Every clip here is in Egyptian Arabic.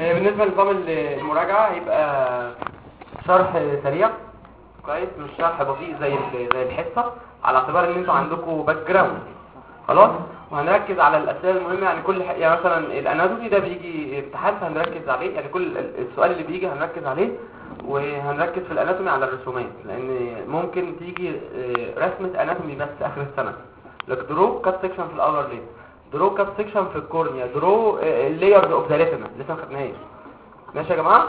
آه، بالنسبة لنظام ال- المراجعة هيبقى شرح سريع كويس مش شرح بطيء زي ال- زي الحصة على اعتبار ان انتوا عندكم باك جراوند خلاص وهنركز على الاسئله المهمه يعني كل ح- يعني مثلا الاناتومي ده بيجي امتحان فهنركز عليه يعني كل ال- السؤال اللي بيجي هنركز عليه وهنركز في الاناتومي على الرسومات لان ممكن تيجي آه، رسمه اناتومي بس اخر السنه لك درو كات سيكشن في الاور ليد درو كات سيكشن في الكورنيا درو اللايرز اوف ذا ريتنا لسه ما خدناهاش ماشي يا جماعه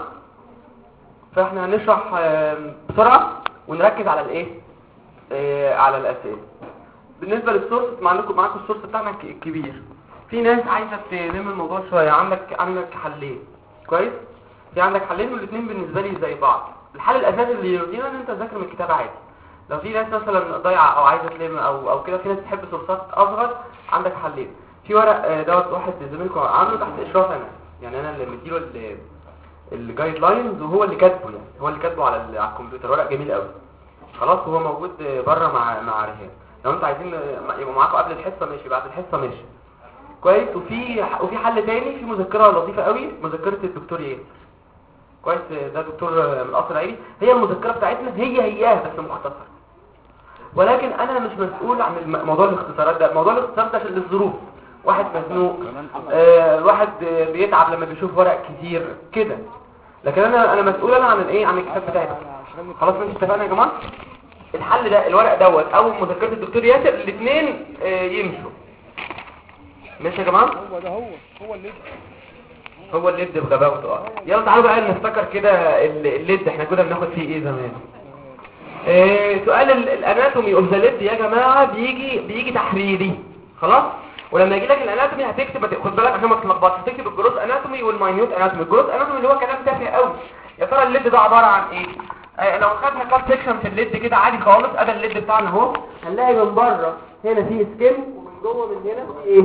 فاحنا هنشرح آه، بسرعه ونركز على الايه آه، على الاسئله بالنسبه للسورس معاكم معاكم السورس بتاعنا الك- الكبير في ناس عايزه تلم الموضوع شويه عندك عندك حلين كويس في عندك حلين والاثنين بالنسبه لي زي بعض الحل الاساسي اللي يرضينا ان انت تذاكر من الكتاب عادي لو في ناس مثلا ضايعه او عايزه تلم او او كده في ناس بتحب سورسات اصغر عندك حلين في ورق آه، دوت واحد زميلكم عامله تحت اشراف انا يعني انا اللي مديله ال- الجايد لاينز وهو اللي كاتبه يعني هو اللي كاتبه على ال- على الكمبيوتر ورق جميل قوي خلاص هو موجود بره مع مع ريهام لو انتوا عايزين يبقوا معاكم قبل الحصه ماشي بعد الحصه ماشي كويس وفي وفي حل تاني في مذكره لطيفه قوي مذكره الدكتور ايه كويس ده دكتور من اصل عيني هي المذكره بتاعتنا هي هياها بس مختصره ولكن انا مش مسؤول عن الم- موضوع الاختصارات ده موضوع الاختصارات ده عشان الظروف واحد مزنوق آه واحد آه، بيتعب لما بيشوف ورق كتير كده لكن انا انا مسؤول انا عن الايه عن الكتاب بتاعي بس. خلاص مش اتفقنا يا جماعه الحل ده الورق دوت او مذكره الدكتور ياسر الاثنين يمشوا ماشي يا جماعه هو ده هو هو اللي هو الليد بغباوته اه يلا تعالوا بقى نفتكر كده ال- الليد احنا كنا بناخد فيه ايه زمان إيه سؤال ال- الاناتومي اوف ذا ليد يا جماعه بيجي بيجي تحريري خلاص ولما يجي لك الاناتومي هتكتب هت- خد بالك عشان ما تتلخبطش هتكتب الجروس اناتومي والماينيوت اناتومي الجروس اناتومي اللي هو كلام تافه قوي يا ترى الليد ده عباره عن ايه آه لو خدنا كاب سيكشن في الليد كده عادي خالص ادي الليد بتاعنا اهو هنلاقي من بره هنا في سكين ومن جوه من هنا في ايه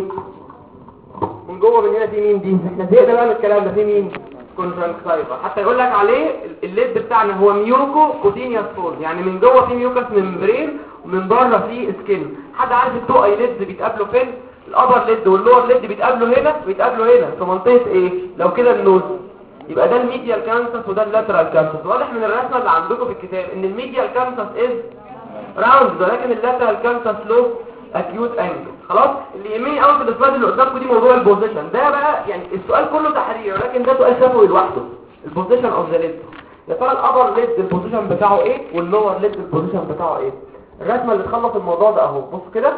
من جوه من هنا في مين دي احنا زهقنا بقى من الكلام ده في مين كونجنكتيفا حتى يقول لك عليه الليد بتاعنا هو ميوكو كوتينيوس فول يعني من جوه في ميوكس ممبرين ومن بره في سكين حد عارف التو اي ليد بيتقابلوا فين الابر ليد واللور ليد بيتقابلوا هنا بيتقابلوا هنا في منطقه ايه لو كده النوز يبقى ده الميديال كانسس وده اللاترال كانسس واضح من الرسمه اللي عندكم في الكتاب ان الميديال كانسس از راوند ولكن اللاترال كانسس له اكيوت انجل خلاص اللي يهمني قوي في السلايد اللي قدامكم دي موضوع البوزيشن ده بقى يعني السؤال كله تحرير ولكن ده سؤال شفوي لوحده البوزيشن اوف ذا ليد يا ترى الابر ليد البوزيشن بتاعه ايه واللور ليد البوزيشن بتاعه ايه الرسمه اللي تخلص الموضوع ده اهو بص كده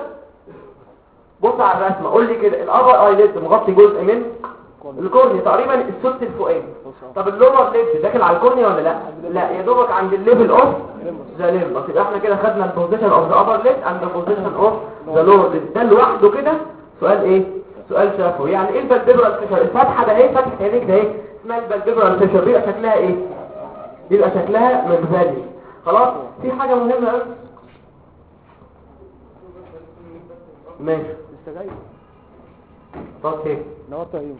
بص على الرسمه قول لي كده الابر اي ليد مغطي جزء من الكورنيا تقريبا السدس الفوقاني طب اللور ليد داخل على الكورنيا ولا لا لا يا دوبك عند الليفل اوف ذا ليمبس يبقى احنا كده خدنا البوزيشن اوف ذا ابر ليد اند البوزيشن اوف ذا لور ليد ده لوحده كده سؤال ايه سؤال شافه يعني ايه البالبيبرال فيشر الفتحه ده ايه فتحه عينيك ده ايه اسمها البالبيبرال فيشر بيبقى شكلها ايه بيبقى شكلها مجزري خلاص في حاجه مهمه قوي ماشي لسه جاي طب ايه نورت عيوني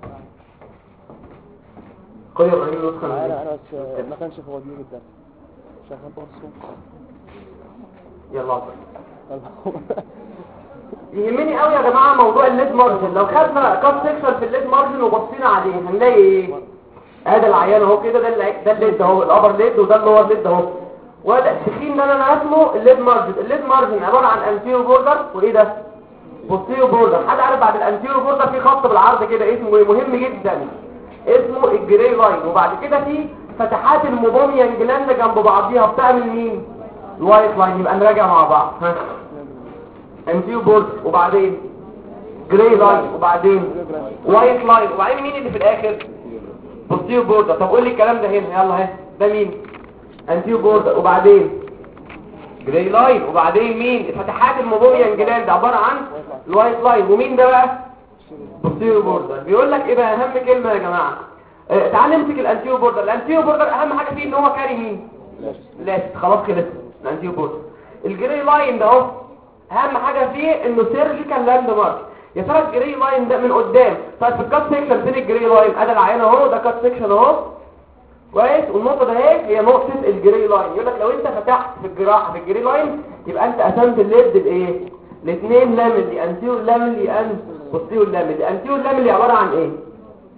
خد يا ابراهيم النسخه من انا دي. انا بس ما كانش فاضي جدا شغال برسوم يلا عبر. يهمني قوي يا جماعه موضوع الليد مارجن لو خدنا كات سيكشن في الليد مارجن وبصينا عليه هنلاقي ايه ادي العيان اهو كده ده اللي ده الليد اهو الابر ليد وده اللور ليد اهو وده التخين ده انا رسمه الليد مارجن الليد مارجن عباره عن انتيرو بوردر وايه ده بوستيرو بوردر حد عارف بعد الانتيرو بوردر في خط بالعرض كده اسمه إيه؟ مهم جدا اسمه الجري لاين وبعد كده في فتحات الموبوميان جلاند جنب بعضيها بتعمل مين الوايت لاين يبقى نراجع مع بعض ها انتيو بورد وبعدين جراي لاين وبعدين وايت لاين وبعدين مين اللي في الاخر بوستيو بورد طب قول لي الكلام ده هنا يلا ها ده مين انتيو بورد وبعدين جراي لاين وبعدين مين فتحات الموبوميان جلاند عباره عن الوايت لاين ومين ده بقى بوستيريو بوردر بيقول لك ايه بقى اهم كلمه يا جماعه آه تعال نمسك الانتيو بوردر الانتيو بوردر اهم حاجه فيه ان هو كاري مين لاست خلاص خلص الانتيو بوردر الجري لاين ده اهو اهم حاجه فيه انه سيرجيكال لاند مارك يا ترى الجري لاين ده من قدام طيب في الكات سيكشن فين الجري لاين ادي العين اهو ده كات سيكشن اهو كويس والنقطه ده اهي هي نقطه الجري لاين يقول لك لو انت فتحت في الجراحه في الجري لاين يبقى انت قسمت الليد لايه الاثنين لاملي انتيو لاملي ان بوستيو لاملي انتيو لاملي عباره عن ايه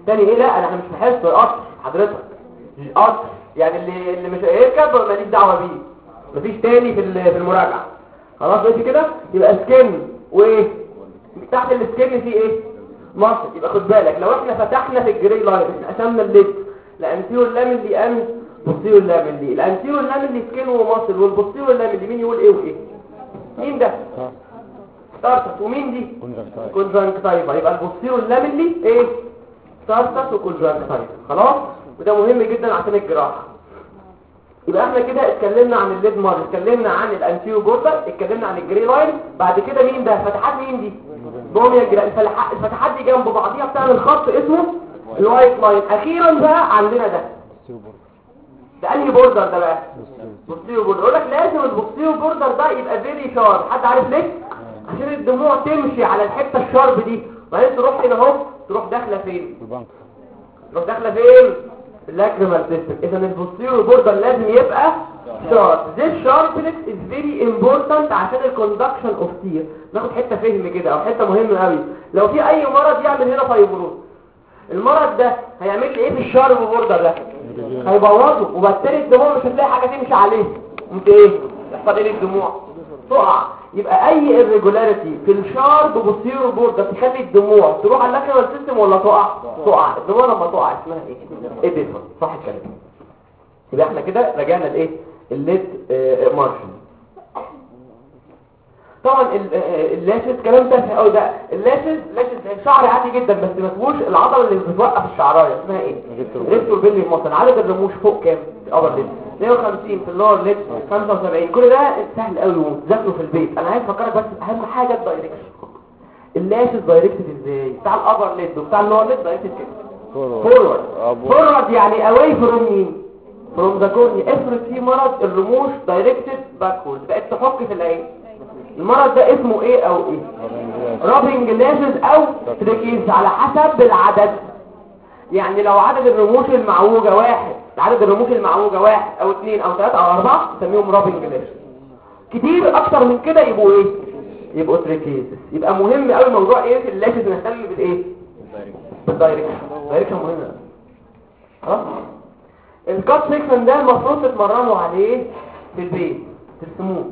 تاني ايه لا انا مش بحس القطر حضرتك القطر يعني اللي اللي مش هيركب ماليش دعوه بيه مفيش تاني في ال- في المراجعه خلاص ماشي كده يبقى سكن وايه تحت السكن في ايه مصر يبقى خد بالك لو احنا فتحنا في الجري لاين احنا قسمنا الليد لانتيرو لامينلي ان بوستيرو لامينلي الانتيرو لامينلي سكين ومصل والبوستيرو لامينلي مين يقول ايه وايه مين ده ستارتس ومين دي كونجنكتايفا يبقى البوستيرو لامينلي ايه ستارتس وكونجنكتايفا خلاص وده مهم جدا عشان الجراحه يبقى احنا كده اتكلمنا عن الليد مار اتكلمنا عن الانتيرو بوردر اتكلمنا عن الجري لاين بعد كده مين ده فتحات مين دي بوميا جرا الفلح- الفتحات دي جنب بعضيها بتعمل خط اسمه الوايت لاين اخيرا بقى عندنا ده ده انهي بوردر ده بقى بوستيرو بوردر يقول لك لازم البوستيرو بوردر ده يبقى فيري شارب حد عارف ليه عشان الدموع تمشي على الحته الشارب دي وبعدين تروح هنا اهو تروح داخله فين البنك تروح داخله فين اللاكريمال سيستم اذا البوستيرو بوردر لازم يبقى شارب this sharpness is very important عشان الكوندكشن اوف تير ناخد حته فهم كده او حته مهمه قوي لو في اي مرض يعمل هنا فايبروز المرض ده هيعمل لي ايه في الشارب بوردر ده هيبوظه وبالتالي الدموع مش هتلاقي حاجه تمشي عليه انت ايه يحصل ايه للدموع تقع يبقى اي irregularity في الشارب بوستيرو بوردر تخلي الدموع تروح على اللاكريمال سيستم ولا تقع تقع الدموع لما تقع اسمها ايه اديفر صح الكلام يبقى احنا كده رجعنا لايه الليد مارشن طبعا ال- آه، اللاشز كلام تافه قوي ده اللاشز لاشز شعر عادي جدا بس ما فيهوش العضله اللي بتوقف الشعرايه اسمها ايه ريكتور بيلي موصل عدد الرموش فوق كام ابر ليد 150 في اللور ليد 75 كل ده سهل قوي وتذاكره في البيت انا عايز افكرك بس اهم حاجه الدايركشن اللاشز دايركتد ازاي بتاع الابر ليد وبتاع اللور ليد دايركتد كده فورورد فورورد يعني اواي فروم مين فروم ذا كورني افرض في مرض الرموش دايركتد باكورد بقت تحك في العين المرض ده اسمه ايه او ايه رابنج لاشز او تريكيز على حسب العدد يعني لو عدد الرموش المعوجة واحد عدد الرموش المعوجة واحد او اثنين او ثلاثة او اربعة نسميهم رابنج لاشز كتير اكتر من كده يبقوا ايه يبقوا تريكيز يبقى مهم قوي موضوع ايه في اللاشز نهتم بالايه بالدايركشن الدايركشن مهم قوي. خلاص الكات سيكشن ده المفروض تتمرنوا عليه في البيت ترسموه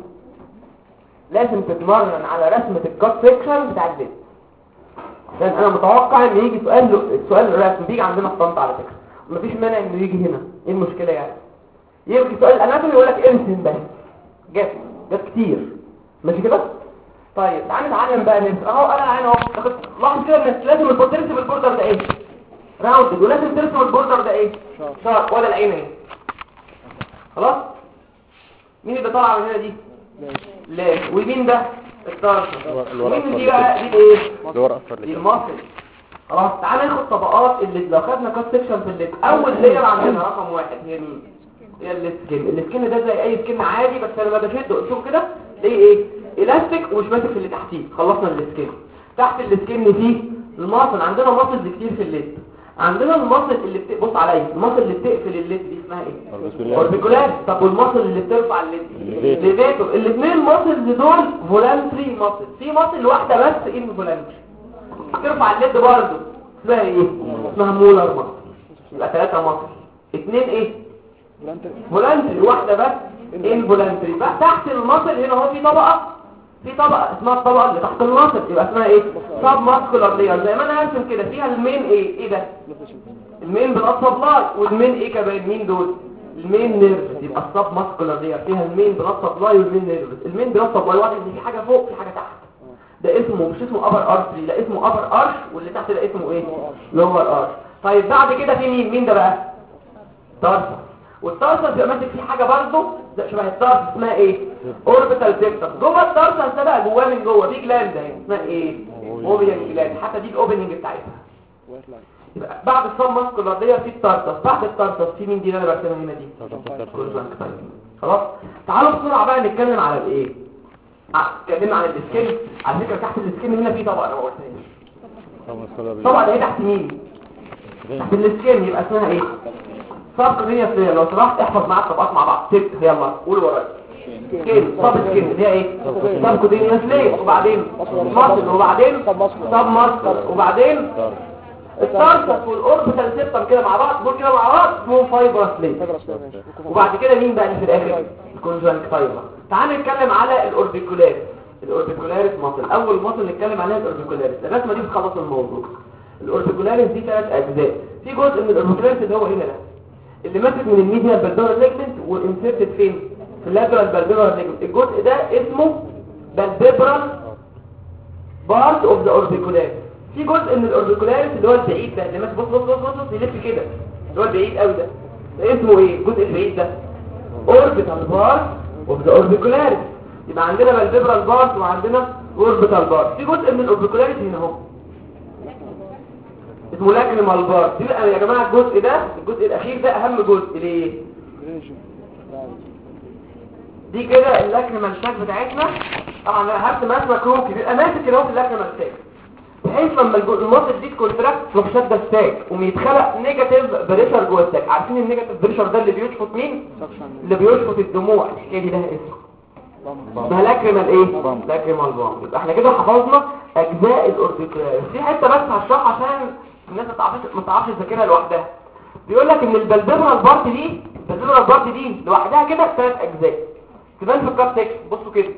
لازم تتمرن على رسمة الكات سيكشن بتاع البيت عشان انا متوقع ان يجي سؤال السؤال الرسم بيجي عندنا في طنطا على فكرة ومفيش مانع انه يجي هنا ايه المشكلة يعني يجي سؤال الاناتومي يقول لك ارسم بس جت جت كتير ماشي كده طيب تعالى نتعلم بقى نرسم اهو انا عين اهو تاخد لاحظ كده ان لازم البورد- ترسم البوردر ده ايه راوند ولازم ترسم البوردر ده ايه شارب ولا العين اهي خلاص مين اللي طالعه من هنا دي لا ومين ده الطرف ومين دي بقى دي ايه دور اصفر دي المصل خلاص تعالى ناخد طبقات اللي لو خدنا كات سكشن في الليد اول لير عندنا رقم واحد هي مين هي السكن السكن ده زي اي سكن عادي بس انا لما بشده شوف كده ليه ايه الاستيك ومش ماسك في اللي تحتيه خلصنا السكن تحت السكن فيه المصل عندنا مصل كتير في الليد عندنا المصل اللي بت... بص عليا المصل اللي بتقفل الليد دي اسمها ايه اوربيكولار طب والمصل اللي بترفع الليد الليفيتور. ليفيتور الاثنين ماسلز دول فولانتري ماسل في ماسل واحده بس ان فولانتري ترفع الليد برضه اسمها ايه اسمها مولر ماسل يبقى ثلاثه ماسل اثنين ايه فولانتري واحده بس ان فولانتري بقى تحت الماسل هنا اهو في طبقه في طبقه اسمها الطبقه اللي تحت الماسل يبقى اسمها ايه سب ماسكولار لير زي ما انا هرسم كده فيها المين ايه ايه ده المين بلاد سبلاي والمين ايه كمان مين دول المين نيرف يبقى السب ماسكولار لير فيها المين بلاد سبلاي والمين نيرف المين بلاد سبلاي واضح ان في حاجه فوق في حاجه تحت ده اسمه مش اسمه ابر ارتري لا اسمه ابر ارش واللي تحت ده اسمه ايه لور ارش طيب بعد كده في مين مين ده بقى تارسس والتارسس بيبقى ماسك فيه حاجه برضه زي شبه التارسس اسمها ايه اوربيتال سيكتس جوه التارسس ده بقى جواه من جوه في جلاند اهي اسمها ايه موبيان جلاند حتى دي الاوبننج بتاعتها يبقى بعد الصم ماسكولار دي في التارسس بعد التارسس في مين دي اللي انا برسمها هنا دي خلاص تعالوا بسرعه بقى نتكلم على الايه ع- اتكلمنا عن السكين على فكره تحت السكين هنا في طبقه انا ما قلتهاش طبعا ده هي تحت مين تحت السكين يبقى اسمها ايه سبق هي فين لو سمحت احفظ معاك طبقات مع بعض ست يلا قول ورايا سكين سب سكين اللي هي ايه سب كودينيوس ليه وبعدين ماسل وبعدين سب ماسل وبعدين التارسس والاوربيتال سيستم كده مع بعض دول كده مع بعض اسمهم فايبرس لينك فاكر أصلاً ماشي. وبعد كده مين بقى اللي في الاخر الكونجنك فايبر تعال نتكلم على الاوربيكولاريس الاوربيكولاريس ماسل اول ماسل نتكلم عليها الاوربيكولاريس الرسمه دي بتخلص الموضوع الاوربيكولاريس دي ثلاث اجزاء في جزء من الاوربيكولاريس اللي هو هنا ده اللي ماسك من الميديا بالدور ليجمنت وانسيرتد فين في اللاترال بالبيبرال ليجمنت الجزء ده اسمه بالبيبرال بارت اوف ذا اوربيكولاريس في جزء من الاوربيكولاريس اللي هو البعيد ده اللي ماسك بص بص بص بص بص يلف كده اللي هو البعيد قوي ده ده اسمه ايه الجزء البعيد ده اوربيتال بارت اوف ذا اوربيكولاريس يبقى عندنا بالبيبرال بارت وعندنا اوربيتال بارت في جزء من الاوربيكولاريس هنا اهو اسمه لاكريمال بارت يبقى يا جماعه الجزء ده الجزء الاخير ده اهم جزء ليه ريجن دي كده اللاكريمال شاك بتاعتنا طبعا انا هرسم رسمه كروكي بيبقى ماسك كده اهو في اللاكريمال شاك بحيث لما الجو- المصل دي تكونتراكت تروح شاده الساك ويتخلق نيجاتيف بريشر جوه الساك عارفين النيجاتيف بريشر ده اللي بيشفط مين سكشن اللي بيشفط الدموع الحكايه دي لها اسم اسمها لاكريمال ايه لاكريمال بام يبقى احنا كده حفظنا اجزاء الاوربيكولار في حته بس هشرحها عشان الناس ما تعرفش ما تعرفش تذاكرها لوحدها بيقول لك ان البلبيبرال بارت دي البلبيبرال بارت دي لوحدها كده ثلاث اجزاء تبان في الكاب تكست بصوا كده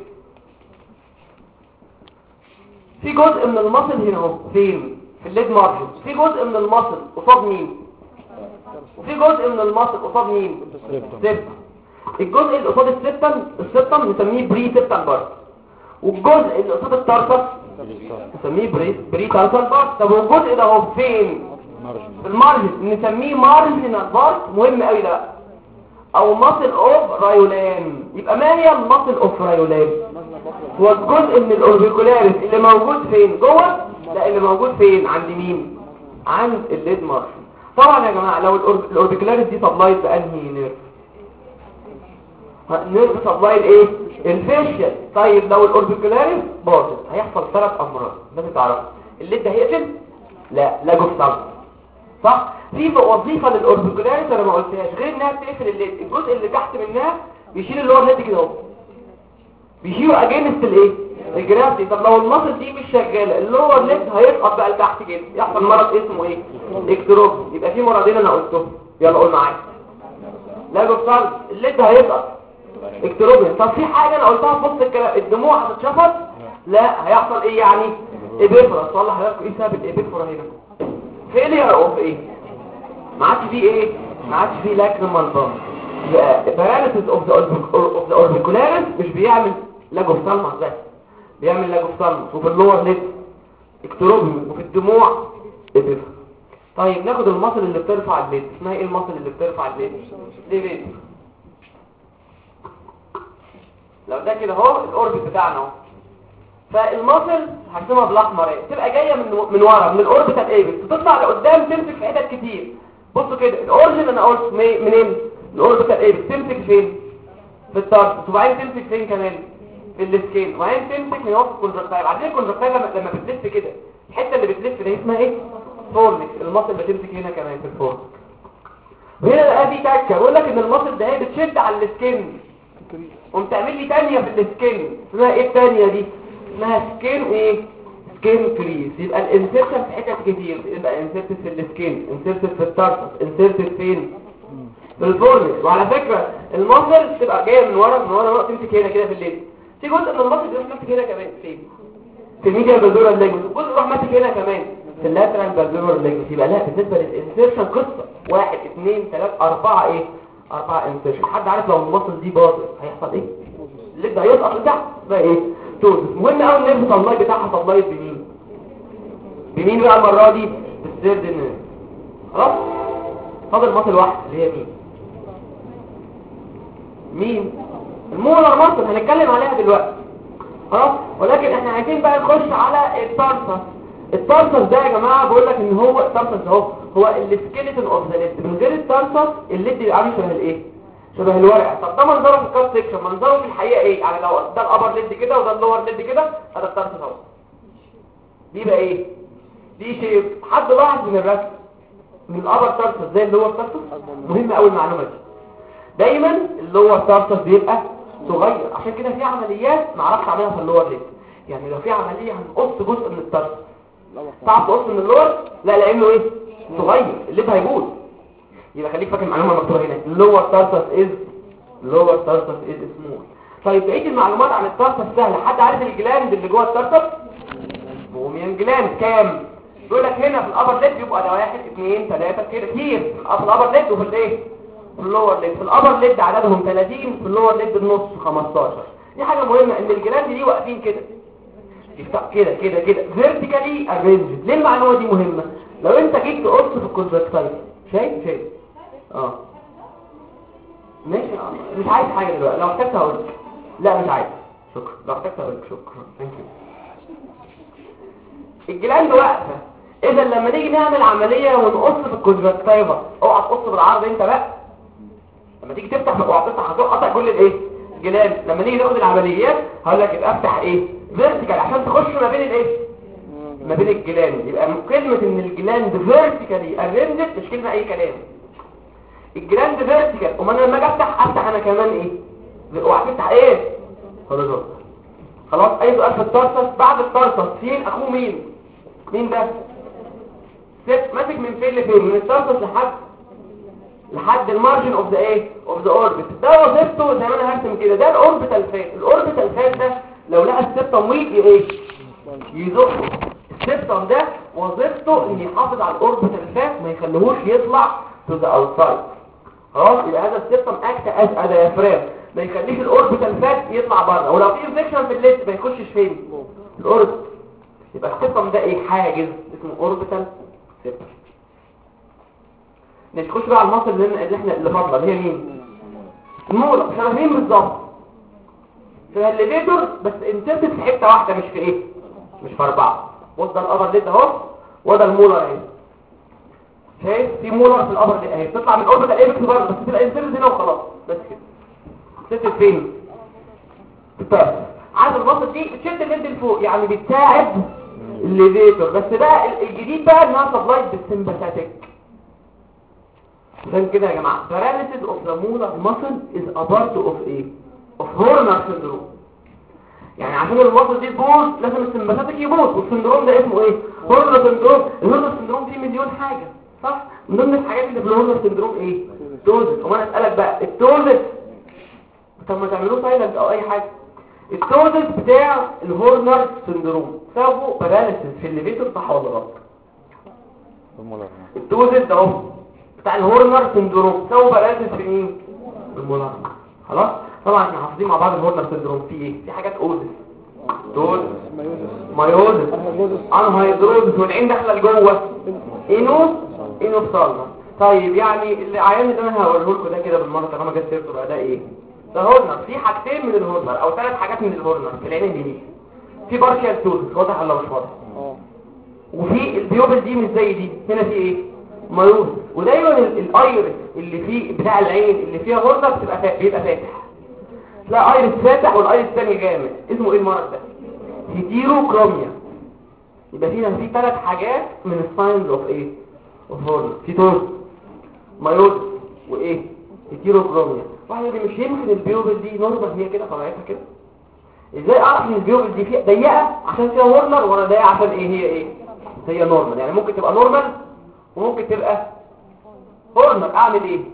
في جزء من المصل هنا اهو فين في الليد مارجن في جزء من المصل قصاد مين وفي جزء من المصل قصاد مين سيبتم الجزء اللي قصاد السيبتم السيبتم نسميه بري سيبتم بارت والجزء اللي قصاد التارسس نسميه بري بري تارسال بارت طب والجزء ده هو فين في المارجن نسميه مارجنال بارت مهم قوي ده بقى او ماسل اوف رايولان يبقى ما هي الماسل اوف رايولان هو الجزء من الاوربيكولاريس اللي موجود فين جوه لا اللي موجود فين عند مين عند الليد مارجن طبعا يا جماعه لو الأورب- الاوربيكولاريس دي سبلايد بانهي نيرف نيرف سبلايد ايه الفيشيال طيب لو الاوربيكولاريس باظت هيحصل ثلاث امراض لازم تعرفوا الليد ده هيقفل لا لا جوستال صح في وظيفه للاوربيكولاريس انا ما قلتهاش غير انها بتقفل الليد الجزء اللي تحت منها بيشيل اللي هو الليد كده اهو بيشيلوا اجينست الايه الجرافيتي طب لو المصل دي مش شغاله اللور ليد هيسقط بقى لتحت كده يحصل مرض اسمه ايه اكتروب يبقى في مرضين انا قلتهم يلا قول معايا لا جوستال الليد هيسقط اكتروبين طب في حاجه انا قلتها في نص الكلام الدموع هتتشفط لا هيحصل ايه يعني ابيفرا صلح حضرتك ايه سبب الابيفرا هنا فيلير اوف ايه ما عادش فيه ايه ما عادش فيه لاكريمال بامب يبقى paralysis اوف ذا اوف ذا اوربيكولاريس مش بيعمل لاجوفتالماس بس بيعمل لاجوفتالماس وفي اللور ليد اكتروبين وفي الدموع ابيفرا طيب ناخد المصل اللي بترفع الليد اسمها ايه المصل اللي بترفع الليد ليفيد لو ده كده اهو الاوربت بتاعنا اهو فالمصل هرسمها بالاحمر اهي تبقى جايه من من ورا من الاوربيتال ايبس تطلع لقدام تمسك في حتت كتير بصوا كده الاورجن انا قلت مي- منين الاوربيتال ايبس تمسك فين في الطرف وبعدين تمسك فين كمان في السكين وبعدين تمسك من وسط الكونجكتايل عارفين الكونجكتايل لما لما بتلف كده الحته اللي بتلف دي اسمها ايه فورنكس المصل بتمسك هنا كمان في الفورنكس وهنا بقى في تكه بقول لك ان المصل ده هي بتشد على السكين قوم تعمل لي تانية في السكين اسمها ايه التانية دي اسمها سكين ايه سكين كريس يبقى الانسيرشن في حتت كتير يبقى انسيرتد في السكين انسيرتد في التارسس انسيرتد فين في الفورنكس وعلى فكرة المصل تبقى جاية من ورا من ورا ورا تمسك هنا كده في الليل في جزء من المصل بيروح ماسك هنا كمان فين في الميديا بالدورة الليجمنت الجزء يروح ماسك هنا كمان في اللاترال بالدورة الليجمنت يبقى لا بالنسبة للانسيرشن قصة واحد اثنين ثلاثة أربعة ايه أربعة انسيرشن حد عارف لو المصل دي باظت هيحصل ايه الليد هيسقط لتحت ده ايه توزس مهم قوي النيرف سبلاي بتاعها سبلاي بمين بمين بقى المرة دي بالسيرد نيرف خلاص فاضل مصل واحد اللي هي مين مين المولر مصل هنتكلم عليها دلوقتي خلاص ولكن احنا عايزين بقى نخش على التارسس التارسس ده يا جماعه بقول لك ان هو التارسس اهو هو السكيلتون اوف ذا ليد من غير التارسس الليد بيبقى عامل شبه الايه شبه الورقه طب ده منظره في الكات سيكشن منظره في الحقيقه ايه يعني لو ده الابر ليد كده وده اللور ليد كده هذا التارسس اهو دي بقى ايه دي شيء حد لاحظ من الرسم من الابر تارسس زي اللور تارسس مهم قوي المعلومه دي دايما اللور تارسس بيبقى صغير عشان كده في عمليات ما اعرفش اعملها في اللور ليد يعني لو في عمليه هنقص جزء من التارسس الأول تعرف تقص من اللور لا لانه ايه صغير الليد هيبوظ يبقى خليك فاكر المعلومه مكتوبه هنا اللور تارسس از لور تارسس از سمول طيب بقيه المعلومات عن التارسس سهله حد عارف الجلاند اللي جوه التارسس بوميان جلاند كام بيقول لك هنا في الابر ليد يبقى ده واحد اثنين ثلاثه كده كتير في الابر ليد وفي الايه في اللور ليد في الابر ليد عددهم 30 في اللور ليد النص 15 دي حاجه مهمه ان الجلاند دي واقفين كده يفتح كده كده كده فيرتيكالي ارينجد ليه المعلومه دي مهمه لو انت جيت تقص في الكونتراكتايل شايف شايف اه ماشي آه. مش عايز حاجه دلوقتي لو احتجت هقول لك لا مش عايز شكرا لو احتجت هقول لك شكرا ثانك يو الجلاند واقفه اذا لما نيجي نعمل عمليه ونقص في الكونتراكتايل اوعى تقص بالعرض انت بقى لما تيجي تفتح اوعى تفتح هتقطع كل الايه جلال لما نيجي ناخد العمليات هقول لك يبقى افتح ايه فيرتيكال عشان تخش ما بين الايه ما بين الجلاند يبقى كلمه ان الجلاند فيرتيكالي ارينجد مش كلمه اي كلام الجلاند فيرتيكال وما انا لما اجي افتح افتح انا كمان ايه اوعى تفتح ايه هوريزونتال خلاص اي سؤال في التارسس بعد التارسس فين اخوه مين مين ده سيب ماسك من فين لفين من التارسس لحد لحد المارجن اوف ذا ايه اوف ذا اوربت ده وظيفته زي ما انا هرسم كده ده الاوربيتال فات الاوربيتال فات ده لو لقى السبتم ويك ايه يزقه السبتم ده وظيفته ان يحافظ على الاوربيتال فات ما يخليهوش يطلع تو ذا اوتسايد خلاص يبقى هذا السبتم اكت از ا دايفرام ما يخليش الاوربيتال فات يطلع بره ولو في انفكشن في الليد ما يخشش فين الاوربت يبقى السبتم ده ايه حاجز اسمه اوربيتال سبتم نخش بقى على المصل اللي اللي احنا اللي فاضله اللي هي مين المولى شبه مين بالظبط شبه الليفيتور بس انسرتد في حته واحده مش في ايه مش في اربعه بص ده الابر ليد اهو وده المولر اهي شايف في مولر في الابر ليد اهي بتطلع من اوربيتال ايبكس برضه بس تبقى انسرتد هنا وخلاص بس كده انسرتد فين في الطرف عايز المصل دي بتشد الليد لفوق يعني بتساعد الليفيتور بس بقى ال- الجديد بقى انها سبلايد بالسمباثيك عشان كده يا جماعه paralysis of the molar muscle is a part of ايه of Horner syndrome يعني عشان المصل دي تبوظ لازم السمباثيك يبوظ والسندروم ده اسمه ايه هورنر سندروم الهورنر سندروم فيه مليون حاجه صح من ضمن الحاجات اللي في الهورنر سندروم ايه توزس وما انا اسالك بقى التوزس طب ما تعملوه سايلنت او اي حاجه التوزس بتاع الهورنر سندروم سببه paralysis في الليفيتور صح ولا غلط المولر التوزس ده اهو بتاع الهورنر سندروم سووا باراليسيس في مين المولار خلاص طبعا احنا حافظين مع بعض الهورنر سندروم في ايه في حاجات اوزس دول مايوزس مايوزس انهيدروزس انهيدروزس والعين داخله لجوه انو انو صالنا طيب يعني العيان اللي انا هقوله لكم ده كده بالمره طالما جت سيرته بقى ده ايه ده هورنر في حاجتين من الهورنر او ثلاث حاجات من الهورنر في العين اليمين في بارشال توزس واضح ولا مش واضح اه وفي البيوبل دي مش زي دي هنا في ايه مايوس ودايما ال- الايرس اللي فيه بتاع العين اللي فيها غرزه بتبقى فا... بيبقى فاتح تلاقي ايرس فاتح والايرس الثاني جامد اسمه ايه المرض ده هيتيروكروميا يبقى فينا في ثلاث حاجات من الساينز اوف ايه اوف هورن في توز مايوس وايه هيتيروكروميا واحد يقول لي مش يمكن البيوبل دي نورمال هي كده طبيعتها كده ازاي اعرف ان البيوبل دي فيها ضيقه عشان فيها هورنر ولا ضيقه عشان ايه هي ايه هي نورمال يعني ممكن تبقى نورمال وممكن تبقى هورنر اعمل ايه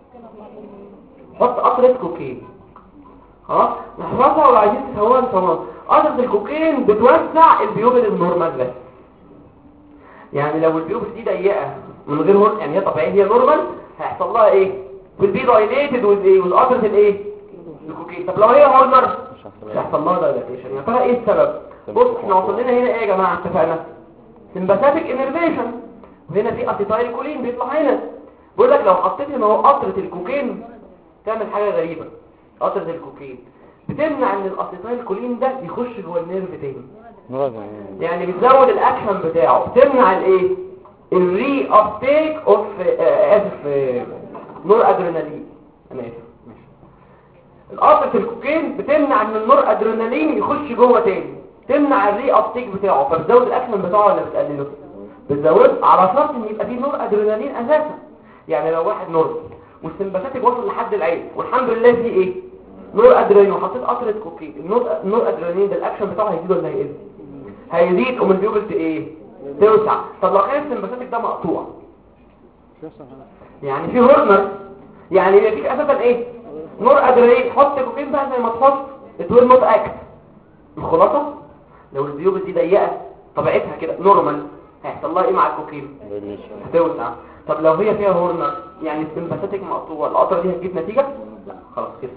حط قطره كوكين خلاص نحفظها ولو عايزين تسووها نسووها قطره الكوكين بتوسع البيوبل النورمال بس يعني لو البيوبل دي ضيقه من غير هورن يعني هي طبيعيه هي نورمال هيحصل لها ايه والبي دايليتد وذ ايه والقطره الايه الكوكين طب لو هي هورنر مش هيحصل لها دايليتيشن يا ترى ايه السبب بص احنا وصلنا هنا ايه يا جماعه اتفقنا سمباثيك انرفيشن وهنا في اسيتايل كولين بيطلع هنا بيقول لك لو حطيت هنا اهو قطره الكوكين تعمل حاجه غريبه قطره الكوكين بتمنع ان الاسيتايل كولين ده يخش جوه النيرف تاني يعني بتزود الاكشن بتاعه بتمنع الايه الري ابتيك اوف اسف نور ادرينالين انا اسف ماشي. القطره الكوكين بتمنع ان النور ادرينالين يخش جوه تاني تمنع الري ابتيك بتاعه فبتزود الاكشن بتاعه ولا بتقلله بتزود على شرط ان يبقى فيه نور ادرينالين اساسا يعني لو واحد نور والسمباثيك وصل لحد العين والحمد لله فيه ايه نور ادرينالين وحطيت قطره كوكين النور النور ادرينالين ده الاكشن بتاعه هيزيد ولا هيقل هيزيد ومن بيوبلت ايه توسع طب لو كان السمباثيك ده مقطوع شو يحصل هنا يعني في هورنر يعني يبقى فيك اساسا ايه نور ادرينالين حط كوكين بقى زي ما تحط اتويل نوت اكت الخلاصه لو الزيوبه دي ضيقه طبيعتها كده نورمال هيحصل لها ايه مع الكوكين هتوسع طب لو هي فيها هورنر يعني السمباثيك مقطوع القطره دي هتجيب نتيجه لا خلاص كده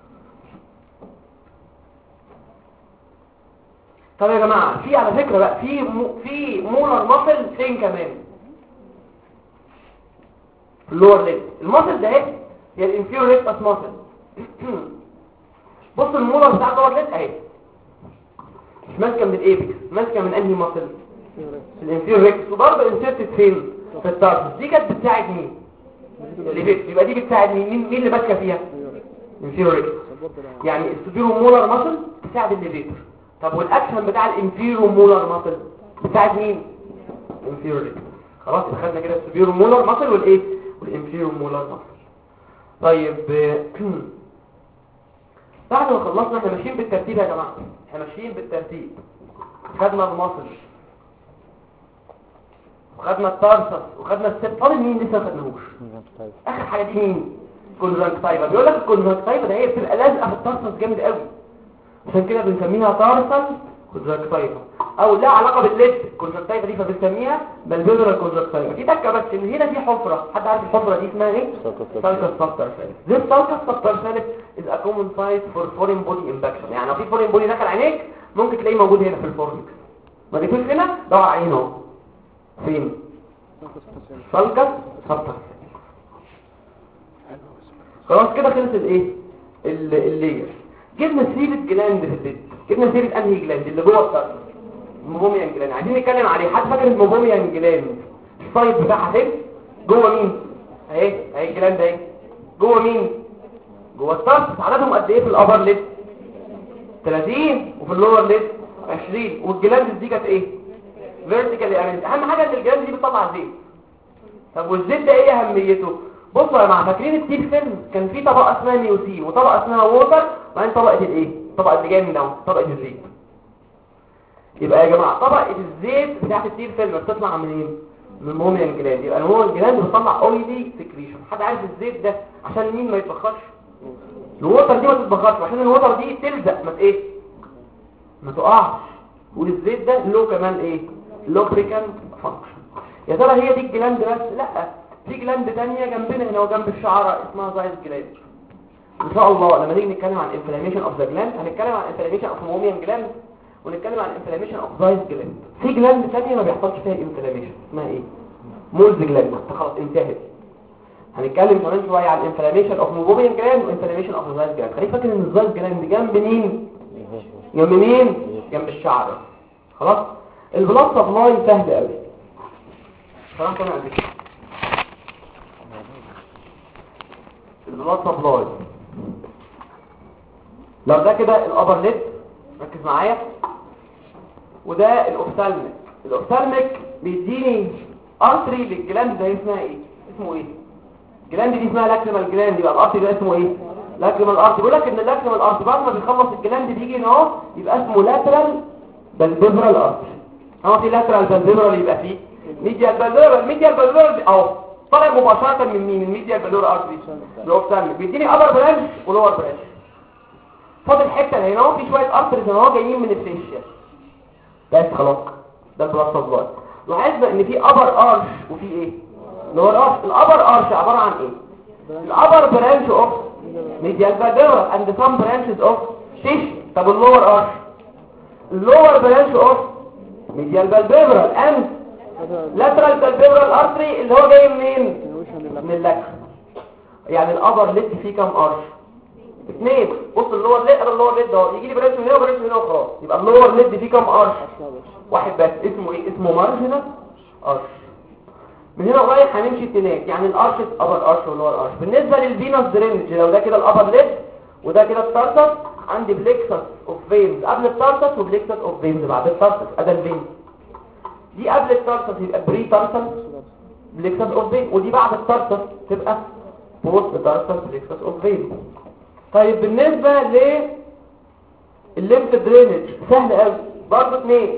طب يا جماعه في على فكره بقى في مو في مولر ماسل فين كمان اللور ليج الماسل ده اهي هي الانفيرور ريكتس ماسل بص المولر بتاع اللور ليج اهي مش ماسكه من الايبكس ماسكه من انهي ماسل الانفيرور ريكتس وبرضه انسيرتد فين في التارسس دي كانت بتساعد مين اللي بيت يبقى دي بتساعد مين مين مين اللي ماسكه فيها انفيرور ريكتس يعني السوبيرو مولر ماسل بتساعد الليفيتر طب والاكشن بتاع الانفيرو مولر ماسل بتساعد مين الانفيرو ريكتس خلاص يبقى خدنا كده السوبيرو مولر ماسل والايه والانفيرو مولر ماسل طيب بعد ما خلصنا احنا ماشيين بالترتيب يا جماعه احنا ماشيين بالترتيب خدنا الماسل وخدنا التارسس وخدنا السيب فاضل مين لسه ما خدناهوش اخر حاجه دي مين كونجكتيفا بيقول لك الكونجكتيفا ده هي بتبقى لازقه في التارسس جامد قوي عشان كده بنسميها تارسل كونجكتيفا او لها علاقه بالليد الكونجكتيفا دي فبنسميها بالبيزرال كونجكتيفا في تكه بس ان هنا في حفره حد عارف الحفره دي اسمها ايه سالكس سبتر سالك this سالكس سبتر سالك is a common site for foreign body infection يعني لو في foreign body دخل عينيك ممكن تلاقيه موجود هنا في الفورنكس ما جيتوش هنا دور على عينه اهو فين سالكس سبتر خلاص كده خلص الايه ال- اللير جبنا سيرة جلاند في البيت جبنا سيرة انهي جلاند اللي جوه الطرف الموميان جلاند عايزين نتكلم عليه حد فاكر الموميان جلاند السايت بتاعها فين جوه مين اهي اهي الجلاند اهي جوه مين جوه الطرف عددهم قد ايه في الابر ليد 30 وفي اللور ليد 20 والجلاند دي كانت ايه فيرتيكال ارينج اهم حاجه ان الجلاند دي بتطلع زيت طب والزيت ده ايه اهميته بصوا يا جماعه فاكرين التيل فيلم كان في طبقه اسمها نيوسين وطبقه اسمها ووتر وبعدين طبقه الايه الطبقه اللي جايه من ده طبقه الزيت يبقى يا جماعه طبقه الزيت بتاعت التيل فيلم بتطلع منين من الموميان جلاند يبقى الموميان جلاند بتطلع اويلي سكريشن حد عارف الزيت ده عشان مين ما يتبخرش الووتر دي ما تتبخرش عشان الووتر دي تلزق ما ت- ايه ما تقعش والزيت ده له كمان ايه لوبريكانت فانكشن يا ترى هي دي الجلاند بس لا في جلاند تانية جنبنا هنا وجنب الشعرة اسمها زايز جلاند ان شاء الله لما نيجي نتكلم عن انفلاميشن اوف ذا جلاند هنتكلم عن انفلاميشن اوف موميان جلاند ونتكلم عن انفلاميشن اوف زايز جلاند في جلاند تانية ما بيحصلش فيها انفلاميشن اسمها ايه مولز جلاند خلاص انتهت هنتكلم كمان شويه عن انفلاميشن اوف موميان جلاند وانفلاميشن اوف زايز جلاند خليك فاكر ان الزايز جلاند جنب مين جنب مين جنب الشعر خلاص البلاد سبلاي سهل قوي خلاص انا قلت البلاد سبلاي لو ده كده الابر ليد ركز معايا وده الاوفتالميك الاوفتالميك بيديني ارتري للجلاند ده اسمها ايه اسمه ايه الجلاند دي اسمها لاكريمال جلاند يبقى الارتري ده اسمه ايه لاكريمال ارتري بيقول لك ان اللاكريمال ارتري بعد ما بيخلص الجلاند بيجي هنا اهو يبقى اسمه لاترال بالبيفرال ارتري اهو في لاترال بالبيفرال يبقى فيه ميديال بالبيفرال ميديال بالبيفرال اهو طالع مباشره من مين الميديال بالبيفرال ارتري الاوفتالميك بيديني ابر برانش ولور برانش فاضل حته هنا اهو في شويه ارتريز اهو جايين من الفيشيا بس خلاص ده البلاد سبلاي لاحظنا ان في ابر ارش وفي ايه لور ارش الابر ارش عباره عن ايه الابر برانش اوف ميديال بالبيفرال اند سام برانشز اوف فيش طب اللور ارش اللور برانش اوف ميديال بالبيفرال اند لاترال بالبيفرال ارتري اللي هو جاي منين من اللكر يعني الابر ليد فيه كام ارش اثنين بص اللور ليد اللور ليد اهو يجي لي برانش من هنا وبرانش من هنا وخلاص يبقى اللور ليد فيه كام ارش واحد بس اسمه ايه اسمه مارجنال ارش من هنا لغايه هنمشي اتنين يعني الارش ابر ارش واللور ارش بالنسبه للفينوس درينج لو ده كده الابر ليد وده كده التارتس عندي بليكسس اوف فينز قبل التارتس وبليكسس اوف فينز بعد التارتس ادي الفين دي قبل التارتس يبقى بري تارتس بليكسس اوف فين ودي بعد التارتس تبقى بوست تارتس بليكسس اوف فين طيب بالنسبه ل الليمف درينج سهل قوي برضه اثنين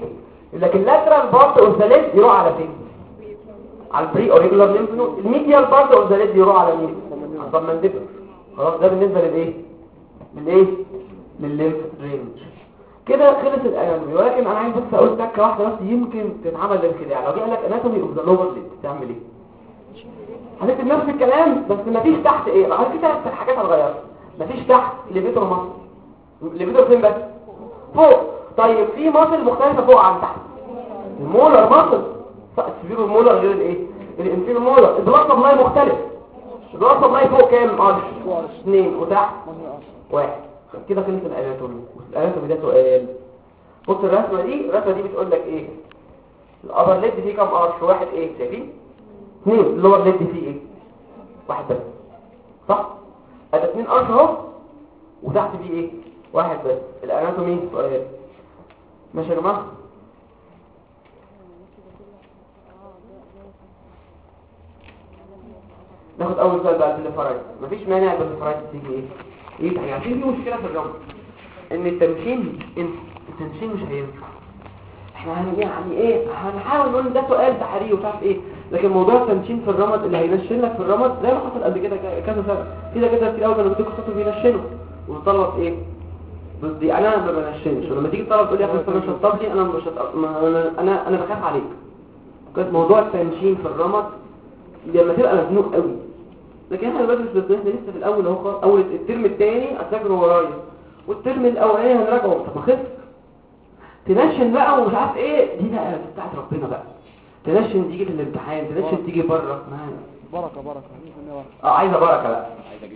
لكن اللاترال بارت اوف ذا ليد يروح على فين على البري اوريجولار ليمف نود الميديال بارت اوف ذا ليد يروح على مين على الضمندبل خلاص ده بالنسبه للايه للايه للليمف درينج كده خلص الاناتومي ولكن انا عايز بس اقول تكه واحده بس يمكن تتعمل للخداع لو جه قال لك اناتومي اوف ذا لور ليد تعمل ايه هتكتب نفس الكلام بس مفيش تحت ايه بقى في ثلاث حاجات هتغيرها مفيش تحت ليفيتور مصر ليفيتور فين بس فوق طيب في مصل مختلفه فوق عن تحت المولر مصل السبيرو المولر غير الايه الانفيرو مولر البلاد سبلاي مختلف البلاد سبلاي فوق كام قرش اثنين وتحت واحد كده خلص الاناتومي الاناتومي ده سؤال بص الرسمه دي الرسمه دي بتقول لك ايه الابر ليد فيه كام قرش واحد ايه شايفين اثنين اللور ليد فيه ايه واحد بس صح ادي اثنين قرش اهو وتحت فيه ايه واحد بس الاناتومي سؤال ماشي يا جماعه ناخد اول سؤال بقى البليفرايت مفيش مانع البليفرايت تيجي ايه ايه يعني عشان في مشكله في الرمل ان التمشين التمشين مش هينفع احنا هن يعني ايه هنحاول نقول ده سؤال تحرير ومش عارف ايه لكن موضوع التمشين في الرمد اللي هينشن لك في الرمد زي ما حصل قبل كده كذا سنه كده كده كتير قوي كانوا بيدوكوا خطوه بينشنوا والطلبه ايه ضدي انا ما بنشنش ولما تيجي الطلبه تقول لي يا اخي انا شطب لي انا مش هط- ما انا انا انا بخاف عليك كانت موضوع التنشين في الرمد لما تبقى مزنوق قوي لكن احنا دلوقتي مش مزنوق احنا لسه في الاول اهو خالص. اول الترم الثاني هتذاكره ورايا والترم الاولاني هنراجعه طب ما خف تنشن بقى ومش عارف ايه دي بقى بتاعت ربنا بقى تنشن تيجي في الامتحان تنشن تيجي بره ما بركة بركة بإذن الله بركة. اه عايزه بركه بقى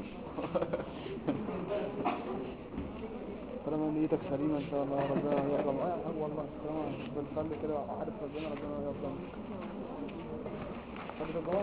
طالما نيتك سليمة إن شاء الله ربنا يقبل آه آه والله طالما بنصلي كده عارف ربنا ربنا يقبل خدت الجواب؟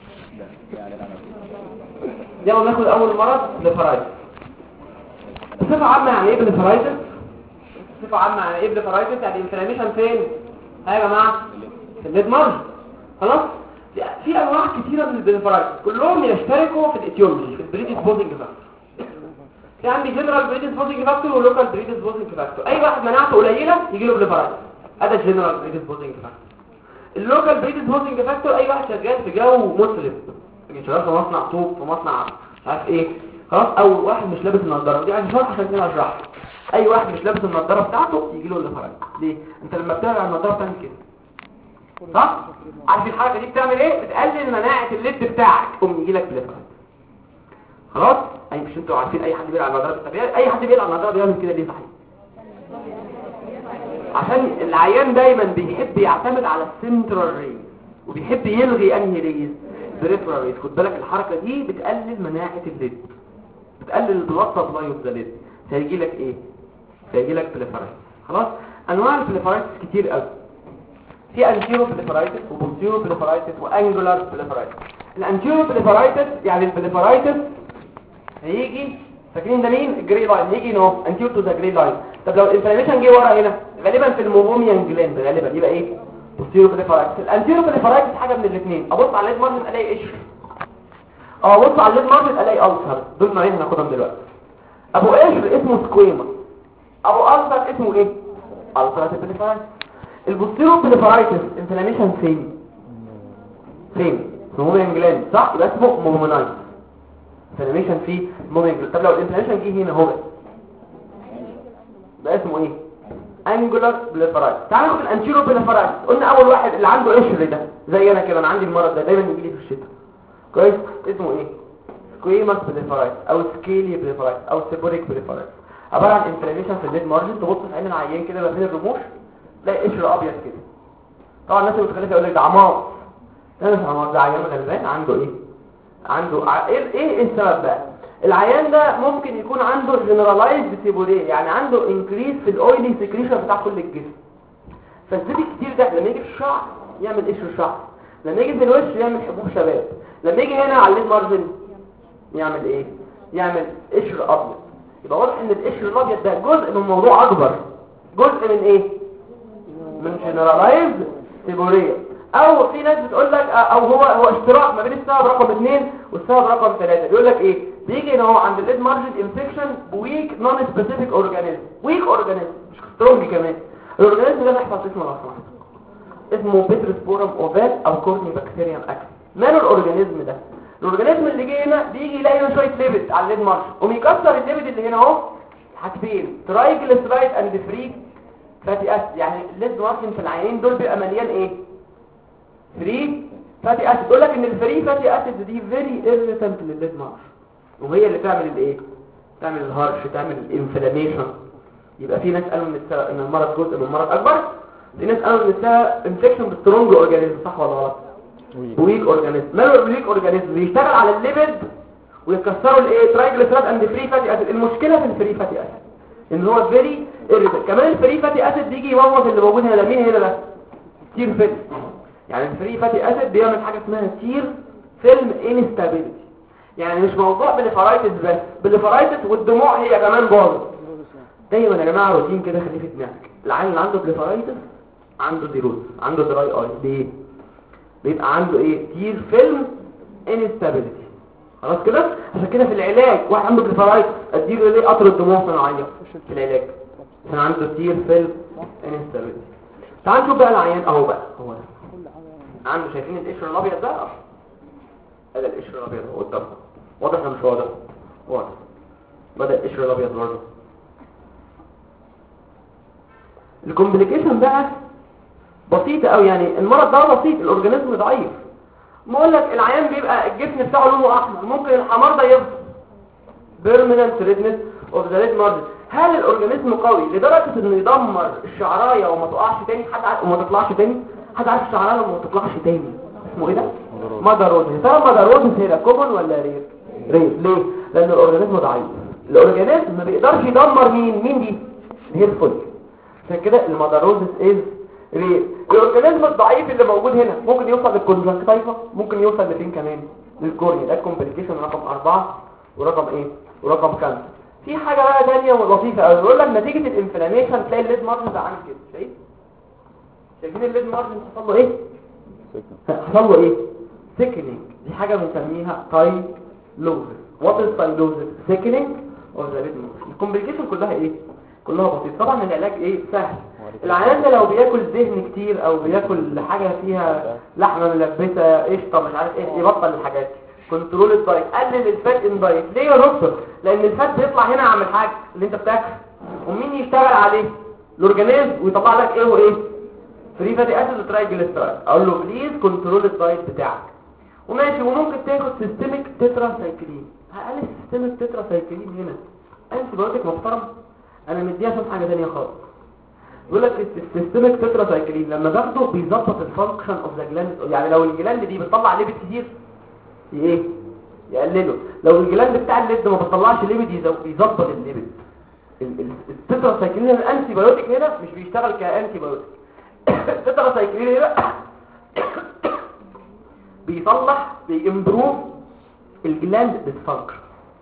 يلا ناخد اول مرض بليفرايتس بصفه عامه يعني ايه بليفرايتس بصفه عامه يعني ايه بليفرايتس يعني انفلاميشن فين ها يا جماعه في الليد مارج خلاص في انواع كتيره من البليفرايتس كلهم يشتركوا في الايتيولوجي في البريديسبوزنج فاكتور في عندي جنرال بريديسبوزنج فاكتور ولوكال بريديسبوزنج فاكتور اي واحد مناعته قليله يجي له بليفرايتس هذا الجنرال بريديسبوزنج فاكتور اللوكال بريديسبوزنج فاكتور اي واحد شغال في جو مسلم يعني شغال في مصنع طوب في مصنع مش عارف ايه خلاص او واحد مش لابس النضاره دي عايز شرح عشان كده هشرح اي واحد مش لابس النضاره بتاعته يجي له الليفرايتس ليه انت لما بتقلع النضاره بتعمل كده صح عارف الحركه دي بتعمل ايه بتقلل مناعه الليد بتاعك قوم يجي لك بليفرايتس خلاص اي مش انتوا عارفين اي حد بيلعب النضاره بالطبيعه اي حد بيلعب النضاره بيعمل كده ليه صحيح عشان العيان دايما بيحب يعتمد على السنترال ريز وبيحب يلغي انهي ريز بريفرال ريز خد بالك الحركه دي بتقلل مناعه الليد بتقلل البلاد سبلاي اوف ذا ليد هيجي لك ايه هيجي لك بليفرايتس خلاص انواع البليفرايتس كتير قوي في انتيرو بليفرايتس وبوستيرو بليفرايتس وانجولار بليفرايتس الانتيرو بليفرايتس يعني البليفرايتس هيجي فاكرين ده مين الجري لاين هيجي نو انتيرو تو ذا جري لاين طب لو الانفلاميشن جه ورا هنا غالبا في الموميان جلاند غالبا يبقى ايه بوستيرو بليفرايتس الانتيرو بليفرايتس حاجه من الاثنين ابص على الليد مارجن الاقي قشر اه ابص على الليد مارجن الاقي ألسر دول نوعين هناخدهم دلوقتي ابو قشر اسمه سكويما ابو ألسر اسمه ايه ألسراتيف بليفرايتس البوستيرو بليفرايتس انفلاميشن فين فين في موميان جلاند صح يبقى اسمه مومونايت انفلاميشن في موميان جلاند طب لو الانفلاميشن جه هنا هو ده اسمه ايه انجولار بليفرايتس تعال ناخد الانتيرو بليفرايتس قلنا اول واحد اللي عنده قشر ده زي انا كده انا عندي المرض ده دايما يجي لي في الشتاء كويس اسمه ايه سكويماس بليفرايتس او سكيلي بليفرايتس او سيبوريك بليفرايتس عباره عن انفلاميشن في الليد مارجن تبص في عين العيان كده ما بين الرموش تلاقي قشر ابيض كده طبعا الناس المتخلفه يقول لك ده عمار ده مش عمار ده عيان غلبان عنده ايه عنده ع- ايه ايه السبب بقى العيان ده ممكن يكون عنده جنرالايزد سيبوريه يعني عنده انكريس في الاويلي سكريشن بتاع كل الجسم فالزيت الكتير ده لما يجي في الشعر يعمل قشر شعر لما يجي في الوش يعمل حبوب شباب لما يجي هنا على الليد مارجن يعمل ايه يعمل قشر ابيض يبقى واضح ان القشر الابيض ده جزء من موضوع اكبر جزء من ايه من جنرالايز سيبوريه او في ناس بتقول لك او هو هو اشتراك ما بين السبب رقم 2 والسبب رقم 3 بيقول لك ايه بيجي ان هو عند الليد مارجن انفكشن بويك نون سبيسيفيك اورجانيزم ويك اورجانيزم مش سترونج كمان الاورجانيزم ده بيحصل اسمه لو سمحت اسمه بيتروسبورم اوفال او كورني بكتيريم اكل ماله الاورجانيزم ده الاورجانيزم اللي جه هنا بيجي يلاقي له شويه ليبيد على الليد مارش قوم يكسر الليبيد اللي هنا اهو حاجتين ترايجليسرايد اند فري فاتي اسيد يعني الليد مارجن في العينين دول بيبقى مليان ايه فري فاتي اسيد يقول لك ان الفري فاتي اسيد دي فيري ايريتنت للليد مارش وهي اللي تعمل الايه تعمل الهرش تعمل الانفلاميشن يبقى في ناس قالوا ان الس- ان المرض جزء من مرض اكبر في ناس قالوا ان ده انفكشن بسترونج اورجانيزم صح ولا غلط ويك اورجانيزم ماله الويك اورجانيزم بيشتغل على الليبيد ويكسروا الايه ترايجليسيرايد اند فري فاتي اسيد المشكله في الفري فاتي اسيد ان هو فيري irritant كمان الفري فاتي اسيد بيجي يبوظ اللي موجود هنا ده مين هنا ده تير فيلم يعني الفري فاتي اسيد بيعمل حاجه اسمها تير فيلم انستابيليتي يعني مش موضوع بالفرايتس بس بالفرايتس والدموع هي كمان باظت دايما يا جماعه روتين كده خليه في دماغك العيل اللي عنده بليفرايتس عنده زيروز عنده دراي اي ليه بيبقى عنده ايه تير فيلم انستابيليتي خلاص كده عشان كده في العلاج واحد عنده بليفرايتس اديله ليه قطر الدموع صناعيه في العلاج عشان عنده تير فيلم انستابيليتي تعال نشوف بقى العيان اهو بقى هو ده عنده شايفين القشر الابيض ده هذا القشر الابيض اهو قدامكم واضح ولا مش واضح واضح بدا القشر الابيض برضه الكومبليكيشن بقى بسيطة قوي يعني المرض ده بسيط الاورجانيزم ضعيف ما اقول لك العيان بيبقى الجسم بتاعه لونه احمر ممكن الحمار ده يفضل بيرمننت ريدنس اوف ذا ريد مارجن هل الاورجانيزم قوي لدرجه انه يدمر الشعرايه وما تقعش تاني حد عارف وما تطلعش تاني حد عارف الشعرايه وما تطلعش تاني اسمه ايه ده مدروزس ترى مدروزس هنا كومن ولا رير رير ليه لان الاورجانيزم ضعيف الاورجانيزم ما بيقدرش يدمر مين مين دي هير فول عشان كده المدروزس از رير الاورجانيزم الضعيف اللي موجود هنا ممكن يوصل للكونجكتيفا ممكن يوصل لفين كمان للكورنيا ده الكومبليكيشن رقم أربعة ورقم ايه ورقم خمسة في حاجة بقى تانية لطيفة قوي يقول لك نتيجة الانفلاميشن تلاقي الليد مارجن ده عامل كده شايف شايفين الليد مارجن حصل له ايه حصل له ايه سيكنينج دي حاجة بنسميها تاي لوزس وات از تاي لوزس سيكنينج اوف ذا ليد مارجن الكومبليكيشن كلها ايه كلها بسيطة طبعا العلاج ايه سهل العيان ده لو بياكل دهن كتير او بياكل حاجة فيها لحمة ملبسة قشطة مش عارف ايه يبطل الحاجات دي كنترول الدايت قلل الفات ان دايت ليه يا دكتور لان الفات بيطلع هنا عامل حاجه اللي انت بتاكله ومين يشتغل عليه الاورجانيزم ويطلع لك ايه وايه فري فاتي اسيد وترايجليسيرايد اقول له بليز كنترول الدايت بتاعك وماشي وممكن تاخد سيستميك تترا سايكلين هقلل سيستميك تترا سايكلين هنا انت بقولك محترم انا مديها عشان حاجه ثانيه خالص يقول لك السيستميك تترا سايكلين لما باخده بيظبط الفانكشن اوف ذا جلاند يعني لو الجلاند دي بتطلع ليبيد كتير ايه يقلله لو الجلاند بتاع الليد ما بيطلعش ليبيد يزو- يظبط الليبيد التترا سايكلين الانتي بايوتيك هنا مش بيشتغل كانتي بايوتيك التترا سايكلين هنا بيصلح بيمبروف الجلاند ديسفانكشن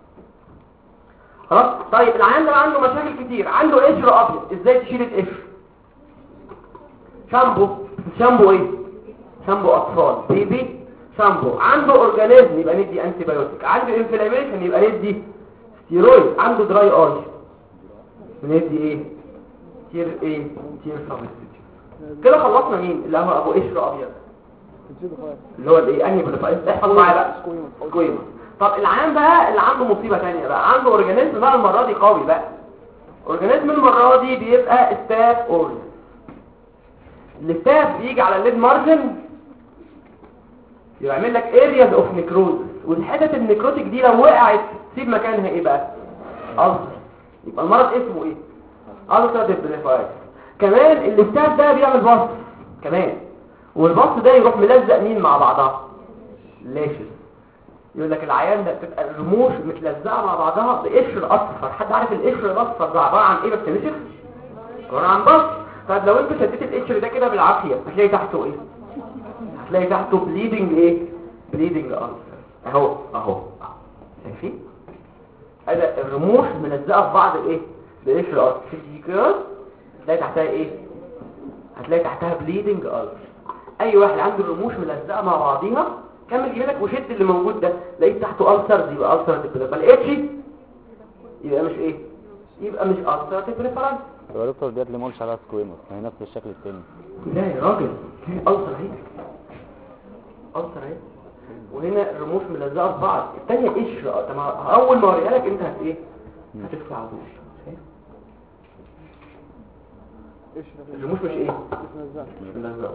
خلاص طيب العيان ده بقى عنده مشاكل كتير عنده قشر ابيض ازاي تشيل القشر شامبو شامبو ايه شامبو اطفال بيبي شامبو عنده اورجانيزم يبقى ندي انتي بايوتيك عنده انفلاميشن يبقى ندي ستيرويد عنده دراي اي ندي ايه تير ايه تير سبستيتيوت كده خلصنا مين اللي هو ابو قشر ابيض تزيد خالص اللي هو الايه انهي بلفايز احفظ معايا بقى سكويما طب العيان بقى اللي عنده مصيبه ثانيه بقى عنده اورجانيزم بقى المره دي قوي بقى اورجانيزم المره دي بيبقى ستاف اورجان الستاف بيجي على الليد مارجن يعمل لك ارياز اوف نيكروز والحتت النيكروتيك دي لو وقعت تسيب مكانها ايه بقى ألسر يبقى المرض اسمه ايه ألسر بليفايز كمان الستاف ده بيعمل بص كمان والبص ده يروح ملزق مين مع بعضها لاشز يقول لك العيان ده بتبقى الرموش متلزقه مع بعضها بقشر اصفر حد عارف القشر الاصفر ده عباره عن ايه بس نشف عباره عن بص طب لو انت شديت القشر ده كده بالعافيه هتلاقي تحته ايه هتلاقي تحته بليدنج ايه بليدنج ألسر اهو اهو أهو. شايفين هذا الرموش ملزقه في بعض ايه بقشر اصفر دي كده هتلاقي تحتها ايه هتلاقي تحتها بليدنج ألسر اي واحد عنده الرموش ملزقه مع بعضيها كمل جهلك وشد اللي موجود ده لقيت تحته ألسر يبقى ألسر ما لقيتش يبقى مش ايه يبقى مش ألسر بريفرنس يبقى يا دكتور ديت اللي ما قلتش عليها سكويموس ما هي نفس الشكل التاني لا يا راجل في ألسر اهي ألسر اهي وهنا الرموش ملزقه في بعض الثانيه قشره طب اول ما اوريها لك انت هت ايه هتدفع على طول شايف قشرة الرموش مش ايه مش ملزقة مش ملزقه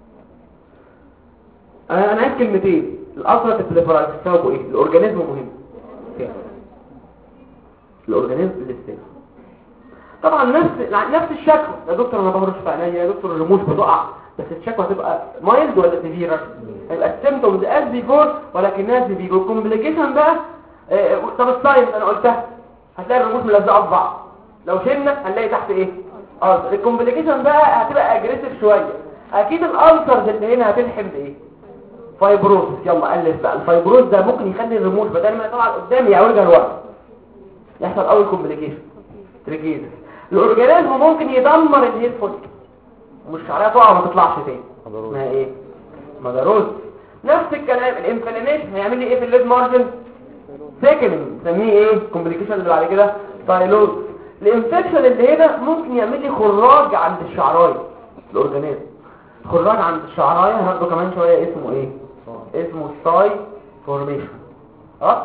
انا انا عايز كلمتين الالسر البليفرايت سببه ايه الاورجانيزم مهم كده. الاورجانيزم للسيل طبعا نفس نفس الشكوى يا دكتور انا بهرش في عينيا يا دكتور الرموش بتقع بس الشكوى هتبقى مايلد ولا سيفيرر هيبقى السيمتومز از بيفور ولكنها سيفير والكومبليكيشن بقى آه، طب الساين انا قلتها هتلاقي الرموش ملزقه في بعض لو شلنا هنلاقي تحت ايه اه الكومبليكيشن بقى هتبقى اجريسيف شويه اكيد الالسرز اللي هنا هتلحم بايه فايبروز يلا الف بقى الفايبروز ده ممكن يخلي الرموش بدل ما يطلع لقدام يعوجها لورا يحصل اول كومبليكيشن تريجيزس الاورجانيزم ممكن يدمر الهير فوليك مش شعرها تقع وما تطلعش تاني مضروب. اسمها ايه مدروس نفس الكلام الانفلاميشن هيعمل لي ايه في الليد مارجن سيكننج نسميه ايه كومبليكيشن اللي بعد كده تايلوز الانفكشن اللي هنا ممكن يعمل لي خراج عند الشعرايه الاورجانيزم خراج عند الشعرايه هناخده كمان شويه اسمه ايه اسمه ستاي فورميشن اه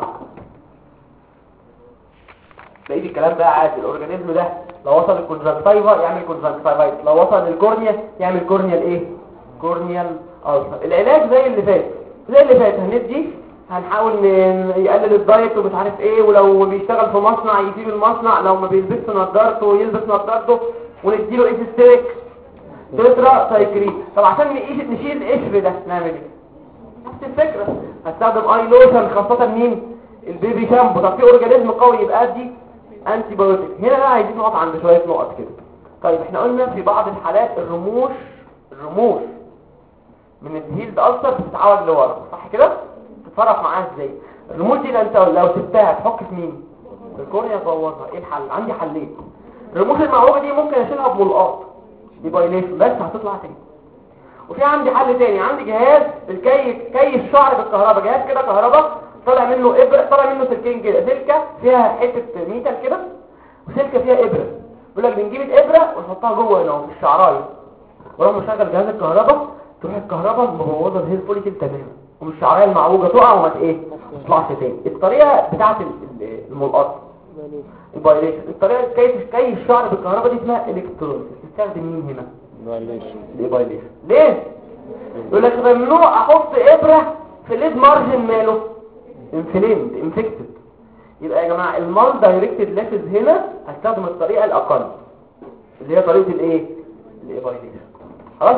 بقيت الكلام بقى عادي الاورجانيزم ده لو وصل الكونجكتيفا يعمل كونجكتيفايت لو وصل للكورنيا يعمل كورنيال ايه كورنيال ألسر العلاج زي اللي فات زي اللي فات هندي هنحاول ن- يقلل الدايت ومش عارف ايه ولو بيشتغل في مصنع يسيب المصنع لو ما بيلبسش نضارته يلبس نضارته ونديله ايه سيستيك تترا سايكرين طب عشان نقيس نشيل القشر ده نعمل ايه نفس الفكرة هستخدم اي لوشن خاصة مين البيبي شامبو طب في اورجانيزم قوي يبقى دي انتي بايوتيك هنا بقى عايزين نقف عند شوية نقط كده طيب احنا قلنا في بعض الحالات الرموش الرموش من الهيلد ألسر بتتعوج لورا صح كده تتصرف معاها ازاي الرموش دي لو انت لو سبتها تحك في مين في الكورنيا تبوظها ايه الحل عندي حلين الرموش المعوجة دي ممكن اشيلها بملقاط دي بايليشن بس هتطلع تاني وفي عندي حل تاني عندي جهاز الكي كي الشعر بالكهرباء جهاز كده كهرباء طالع منه ابره طالع منه سلكين كده سلكه فيها حته ميتال كده وسلكه فيها ابره بيقول لك بنجيب الابره ونحطها جوه هنا في الشعرايه ولما مشغل جهاز الكهرباء تروح الكهرباء مبوظه الهير فوليكل تماما والشعرايه المعوجه تقع وما ت- ايه ما تطلعش تاني الطريقه بتاعه ال- ال- الملقط بلاش البايليشن الطريقه كي كي الشعر بالكهرباء دي اسمها الكترون تستخدم مين هنا معلش الايبايليشن ليه يقول لك ممنوع احط ابره في الليد مارجن ماله انفليمد انفكتد يبقى يا جماعه المال دايركتد لاسز هنا هستخدم الطريقه الاقل اللي هي طريقه الايه الايبايليشن خلاص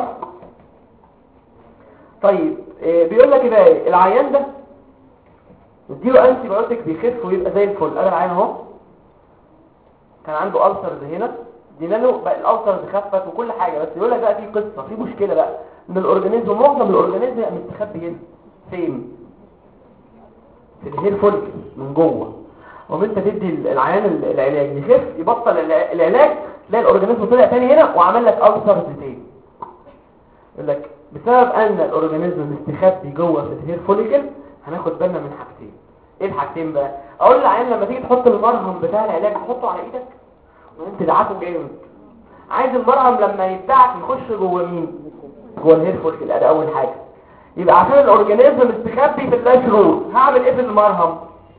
طيب إيه بيقول لك بقى إيه؟ العيان ده نديله انتي بايوتيك بيخف ويبقى زي الفل ادي العيان اهو كان عنده ألسرز هنا ادينا له بقى الألسرز خفت وكل حاجة بس يقول لك بقى في قصة في مشكلة بقى ان الاورجانيزم معظم الاورجانيزم يبقى مستخبي هنا فين في الهير فوليكل من جوه وما انت تدي العيان ال- العلاج يخف يبطل الع- العلاج تلاقي الاورجانيزم طلع تاني هنا وعمل لك ألسرز تاني يقول لك بسبب ان الاورجانيزم مستخبي جوه في الهير فوليكل هناخد بالنا من حاجتين ايه الحاجتين بقى اقول للعيان لما تيجي تحط المرهم بتاع العلاج تحطه على ايدك وانت تدعكه جامد عايز المرهم لما يدعك يخش جوه مين جوه الهير فوليكل ادي اول حاجه يبقى عشان الاورجانيزم مستخبي في اللاش روت هعمل ايه في المرهم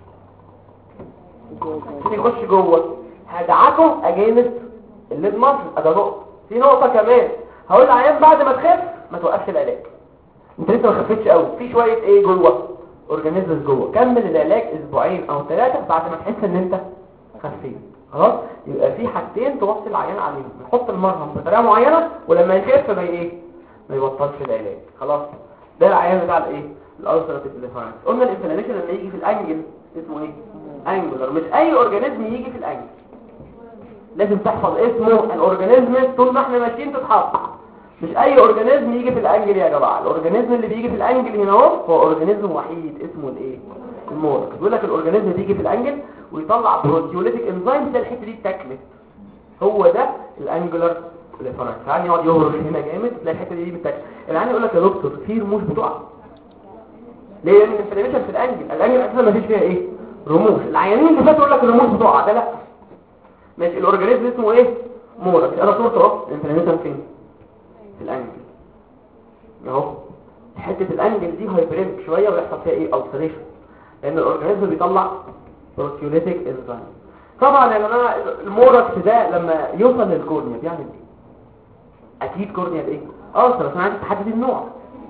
عشان يخش جوه هدعكه اجينست الليد ماسل ادي نقطه في نقطه كمان هقول للعيان بعد ما تخف ما توقفش العلاج انت لسه ما خفتش قوي في شويه ايه جوه اورجانيزمز جوه كمل العلاج اسبوعين او ثلاثه بعد ما تحس ان انت خفيت خلاص يبقى في حاجتين توصي العيان عليهم نحط المرهم بطريقه معينه ولما يخف ما ايه ما يبطلش العلاج خلاص ده العيان بتاع الايه الالسراتيف ليفرانس قلنا الانفلاميشن لما يجي في الانجل اسمه ايه انجلر مش اي اورجانيزم يجي في الانجل لازم تحفظ اسمه الاورجانيزم طول ما احنا ماشيين تتحط مش اي اورجانيزم يجي في الانجل يا جماعه الاورجانيزم اللي بيجي في الانجل هنا اهو هو اورجانيزم وحيد اسمه الايه المورك بيقول لك الاورجانيزم بيجي في الانجل ويطلع بروتيوليتيك انزيم تلاقي الحته دي اتاكلت هو ده الانجلر ريفرنس يعني يقعد يهرش هنا جامد تلاقي الحته دي بتاكل العيان يقول لك يا دكتور في رموش بتقع ليه لان الانفلاميشن في الانجل الانجل اساسا ما فيش فيها ايه رموش العيانين اللي فاتوا يقول لك الرموش بتقع ده لا ماشي الاورجانيزم اسمه ايه مورك انا صورته اهو الانفلاميشن فين في الانجل اهو حته الانجل دي هايبريمك شويه ويحصل فيها ايه التريشن لان الاورجانيزم بيطلع بروتيوليتيك انزيم طبعا يا جماعه الموركس ده لما يوصل للكورنيا بيعمل ايه اكيد كورنيا ايه ألسر بس انا عايز تحدد النوع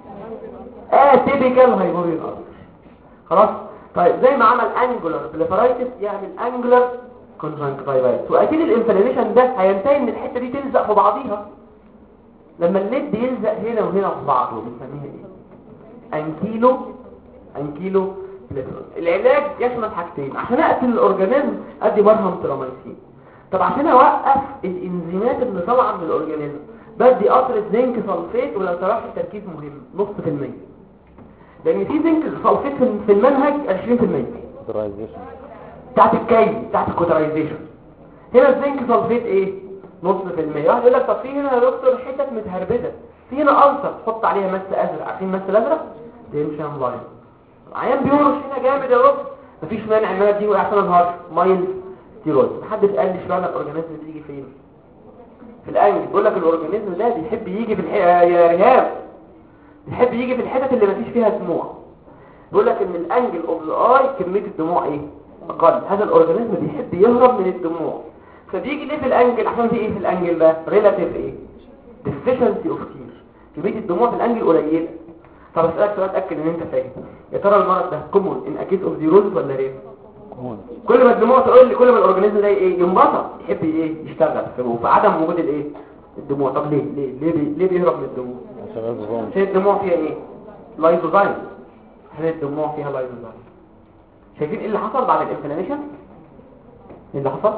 اه تيبيكال هايبوريون ألسر خلاص طيب زي ما عمل انجولار بليفرايتس يعمل انجولار كونجنكتيفايتس واكيد الانفلاميشن ده هينتهي ان الحته دي تلزق في بعضيها لما الليد يلزق هنا وهنا في بعضه بنسميها ايه انكيلو انكيلو بليفرايتس العلاج يشمل حاجتين عشان اقتل الاورجانيزم ادي مرهم تراميسين طب عشان اوقف الانزيمات اللي طالعه من الاورجانيزم بدي قطره زنك سلفيت ولو تعرفش التركيز مهم نص في المية لان في زنك سلفيت في- في المنهج 20% كوترايزيشن بتاعت الكي بتاعت الكوترايزيشن هنا الزنك سلفيت ايه نص في المية واحد يقول لك طب في هنا يا دكتور حتت متهربده في هنا ألسر تحط عليها مس ازرق عارفين مس الازرق تمشي لاين عيان بيهرش هنا جامد يا دكتور مفيش مانع ان انا اديله احسن انهار مايل ستيرويد محدش قال لي اشمعنى الاورجانيزم بيجي فين في الانجل بيقول لك الاورجانيزم ده بيحب يجي في الح... يا رهاب بيحب يجي في الحتت اللي مفيش فيها دموع بيقول لك ان الانجل اوف ذا اي كميه الدموع ايه اقل هذا الاورجانيزم بيحب يهرب من الدموع فبيجي ليه في الانجل عشان في ايه في الانجل ده ريلاتيف ايه deficiency اوف تير كميه الدموع في الانجل قليله طب اسالك سؤال اتاكد ان انت فاهم يا ترى المرض ده كومون ان اكيد اوف زيروز ولا رير كومون كل ما الدموع تقول لي كل ما الاورجانيزم ده ايه ينبسط يحب ايه يشتغل في في عدم وجود الايه الدموع طب ليه ليه ليه, بي... ليه بيهرب من الدموع عشان الزوم عشان الدموع فيها ايه لايزوزايم عشان الدموع فيها لايزوزايم شايفين ايه اللي حصل بعد الانفلاميشن ايه اللي حصل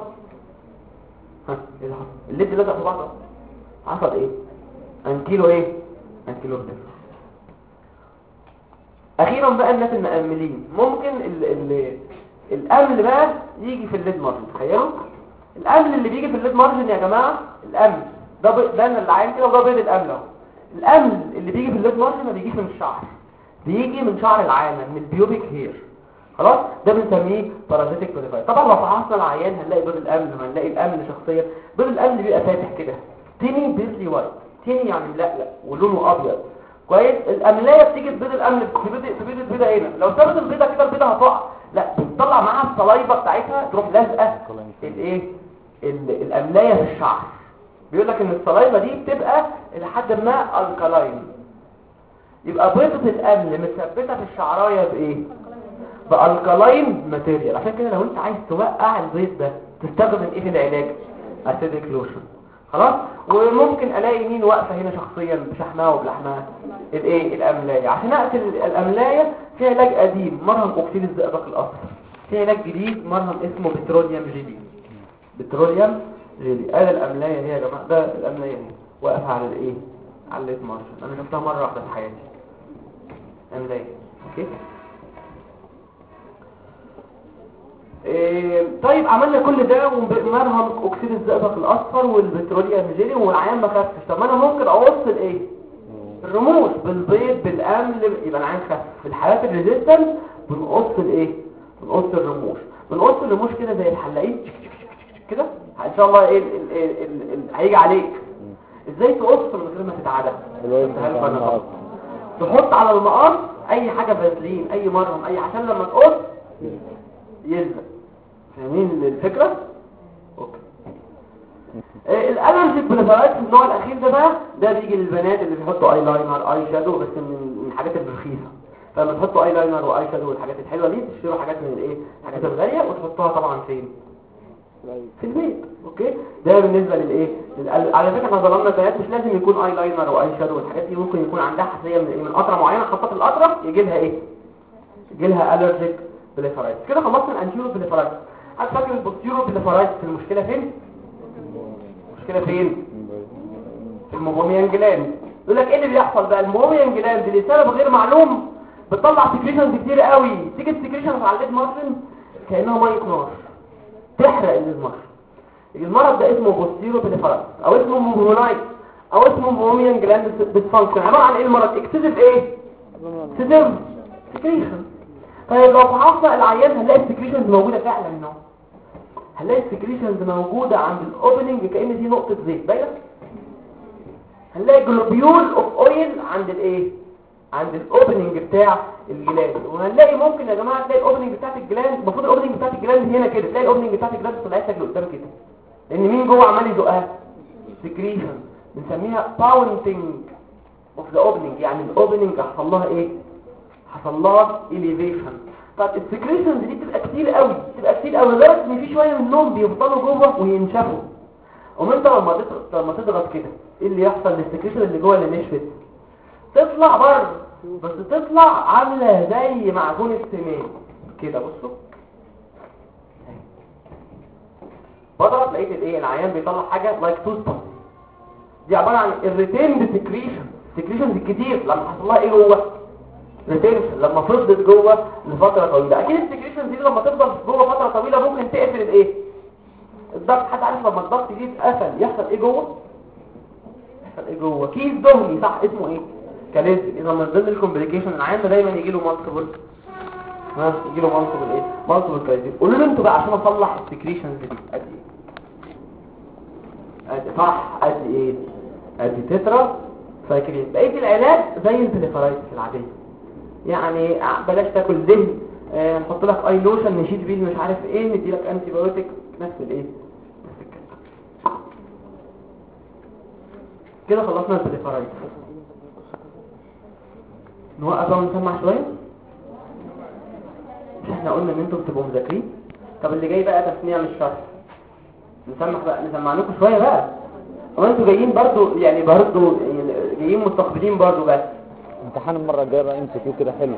ها ايه اللي حصل الليد لزق في بعضه حصل ايه انكيلو ايه انكيلو بتاع اخيرا بقى الناس المأملين ممكن ال ال الامل بقى يجي في الليد مارجن تخيلوا الامل اللي بيجي في الليد مارجن يا جماعه الامل ده ب- ده اللي عين كده وده بيض الامل اهو الامل اللي بيجي في الليد مارجن ما بيجيش من الشعر بيجي من شعر العانه من البيوبيك هير خلاص ده بنسميه بارازيتيك بوليفاي طبعا لو فحصنا العيان هنلاقي بيض الامل وهنلاقي الامل شخصيا بيض الامل بيبقى فاتح كده تيني بيزلي وايت تيني يعني ملقلق ولونه ابيض كويس الاملايه بتيجي تبيض الامل في بيض في بيض البيضه هنا لو سابت البيضه كده البيضه هتقع لا بتطلع معاها الصلايبه بتاعتها تروح لازقه الايه ال- الاملايه في الشعر بيقول لك ان الصلايبه دي بتبقى لحد ما الكلاين يبقى بيضه الامل متثبته في الشعرايه بايه بالكلاين ماتيريال عشان كده لو انت عايز توقع البيض ده تستخدم ايه في العلاج اسيدك لوشن خلاص وممكن الاقي مين واقفه هنا شخصيا بشحمها وبلحمها الايه الاملايه عشان اقتل الاملايه في علاج قديم مرهم اكسيد الزئبق الاصفر في علاج جديد مرهم اسمه بتروليوم جيلي بتروليوم جيلي ادي الاملايه هي يا جماعه ده الاملايه دي واقفه على الايه على الليت مارشن انا شفتها مره واحده في حياتي املايه اوكي إيه، طيب عملنا كل ده ومرهم اكسيد الزئبق الاصفر والبتروليوم جيلي والعيان ما خفش طب ما انا ممكن اوصل ايه الرموش بالبيض بالامل يبقى العيان خف في الحالات الريزيستنس بنقص الايه بنقص الرموش بنقص الرموش كده زي الحلاقين كده ان شاء الله ايه ال- ال- ال- ال- هيجي عليك ازاي تقص من غير ما تتعدى الوزن قلتها لكم بتاع أنا المقص. طبعا. تحط على المقص اي حاجه فازلين اي مرهم اي عشان لما تقص يلزق فاهمين الفكره اوكي آه، الالرجيك بليفرايت في النوع الاخير ده بقى ده بيجي للبنات اللي بيحطوا اي لاينر اي شادو بس من من الحاجات الرخيصه فلما تحطوا اي لاينر واي شادو والحاجات الحلوه دي تشتروا حاجات من الايه الحاجات الغاليه وتحطوها طبعا فين في البيت اوكي ده بالنسبه للايه للأل- على فكره احنا ظلمنا البنات مش لازم يكون اي لاينر واي شادو والحاجات دي ممكن يكون عندها حساسيه من من قطره معينه خاصه القطره يجي لها ايه يجي لها الرجيك بليفرايت كده خلصنا الانتيرو بليفرايت حد فاكر البوستيرو بليفرايت في المشكله فين المشكله فين في الموميان جلاند يقول لك ايه اللي بيحصل بقى الموميان جلاند لسبب غير معلوم بتطلع سكريشنز كتير قوي تيجي السكريشنز على الليد مارجن كانها ميه نار تحرق الليد مارجن المرض ده اسمه بوستيرو بليفرايت او اسمه مومونايت او اسمه موميان جلاند ديسفانكشن عباره عن ايه المرض اكسسيف ايه اكسسيف سكريشن طيب لو فحصنا العيان هنلاقي السكريشنز موجوده فعلا هنا هنلاقي السكريشنز موجوده عند الاوبننج كأن في نقطه زيت باينه هنلاقي جلوبيول اوف اويل عند الايه عند الاوبننج بتاع الجلاند وهنلاقي ممكن يا جماعه تلاقي الاوبننج بتاعت الجلاند المفروض الاوبننج بتاعت الجلاند هنا كده تلاقي الاوبننج بتاعت الجلاند طلعت لك لقدام كده لان مين جوه عمال يزقها سكريشن بنسميها باونتنج اوف ذا اوبننج يعني الاوبننج حصل لها ايه حصل لها اليفيشن طب السكريشنز دي بتبقى كتير قوي بتبقى كتير قوي لدرجه ان في شويه منهم بيفضلوا جوه وينشفوا وما انت لما تضغط لما تضغط كده ايه اللي يحصل للسكريشن اللي جوه اللي نشفت تطلع بره بس تطلع عامله زي معجون السنان كده بصوا بضغط لقيت الايه العيان بيطلع حاجه لايك توستم دي عباره عن الريتيند سكريشن سكريشنز كتير لما حصل لها ايه جوه ريتنشن لما فضلت جوه لفتره طويله اكيد السكريشنز دي لما تفضل جوه فتره طويله ممكن تقفل الايه الضغط حد عارف لما الضغط دي اتقفل يحصل ايه جوه يحصل ايه جوه كيس دهني صح اسمه ايه كاليز اذا من ضمن الكومبليكيشن العيان ده دايما يجي له مالتيبل ها يجي له مالتيبل ايه مالتيبل كاليز قولوا لي انتوا بقى عشان اصلح السكريشنز دي قد ايه قد صح قد ايه قد تترا فاكرين بقيه العلاج زي البليفرايتس العاديه يعني بلاش تاكل دهن آه، نحط لك اي لوشن نشيل بيه مش عارف ايه ندي لك انتي بايوتيك نفس الايه نفس الكلام كده خلصنا البليفرايتس نوقف بقى ونسمع شويه مش احنا قلنا ان انتوا بتبقوا مذاكرين طب اللي جاي بقى تسميع مش شرح نسمع بقى نسمع لكم شويه بقى هو انتوا جايين برضو يعني برضو يعني جايين مستقبلين برضو بس امتحان المرة الجاية بقى ام سي كيو كده حلو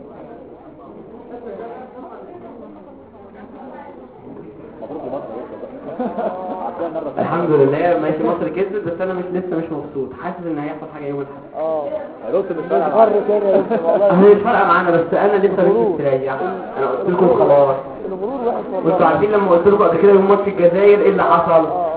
الحمد لله ماشي مصر كسبت بس انا مش لسه مش مبسوط حاسس ان هيحصل حاجه يوم الاحد اه يا دكتور مش مر كده يا دكتور والله هي مش فارقه معانا بس انا لسه مش مستريح انا قلت لكم خلاص الغرور وحش وانتوا والله عارفين لما قلت لكم قبل كده يوم ماتش الجزائر ايه اللي حصل اه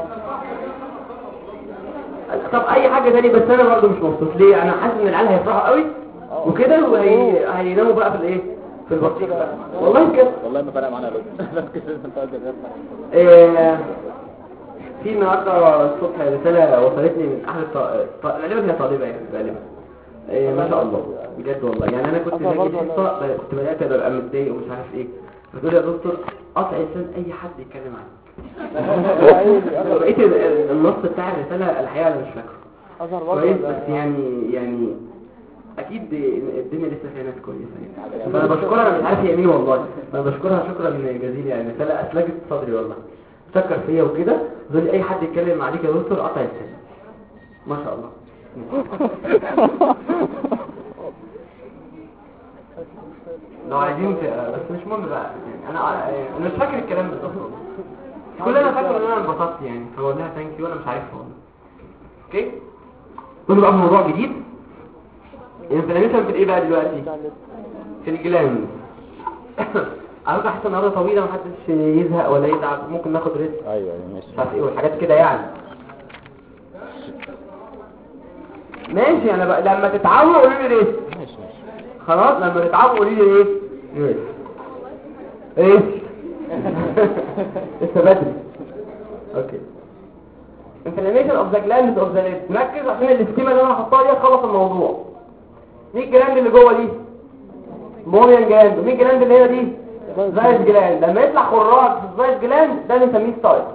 طب اي حاجه تاني بس انا برضه مش مبسوط ليه انا حاسس ان العيال هيفرحوا قوي وكده وهيناموا بقى في الايه في البطيخ بقى والله كده والله ما فرق معانا يا دكتور بس كده انت قادر تفهم. آه، في النهارده الصبح رسالة وصلتني من أحد الط- ط- غالبا هي طالبة يعني غالبا آه، ما شاء الله بجد والله يعني أنا كنت أنا باجي برضه الحصة ب- كنت بدأت أبقى متضايق ومش عارف إيه بتقول يا دكتور قطع لسان أي حد يتكلم عنك يا عيني انا بقيت ال- النص بتاع الرسالة الحقيقة أنا مش فاكره اظهر برضه كويس ولا- بس يعني يعني اكيد الدنيا لسه فيها ناس كويسه يعني فانا بشكرها انا مش عارف هي مين والله انا بشكرها شكرا جزيلا يعني رساله اسلجت صدري والله فكر فيا وكده تقول لي اي حد يتكلم عليك يا دكتور قطع السن ما شاء الله لو عايزين ت- بس مش مهم بقى يعني انا انا مش فاكر الكلام بالظبط والله. كل اللي انا فاكره ان انا انبسطت يعني فبقول لها ثانك يو انا مش عارفها والله اوكي ندخل بقى في موضوع جديد الانفلاميشن في الايه بقى دلوقتي بتاع اللبس. في الجلاند على فكره حاسس النهارده طويله محدش يزهق ولا يتعب ممكن ناخد ريست ايوه ايوه ماشي مش عارف ايه والحاجات كده يعني ماشي انا بقى لما تتعبوا قولوا لي ريست ماشي ماشي خلاص لما تتعبوا قولي لي ايه ايه ايه لسه بدري اوكي inflammation of the glands of the lid نركز عشان الاستيمة اللي انا هحطها دي هتخلص الموضوع مين الجلاند اللي جوه دي موميان جلاند ومين الجلاند اللي هنا دي زايد جلاند لما يطلع خراج في الزايد جلاند ده بنسميه ستايل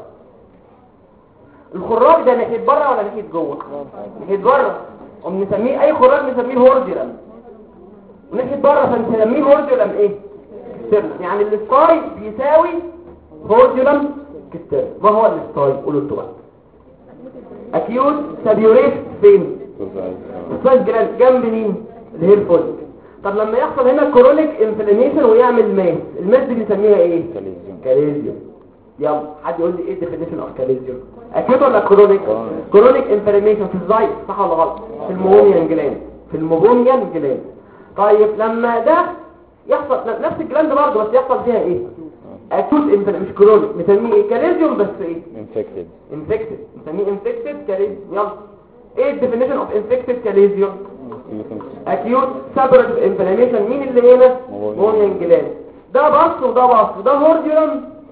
الخراج ده ناحيه بره ولا ناحيه جوه ناحيه بره وبنسميه اي خراج نسميه هورديرم وناحيه بره فنسميه هورديرم ايه كسترن يعني الستاي بيساوي هورديرم كسترن ما هو الستاي قولوا انتوا بقى اكيوت سابيوريت فين السايد جلاند جنب مين الهير فوليك طب لما يحصل هنا كرونيك انفلاميشن ويعمل ماس الماس دي بنسميها ايه كاليزيوم كاليزيوم يلا حد يقول لي ايه الديفينيشن اوف كاليزيوم اكيوت ولا كرونيك Chronic. كرونيك انفلاميشن في الزايد صح ولا غلط في الموميان جلاند في الموميان جلاند طيب لما ده يحصل نفس الجلاند برضه بس يحصل فيها ايه اكيوت انفلاميشن مش كرونيك نسميه ايه كاليزيوم بس ايه انفكتد انفكتد نسميه انفكتد كاليزيوم يلا ايه الديفينيشن اوف انفكتد كاليزيوم acute separative inflammation مين اللي هنا Mobile. مونيان جلاند ده بص وده بص ده هورديولم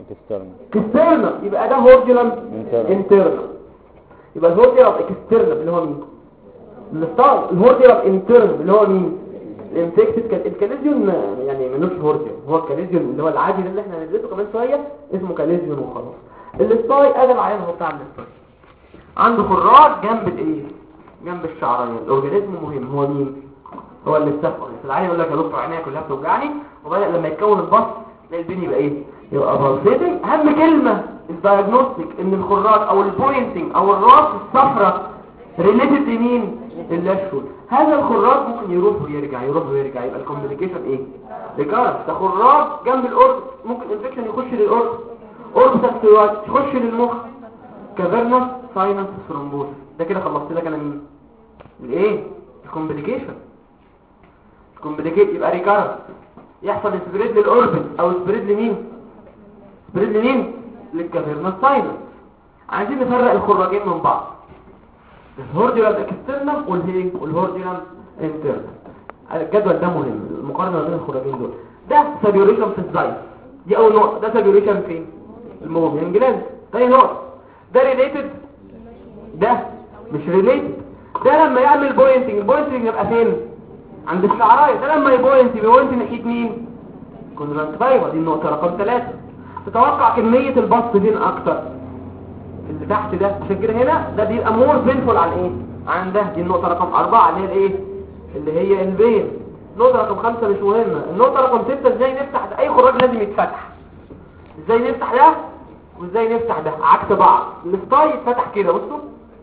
اكسترنال اكسترنال يبقى ده هورديولم Internal. انترنال يبقى الهورديولم اكسترنال اللي هو مين الستار الهورديولم انترنال اللي هو مين الانفكتد كان الكاليزيون يعني ملوش هورديوم هو الكاليزيون اللي هو العادي ده اللي احنا هندرسه كمان شويه اسمه كاليزيون وخلاص الستاي ادي العيان هو بتاع الستاي عنده خراج جنب الايه جنب الشعرين الاورجانيزم مهم هو مين هو اللي استفقد العيان يقول لك يا دكتور عينيا كلها بتوجعني وبدا لما يتكون البص تلاقي البين يبقى ايه يبقى بالسيتنج اهم كلمه الدايجنوستيك ان الخراج او البوينتنج او الراس الصفراء ريليتد لمين للاشهر هذا الخراج ممكن يروح ويرجع يروح ويرجع يبقى الكومبليكيشن ايه ريكارد ده خراج جنب الاورد ممكن انفكشن يخش للاورد اورد يخش للمخ كافيرنس ساينس ثرومبوز ده كده خلصت لك انا مين الايه الكومبليكيشن الكومبليكيت يبقى ريكارد يحصل سبريد للاوربت او سبريد لمين سبريد لمين للكافيرنس ساينس عايزين نفرق الخراجين من بعض الهورديولال اكسترنال والهي والهورديولال انترنال الجدول ده مهم المقارنه بين الخراجين دول ده سابيوريشن في الزايد دي اول نقطه ده سابيوريشن فين المومين جلاند تاني نقطه ده ريليتد ده مش ريليتد ده لما يعمل بوينتنج البوينتنج يبقى فين عند الشعرايه ده لما يبوينت يبوينت ناحيه مين كونجكتيفا دي النقطه رقم 3 تتوقع كميه البسط فين اكتر اللي تحت ده عشان كده هنا ده بيبقى مور بينفول عن ايه عن ده دي النقطه رقم 4 اللي هي الايه اللي هي البين النقطه رقم 5 مش مهمه النقطه رقم 6 ازاي نفتح ده اي خراج لازم يتفتح ازاي نفتح ده وازاي نفتح ده عكس بعض الستاي يتفتح كده بصوا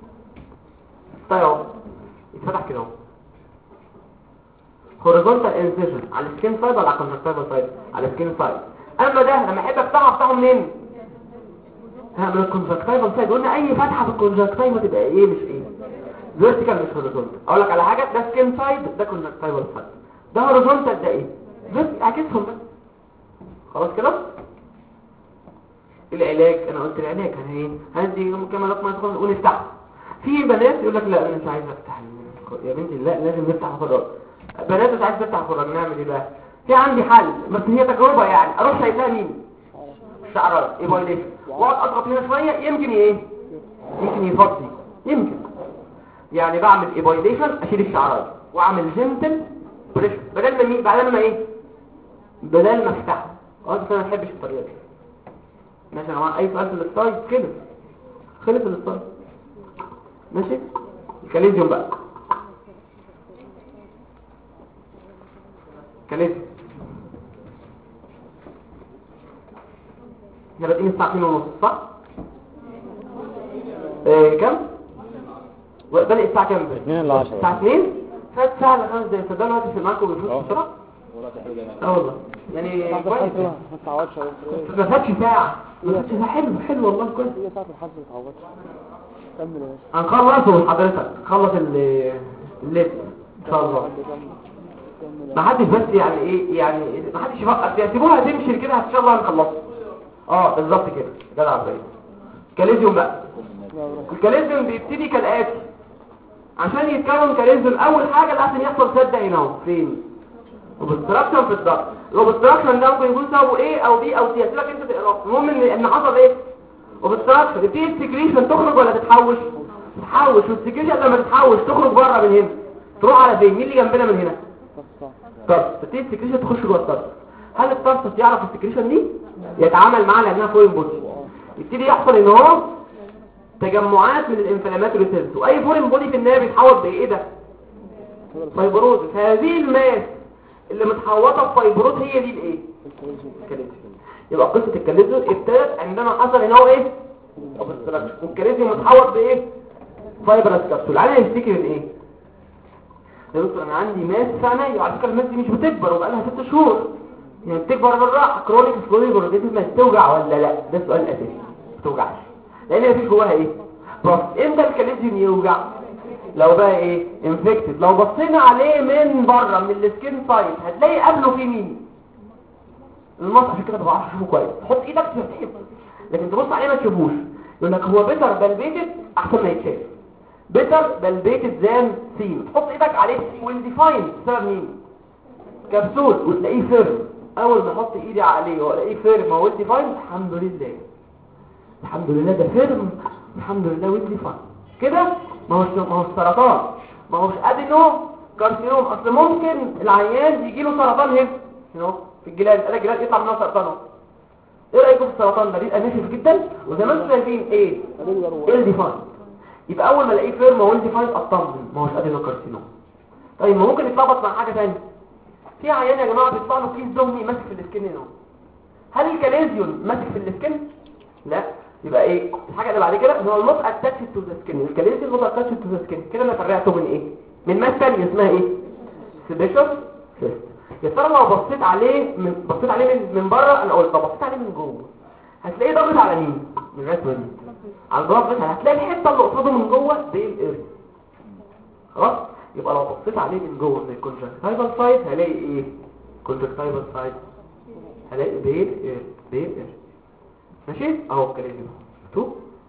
ستاي اهو يتفتح كده اهو هوريزونتال انسيشن على السكين سايد ولا على الكونجكتيفال سايد على السكين سايد اما ده لما احب افتحه افتحه منين ها من الكونجكتيفال سايد قلنا اي فتحه في الكونجكتيفا تبقى ايه مش ايه فيرتيكال مش هوريزونتال اقول لك على حاجه ده سكين سايد ده كونجكتيفال سايد ده هوريزونتال ده ايه فيرتيكال اعكسهم بقى خلاص كده العلاج انا قلت العلاج انا ايه هندي كما لقمه يدخل نقول افتح في بنات يقول لك لا انا مش عايز افتح يا بنتي لا لازم نفتح خراج بنات مش عايز تفتح خراج نعمل ايه بقى في عندي حل بس هي تجربه يعني اروح شايف لها مين شعرات ايبايليشن واقعد اضغط هنا شويه يمكن ايه يمكن يفضي يمكن يعني بعمل ايبايليشن اشيل الشعرات واعمل جنتل بريشر بدل ما مين بدل ما ايه بدل ما افتحه اه بس انا ما بحبش الطريقه دي ماشي يا جماعه اي سؤال في الستايل خلص خلص الستايل ماشي الكاليزيوم بقى كاليزيوم احنا بادئين الساعه 2 ونص صح ايه كام بادئ الساعه كام 2 ل 10 الساعه 2 فات ساعه ل 5 دقايق صدقني الوقت في معاكم بيفوت اه. بسرعه اه والله يعني بعد كويس الحظ ما تعودش ما فاتش ساعه ما فاتش ساعه حلو حلو والله كويس هي ساعة الحظ ما تعودش كمل يا باشا هنخلصه حضرتك خلص ال- الليل ان شاء الله كمل ما حدش بس يعني ايه يعني ما حدش يفكر فيها سيبوها تمشي كده ان شاء الله هنخلصها اه بالظبط كده جدع ابراهيم كاليزيوم بقى الكاليزيوم بيبتدي كالاتي عشان يتكون كاليزيوم اول حاجه لازم يحصل سد هنا اهو فين وبالتراكشن في الضغط وبالتراكشن ده ممكن يكون سببه ايه او بي او سي هسيبك انت تقراه المهم ان ان حصل ايه وبالتراكشن تبتدي السكريشن تخرج ولا تتحوش تتحوش والسكريشن لما تتحوش تخرج بره من هنا تروح على فين مين اللي جنبنا من هنا طرف تبتدي السكريشن تخش جوه الطرف هل الطرف يعرف السكريشن دي يتعامل معاها لانها فوين بودي يبتدي يحصل ان هو تجمعات من الانفلاماتوري سيلز واي فورين بودي في النهايه بيتحوط بايه ده فايبروز هذه الماس اللي متحوطه بفايبروز هي دي الايه الكاليزيوم يبقى قصه الكاليزيوم ابتدت عندما حصل ان هو ايه اوبستراكشن والكاليزيوم متحوط بايه فايبرس كابسول على يفتكر من ايه يا دكتور انا عندي ماس في عينيا وعلى فكره الماس دي مش بتكبر وبقى لها ست شهور يعني بتكبر بالراحه كرونيك سكولي بروتيتيف ماس توجع ولا لا ده السؤال الاساسي ما توجعش لان مفيش جواها ايه بس امتى الكاليزيوم يوجع لو بقى ايه انفكتد لو بصينا عليه من بره من السكين سايت هتلاقي قبله في مين المص عشان كده ما بعرفش اشوفه كويس حط ايدك تفتحه لكن تبص عليه ما تشوفوش يقول لك هو بيتر بلبيتد احسن ما يتشاف بيتر بلبيتد زان سين تحط ايدك عليه ويل ديفاين بسبب مين كبسول وتلاقيه فيرم اول ما احط ايدي عليه والاقيه فيرم ويل ديفاين الحمد لله الحمد لله ده فيرم الحمد لله ويل ديفاين كده ما هوش ما هوش سرطان ما هوش ادينو كارسينوم اصل ممكن العيان يجي له سرطان هنا هنا في الجلاد انا الجلاد يطلع منها سرطان اهو ايه رايكم في السرطان ده بيبقى ناشف جدا وزي ما انتم شايفين ايه ايه الديفاين يبقى اول ما الاقيه فيرم ويل ديفاين اطمن ما هوش ادينو كارسينوم طيب ما ممكن يتلخبط مع حاجه ثانيه في عيان يا جماعه بيطلع له كيس دهني ماسك في السكن هنا هل الكاليزيون ماسك في السكن لا يبقى ايه الحاجه اللي بعد كده ان هو النوت اتاتش تو ذا سكن الكاليزيون نوت اتاتش تو ذا سكن كده انا فرعته من ايه من ماس ثانيه اسمها ايه سيبيشوس فيست يا ترى لو بصيت عليه من بصيت عليه من, من بره انا قلت لو بصيت عليه من جوه هتلاقيه ضاغط على مين من الرسمه دي على الجراف بس هتلاقي الحته اللي قصاده من جوه دي الارث خلاص يبقى لو بصيت عليه من جوه من الكونجكتيفال سايد هلاقي ايه كونجكتيفال سايد هلاقي بيل اير بيل اير ماشي اهو الكاليزيوم تو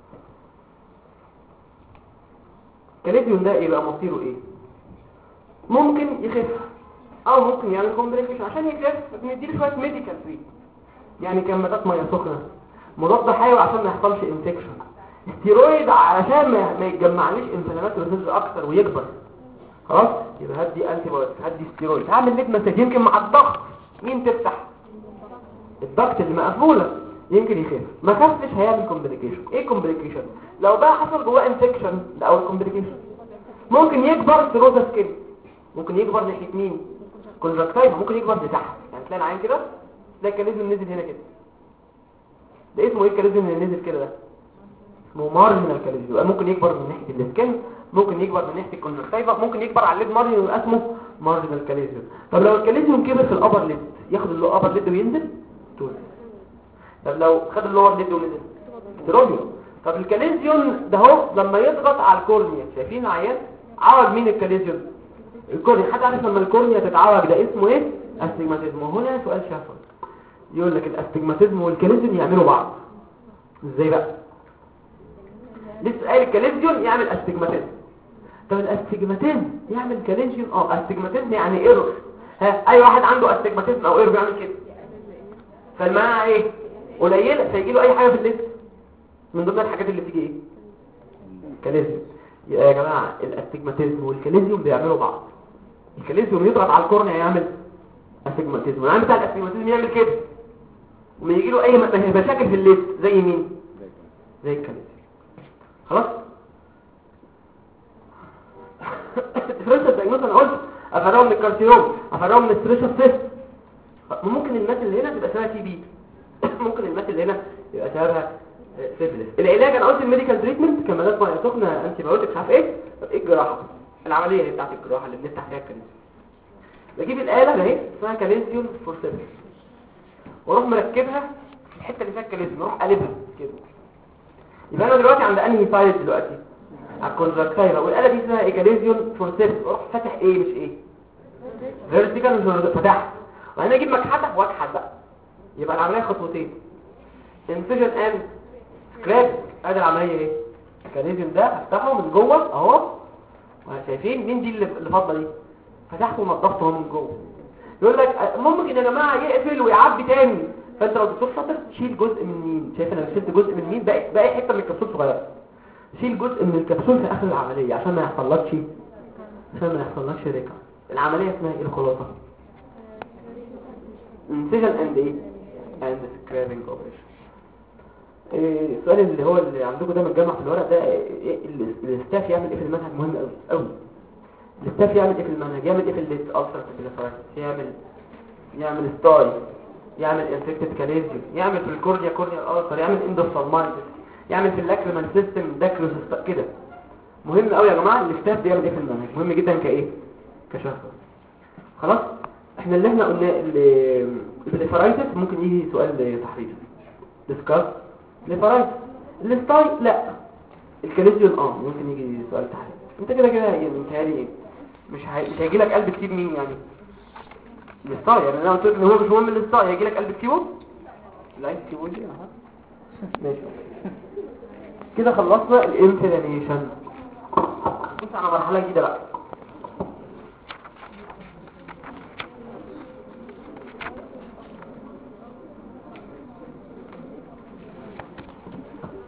الكاليزيوم ده ايه بقى مصيره ايه ممكن يخف او ممكن يعمل كومبليكيشن عشان يخف بنديله شويه ميديكال تريت يعني كمادات ميه سخنه مضاد حيوي عشان ما يحصلش انفكشن ستيرويد علشان ما ما يتجمعليش انفلامات ريسيرج اكتر ويكبر خلاص يبقى هدي انتي بايوتيك هدي ستيرويد هعمل ليد مساج يمكن مع الضغط مين تفتح الضغط اللي مقفوله يمكن يخف ما خفش هيعمل كومبليكيشن ايه كومبليكيشن لو بقى حصل جواه انفكشن ده اول كومبليكيشن ممكن يكبر سيروزا سكين ممكن يكبر ناحيه مين كونجكتيفا ممكن يكبر لتحت يعني تلاقي العين كده تلاقي الكاليزم نزل هنا كده ده اسمه ايه الكاليزم اللي نزل كده ده اسمه مارجنال كاليزم يبقى ممكن يكبر من ناحيه السكن ممكن يكبر من ناحيه الكونجكتيفا ممكن يكبر على الليد مارجن ويبقى اسمه مارجنال كاليزم طب لو الكاليزم كبر في الابر ليد ياخد الابر ليد وينزل تونس طب لو خد اللور ليد ونزل تروبيو طب الكاليزيون ده هو لما يضغط على الكورنيا شايفين العيان عوج مين الكاليزيون الكورنيا حد عارف لما الكورنيا تتعوج ده اسمه ايه استجماتيزم وهنا سؤال شافعي يقول لك الاستجماتيزم والكاليزيون يعملوا بعض ازاي بقى لسه قال الكاليزيون يعمل استجماتيزم طب الاستجماتيزم يعمل كاليزيون اه استجماتيزم يعني ايرور ها اي واحد عنده استجماتيزم او ايرور بيعمل كده فالمناعه ايه قليله فيجي له اي حاجه في الليست من ضمن الحاجات اللي بتيجي ايه كاليزيوم يا جماعه الاستجماتيزم والكاليزيوم بيعملوا بعض الكاليزيوم يضغط على الكورنيا يعمل استجماتيزم والعين بتاع الاستجماتيزم يعمل كده وما يجي له اي م- مشاكل في الليست زي مين زي الكاليزيوم خلاص الديفرنشال دايجنوز انا قلت افرقه من الكارسينوم افرقه من الستريشن سيست ممكن المات اللي هنا تبقى اسمها تي بي ممكن المات اللي هنا يبقى سببها سيفلس العلاج انا قلت الميديكال تريتمنت كمادات ميه سخنه انتي بايوتيك مش عارف ايه طب ايه الجراحه العمليه اللي بتاعت الجراحه اللي بنفتح فيها الكاليزيوم بجيب الاله اهي اسمها كاليزيوم فورسيبس واروح مركبها في الحته اللي فيها الكاليزيوم اروح قلبها كده يبقى انا دلوقتي عند انهي سايد دلوقتي على الكونجكتيفا والاله دي اسمها ايه كاليزيوم فورسيبس اروح فاتح ايه مش ايه فيرتيكال مش horizontal. فتحت وبعدين اجيب مكحته واكحت بقى يبقى العمليه خطوتين انفيجن اند سكراب ادي العمليه ايه الكاليزيوم ده افتحه من جوه اهو شايفين مين دي اللي اللي فاضله دي فتحته ونضفته من جوه يقول لك أه، ممكن يا جماعه يقفل ويعبي تاني فانت لو دكتور شاطر شيل جزء من مين شايف انا شلت جزء من مين باقي باقي حته من الكبسول صغيره شيل جزء من الكبسول في اخر العمليه عشان ما يحصلكش عشان ما يحصلكش ريكا العمليه اسمها ايه الخلاصه incision and ايه and scraping operation إيه، السؤال اللي هو اللي عندكم ده متجمع في الورق ده إيه ال- الاستاف يعمل ايه في المنهج مهم قوي قوي الاستاف يعمل ايه في المنهج يعمل ايه في الليت السر يعمل يعمل ستاي يعمل انفكتد كاليزيوم يعمل في الكورنيا كورنيا الالسر يعمل اندوسالمايتس يعمل في اللاكريمال سيستم داكروس كده مهم قوي يا جماعه الاستاف بيعمل ايه في المنهج مهم جدا كايه كشخص خلاص احنا اللي احنا قلنا البليفرايتس ممكن يجي سؤال تحرير ديسكاس بليفرايتس الستاي لا الكاليزيون اه ممكن يجي سؤال تحرير انت كده كده يعني متهيألي مش هي... مش هيجي لك قلب كتير مين يعني الستاي يعني انا قلت لك ان هو مش مهم الستاي هيجي لك قلب كتير لا انت تقول لي اها ماشي كده خلصنا الانفلاميشن بص على مرحله جديده بقى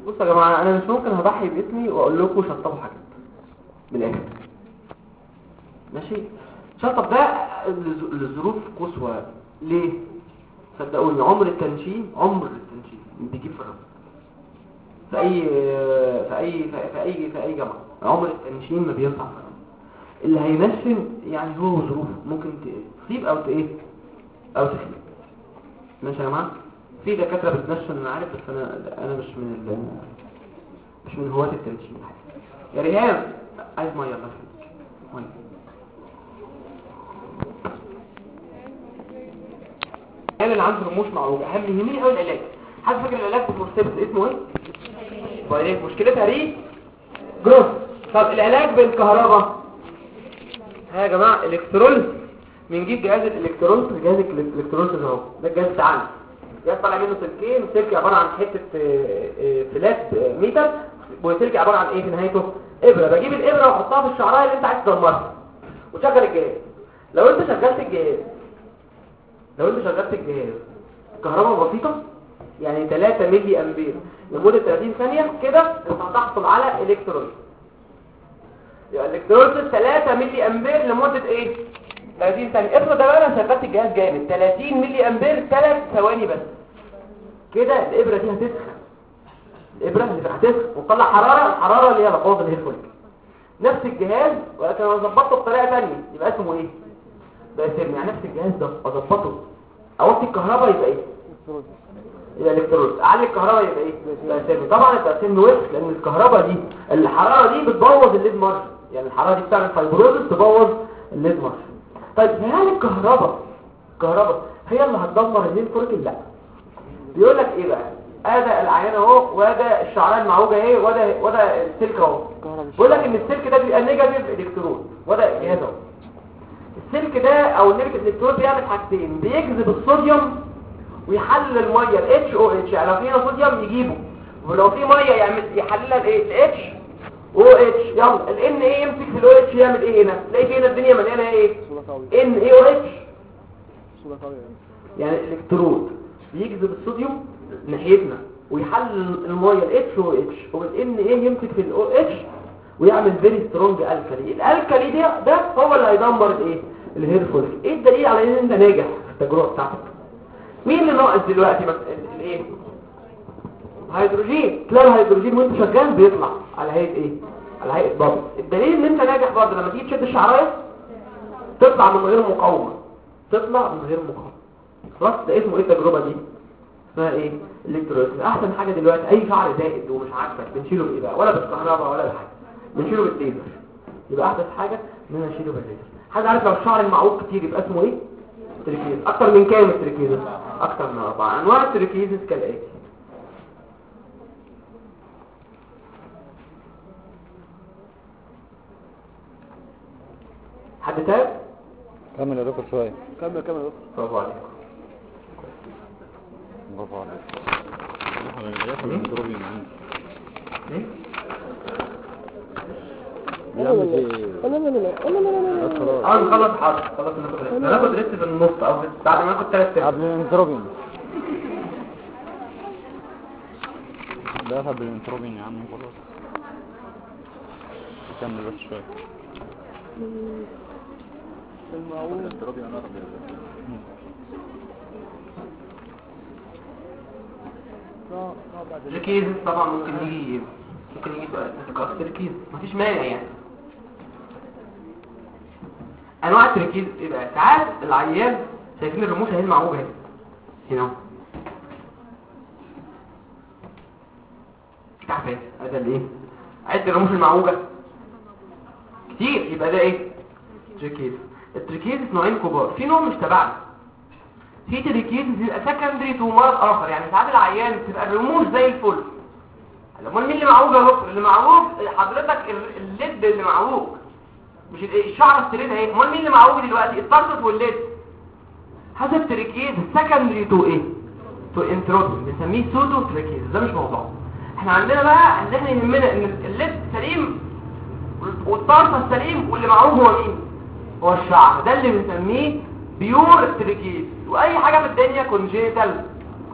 بصوا يا جماعه انا مش ممكن هضحي باسمي واقول لكم شطبوا حاجات من الاخر ماشي شطب ده لز- لظروف قصوى ليه صدقوني عمر التنشين عمر التنشين بيجيب في الرمل في اي في اي في اي في اي جامعه عمر التنشين ما بينفع في الرمل اللي هينشن يعني هو ظروف ممكن تصيب او ت- ايه او تخيب ماشي يا جماعه في دكاتره بتنشن انا عارف بس انا انا مش من ال... مش من هواة التنشين يا ريهام عايز ميه الله يخليك ميه العيال اللي عنده رموش معوجه اهم يهمني قوي العلاج حد فاكر العلاج بالمرتبط اسمه ايه بايليك مشكلتها ري جروث طب العلاج بالكهرباء ها يا جماعه الكتروليز بنجيب جهاز الالكتروليز جهاز الالكتروليز اهو ده الجهاز بتاعنا جهاز طالع منه سلكين سلك عباره عن حته آه، آه، فلات آه، ميتال وسلك عباره عن ايه في نهايته ابره بجيب الابره واحطها في الشعرايه اللي انت عايز تدمرها وشغل الجهاز لو انت شغلت الجهاز لو انت شغلت الجهاز كهرباء بسيطة يعني 3 ملي امبير لمدة 30 ثانية كده انت هتحصل على الكتروليز يبقى الالكتروليز 3 ملي امبير لمدة ايه 30 ثانية افرض بقى انا شغلت الجهاز جامد 30 ملي امبير 3 ثواني بس كده الابرة دي هتسخن الابرة اللي هتسخن وتطلع حرارة الحرارة اللي هي بقوة الهيرفوليك نفس الجهاز ولكن انا ظبطته بطريقة ثانيه يبقى اسمه ايه ده سيرم يعني نفس الجهاز ده اظبطه اوطي الكهرباء يبقى ايه يبقى الكترون اعلي الكهرباء يبقى ايه يبقى سيرم طبعا يبقى سيرم ويست لان الكهرباء دي الحراره دي بتبوظ الليد مارش يعني الحراره دي بتعمل فايبروزس تبوظ الليد مارش طيب هل الكهرباء الكهرباء هي اللي هتدمر الليد فوركل لا بيقول لك ايه بقى ادى العيان اهو وده الشعريه المعوجه اهي وده وده السلك اهو بيقول لك ان السلك ده بيبقى نيجاتيف الكترون وده الجهاز اهو السلك ده او النيجاتيف الكترون بيعمل حاجتين بيجذب الصوديوم ويحلل الميه ال HOH يعني لو فيها صوديوم يجيبه ولو في ميه يعمل يحللها الايه ال H OH يلا ال N ايه يمسك في ال OH يعمل ايه هنا تلاقي في هنا الدنيا مليانه ايه صورة قوية N A OH صورة قوية يعني الالكترون بيجذب الصوديوم ناحيتنا ويحلل الميه ال HOH وال N ايه يمسك في ال OH ويعمل فيري سترونج الكالي الالكالي ده ده هو اللي هيدمر الايه الهيرفوليك ايه الدليل على ان انت ناجح في التجربه بتاعتك مين اللي ناقص دلوقتي بس ال- الايه هيدروجين تلاقي الهيدروجين وانت شغال بيطلع على هيئه ايه على هيئه بابل الدليل ان انت ناجح برضه لما تيجي تشد الشعرايه تطلع من غير مقاومه تطلع من غير مقاومه خلاص ده اسمه ايه التجربه دي اسمها ايه الكتروليز احسن حاجه دلوقتي اي شعر زائد ومش عاجبك بنشيله بايه بقى ولا بالكهرباء ولا بحاجه بنشيله بالليزر يبقى احدث حاجه ان انا اشيله بالليزر حد عارف لو الشعر المعوج كتير يبقى اسمه ايه تريكيز اكتر من كام التريكيز اكتر من اربعه انواع التريكيز كالاتي حد تاب كمل يا دكتور شوية كمل كمل يا دكتور برافو عليك برافو عليك ايه بيعمل ايه لا لا لا لا لا لا لا بس خلاص اه نخلص حاضر خلاص ناخد ريست هناخد ريست في النص او في- بعد ما ناخد ثلاث قبل الانتروبين ده قبل الانتروبين يا عم خلاص كمل بس شوية المعون لا لا بعد تركيز طبعا ممكن يجي ممكن يجي بقى تركيز مفيش مانع يعني انواع التركيز ايه بقى ساعات العيان شايفين الرموش اهي المعوجه اهي هنا اهو. تعبان هذا الايه عد الرموش المعوجه كتير يبقى ده ايه تركيز التركيز نوعين كبار في نوع مش تبعنا في تركيز بيبقى سكندري تو مرض اخر يعني ساعات العيان بتبقى الرموش زي الفل امال مين اللي معوج يا دكتور اللي معوج حضرتك ال- الليد اللي معوج مش ال- الشعر السرير اهي امال مين اللي معوج دلوقتي الطرطس والليد هذا التركيز سكندري تو ايه تو انتروبين بنسميه سودو تركيز ده مش موضوع احنا عندنا بقى ان احنا يهمنا ان الليد سليم والطرطس سليم واللي معوج هو مين هو الشعر ده اللي بنسميه بيور تركيز واي حاجه في الدنيا كونجيتال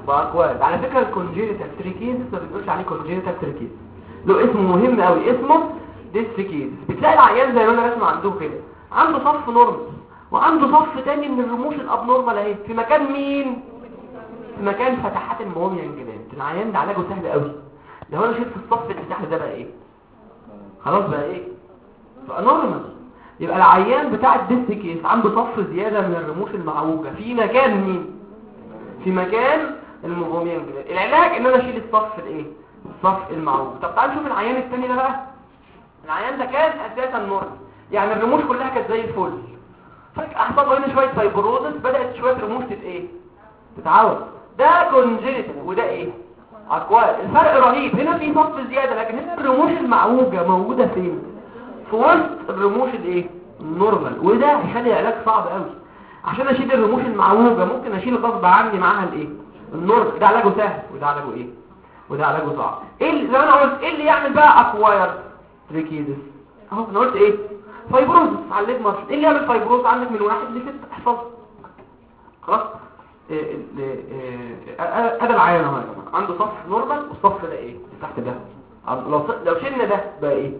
باكواد على فكره الكونجينيتال تريكيز ما بنقولش عليه كونجينيتال تريكيز له اسم مهم قوي اسمه ديستريكيز بتلاقي العيان زي ما انا رسمه عندكم كده عنده صف نورمال وعنده صف تاني من الرموش الابنورمال اهي في مكان مين في مكان فتحات الموميان جلاند العيان ده علاجه سهل قوي لو انا شلت الصف اللي تحت ده بقى ايه خلاص بقى ايه بقى نورمال يبقى العيان بتاع الديستريكيز عنده صف زياده من الرموش المعوجه في مكان مين في مكان الموميان جلاند العلاج ان انا اشيل الصف الايه الصف المعوج طب تعال نشوف العيان التاني ده بقى العيان ده كان اساسا نورمال يعني الرموش كلها كانت زي الفل فجأة حصل له هنا شوية فايبروزس بدأت شوية رموش تت ايه تتعود ده كونجينيتال وده ايه اكواد الفرق رهيب هنا في صف زيادة لكن هنا الرموش المعوجة موجودة فين في وسط الرموش الايه النورمال وده هيخلي العلاج صعب قوي عشان اشيل الرموش المعوجة ممكن اشيل غصب عني معاها الايه النورمال ده علاجه سهل وده علاجه ايه وده علاجه صعب ايه اللي زي ما انا قلت ايه اللي يعمل بقى اكواير تريكيدس اهو انا قلت ايه فايبروزس على الليد مارشل ايه اللي يعمل فايبروز عندك من واحد لست احفظ خلاص إيه إيه إيه ادي العيان اهو يا جماعه عنده صف نورمال والصف ده ايه اللي تحت ده عم- لو ص- لو شلنا ده بقى ايه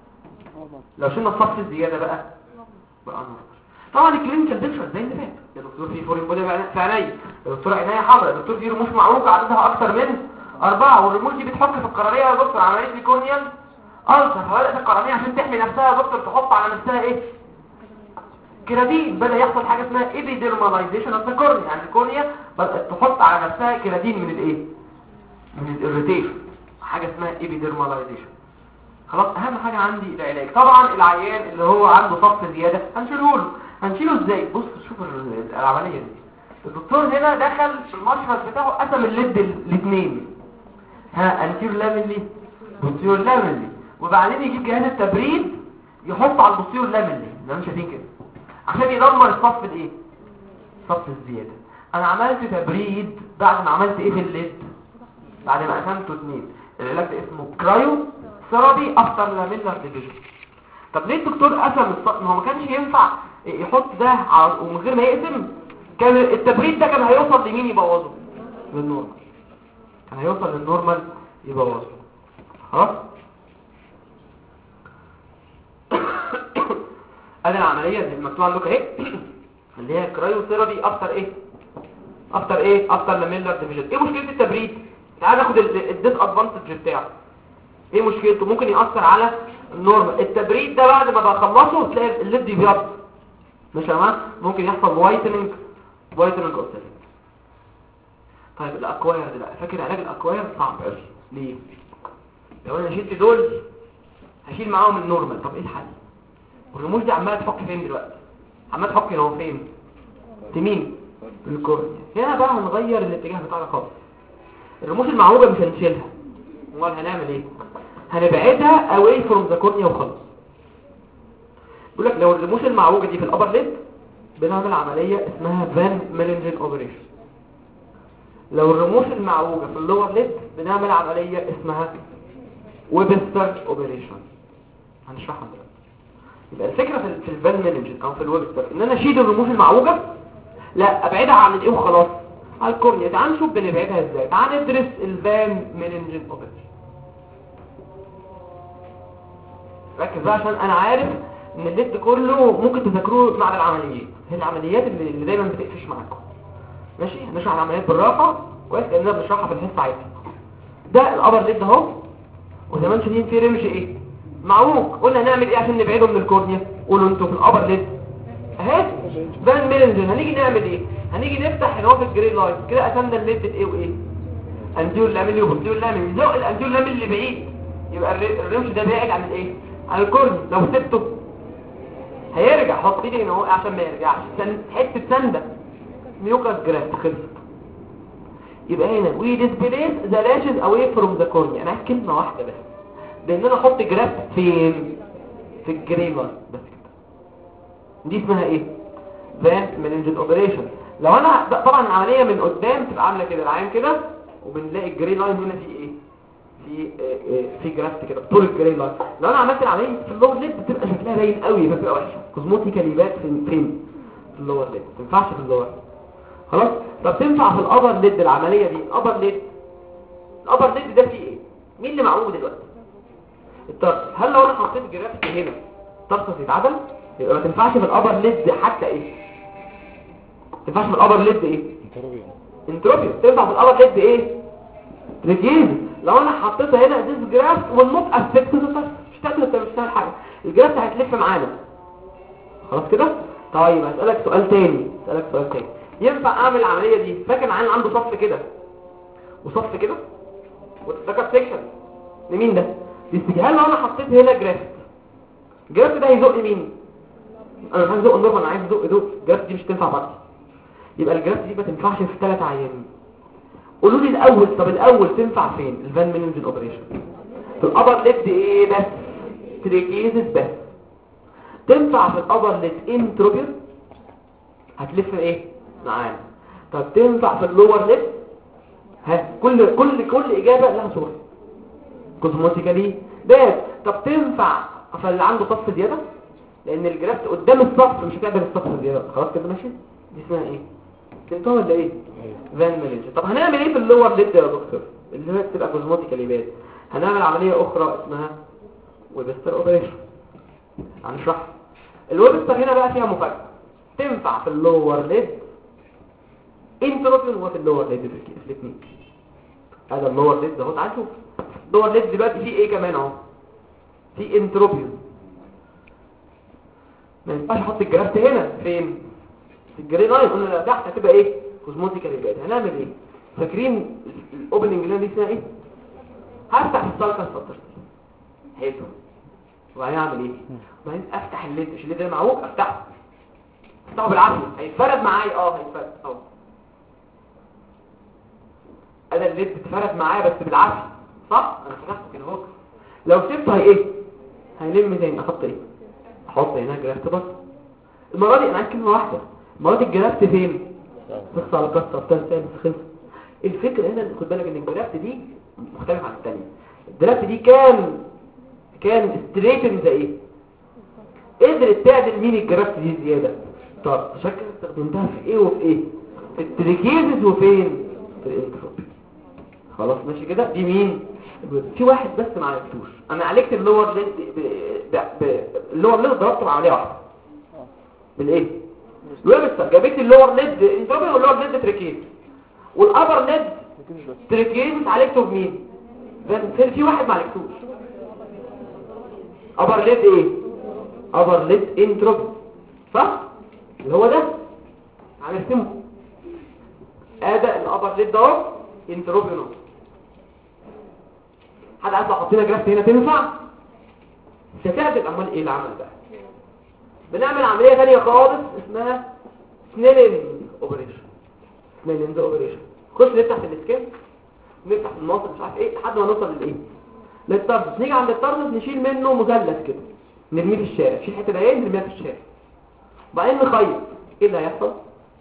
لو شلنا الصف الزياده بقى بقى نورمال طبعا الكلينيكال بيكتشر زي اللي فات يا دكتور في فورين بودي في عينيا يا دكتور عينيا حمراء يا دكتور في رموش معروجه عددها اكتر من اربعه والرموش دي بتحك في القرنيه يا دكتور عمليه لي كورنيال ألسر فبدأت القرنية عشان تحمي نفسها يا دكتور تحط على نفسها ايه كيراتين بدأ يحصل حاجة اسمها ايبيديرماليزيشن اوف ذا كورنيا يعني الكورنيا بدأت تحط على نفسها كيراتين من الايه من الاريتيشن حاجة اسمها ايبيديرماليزيشن خلاص اهم حاجة عندي العلاج طبعا العيان اللي هو عنده صف زيادة هنشيله له هنشيله ازاي بص شوف ال- العملية دي الدكتور هنا دخل في المشرط بتاعه قسم الليد الاثنين ها انتير لامينلي بوستيرور لامينلي وبعدين يجيب جهاز التبريد يحط على البوستيرور لامينلي زي ما انتم شايفين كده عشان يدمر الصف الايه الصف الزياده انا عملت تبريد بعد ما عملت ايه في الليد بعد ما قسمته اتنين العلاج ده اسمه كرايو ثيرابي افتر لامينلر ديفيجن طب ليه الدكتور قسم الصف ما هو ما كانش ينفع يحط ده على ومن غير ما يقسم كان التبريد ده كان هيوصل لمين يبوظه للنورمال كان هيوصل للنورمال يبوظه خلاص ادي العمليه زي المكتوب عندكم اهي اللي هي كرايو ثيرابي افتر ايه افتر ايه افتر لاميلر ديفيجن ايه مشكله التبريد تعال ناخد الديس ادفانتج بتاعه ايه مشكلته ممكن ياثر على النورمال التبريد ده بعد ما بخلصه تلاقي الليد بيبيض مش تمام ممكن يحصل وايتنينج وايتنينج اوف طيب الاكواير ده بقى فاكر علاج الاكواير صعب قوي ليه لو انا شلت دول هشيل معاهم النورمال طب ايه الحل الرموش دي عماله تحك فين دلوقتي عماله تحك هنا فين في مين في الكورنيا هنا بقى هنغير الاتجاه بتاعنا خالص الرموش المعوجه مش هنشيلها امال هنعمل ايه هنبعدها away from the cornea وخلاص بيقول لك لو الرموش المعوجه دي في الابر ليد بنعمل عمليه اسمها فان ميلنجن اوبريشن لو الرموش المعوجه في اللور ليد بنعمل عمليه اسمها ويبستر اوبريشن هنشرحها دلوقتي يبقى الفكره في في الفان ميلنجن او في الويبستر ان انا اشيل الرموش المعوجه لا ابعدها عن الايه وخلاص على الكورنيا تعال نشوف بنبعدها ازاي تعال ندرس الفان ميلنجن اوبريشن ركز بقى عشان انا عارف ان الليد كله ممكن تذاكروه مع العمليات هي العمليات اللي, اللي دايما بتقفش معاكم ماشي هنشرح العمليات بالراحه كويس لاننا بنشرحها في الحصه عادي ده الابر ليد اهو وزي ما انتم شايفين فيه رمش ايه معوج قلنا هنعمل ايه عشان نبعده من الكورنيا قولوا انتوا في الابر ليد اهي فان ميلنجن هنيجي نعمل ايه هنيجي نفتح هنا في الجرين لاين كده قسمنا الليد بايه وايه انديول لاميلي وبوستيول لاميلي زق الانديول لاميلي اللي بعيد يبقى الر- الرمش ده بعيد عن الايه عن الكورنيا لو سبته هيرجع حط ايدي هنا اهو عشان ما يرجعش سن... حته سنده ميوكاس جراف خلصت يبقى هنا وي ديسبليس ذا لاشز اواي فروم ذا كورنيا انا عايز كلمه واحده بس بان انا احط جراف فين في الجرين لاين بس كده دي اسمها ايه فان مننجن اوبريشن لو انا ب- طبعا العمليه من قدام تبقى عامله كده العين كده وبنلاقي الجرين لاين هنا في ايه في آه، آه، في جرافت كده طول الجرين لاين لو انا عملت العمليه في اللور ليد بتبقى شكلها باين قوي بتبقى وحشه كوزموتيكالي بات فين فين في اللور ليد ما تنفعش في اللور خلاص طب تنفع في الابر ليد العمليه دي الابر ليد الابر ليد ده فيه ايه مين اللي معمول دلوقتي الطرف هل لو انا حطيت جرافت هنا الطرف يتعدل يبقى ما تنفعش في الابر ليد حتى ايه ما تنفعش في الابر ليد ايه انتروبيا انتروبيو تنفع في الابر ليد ايه ريجيز لو انا حطيتها هنا ديس جرافت والنوت افكت الطرف مش هتعمل مش هتعمل حاجه الجرافت هتلف معانا خلاص كده طيب هسألك سؤال تاني هسألك سؤال تاني ينفع اعمل العملية دي فاكر عين عنده صف كده وصف كده وتذكر سيكشن لمين ده الاستجهال لو انا حطيت هنا جرافت الجرافت ده هيزق مين انا مش عايز ازق النور انا عايز ازق دول الجرافت دي مش تنفع بعض يبقى الجرافت دي ما تنفعش في ثلاث عيانين قولوا لي الاول طب الاول تنفع فين الفان مينجن اوبريشن في الابر ليفت ايه بس تريكيزس بس تنفع في الابر ليت انتروبير هتلف ايه معانا طب تنفع في اللور ليت ها كل كل كل اجابه لها صوره كوزموتيكالي ده طب تنفع في اللي عنده صف زياده لان الجرافت قدام الصف مش هتقدر الصف زياده خلاص كده ماشي دي اسمها ايه تنتهي ولا ايه فان مانجر طب هنعمل ايه في اللور ليت يا دكتور اللي هي بتبقى كوزموتيكالي باد هنعمل عمليه اخرى اسمها ويبستر اوبريشن هنشرحها الويبستر هنا بقى فيها مفاجأة تنفع في اللور ليد انتروبيون وفي اللور ليد في الاثنين هذا اللور ليد اهو تعال شوف اللور ليد دلوقتي فيه ايه كمان اهو في انتروبيون ما ينفعش احط الجرافت هنا فين في الجري لاين قلنا لو تحت هتبقى ايه كوزموتيكال ريبات هنعمل ايه فاكرين الاوبننج اللي دي اسمها ايه هفتح السالكس سطر حلو وبعدين اعمل ايه وبعدين افتح الليد مش الليد ده معوج افتحه افتحه بالعافيه هيتفرد معايا اه هيتفرد اهو انا الليد اتفرد معايا بس بالعافيه صح انا فتحته كده اهو لو سبته هي ايه هيلم تاني احط ايه احط هنا جرافت بس المره دي انا عايز كلمه واحده المره دي الجرافت فين في السلقات سبتان ثالث خلص الفكره هنا خد بالك ان الجرافت دي مختلف عن الثانيه الجرافت دي كان كان ستريتن زي ايه قدرت تعدل مين الجرافت دي زيادة طب شكل استخدمتها في ايه وفي ايه في التريكيزز وفين في الانتروبي خلاص ماشي كده دي مين في واحد بس ما عرفتوش انا عالجت اللور ليد ب... ب... ب... اللور ليد ضربته بعمليه واحده بالايه الويبستر جابت لي اللور ليد انتروبي واللور ليد تريكيز والابر ليد تريكيز عالجته بمين في في واحد ما عالجتوش ابر ليد ايه ابر ليد انتروبي صح اللي هو ده هنرسمه اداء الابر ليد ده اهو انتروبي نو حد عايز لو حطينا جرافت هنا تنفع مش هتعدل امال ايه العمل ده بنعمل عمليه ثانيه خالص اسمها سنيلنج اوبريشن سنيلنج اوبريشن خش نفتح في السكين نفتح في الناصر مش عارف ايه لحد ما نوصل للايه للطرز نيجي عند الطرز نشيل منه مثلث كده نرميه في الشارع نشيل حته دقايق نرميها في الشارع وبعدين نخيط ايه اللي هيحصل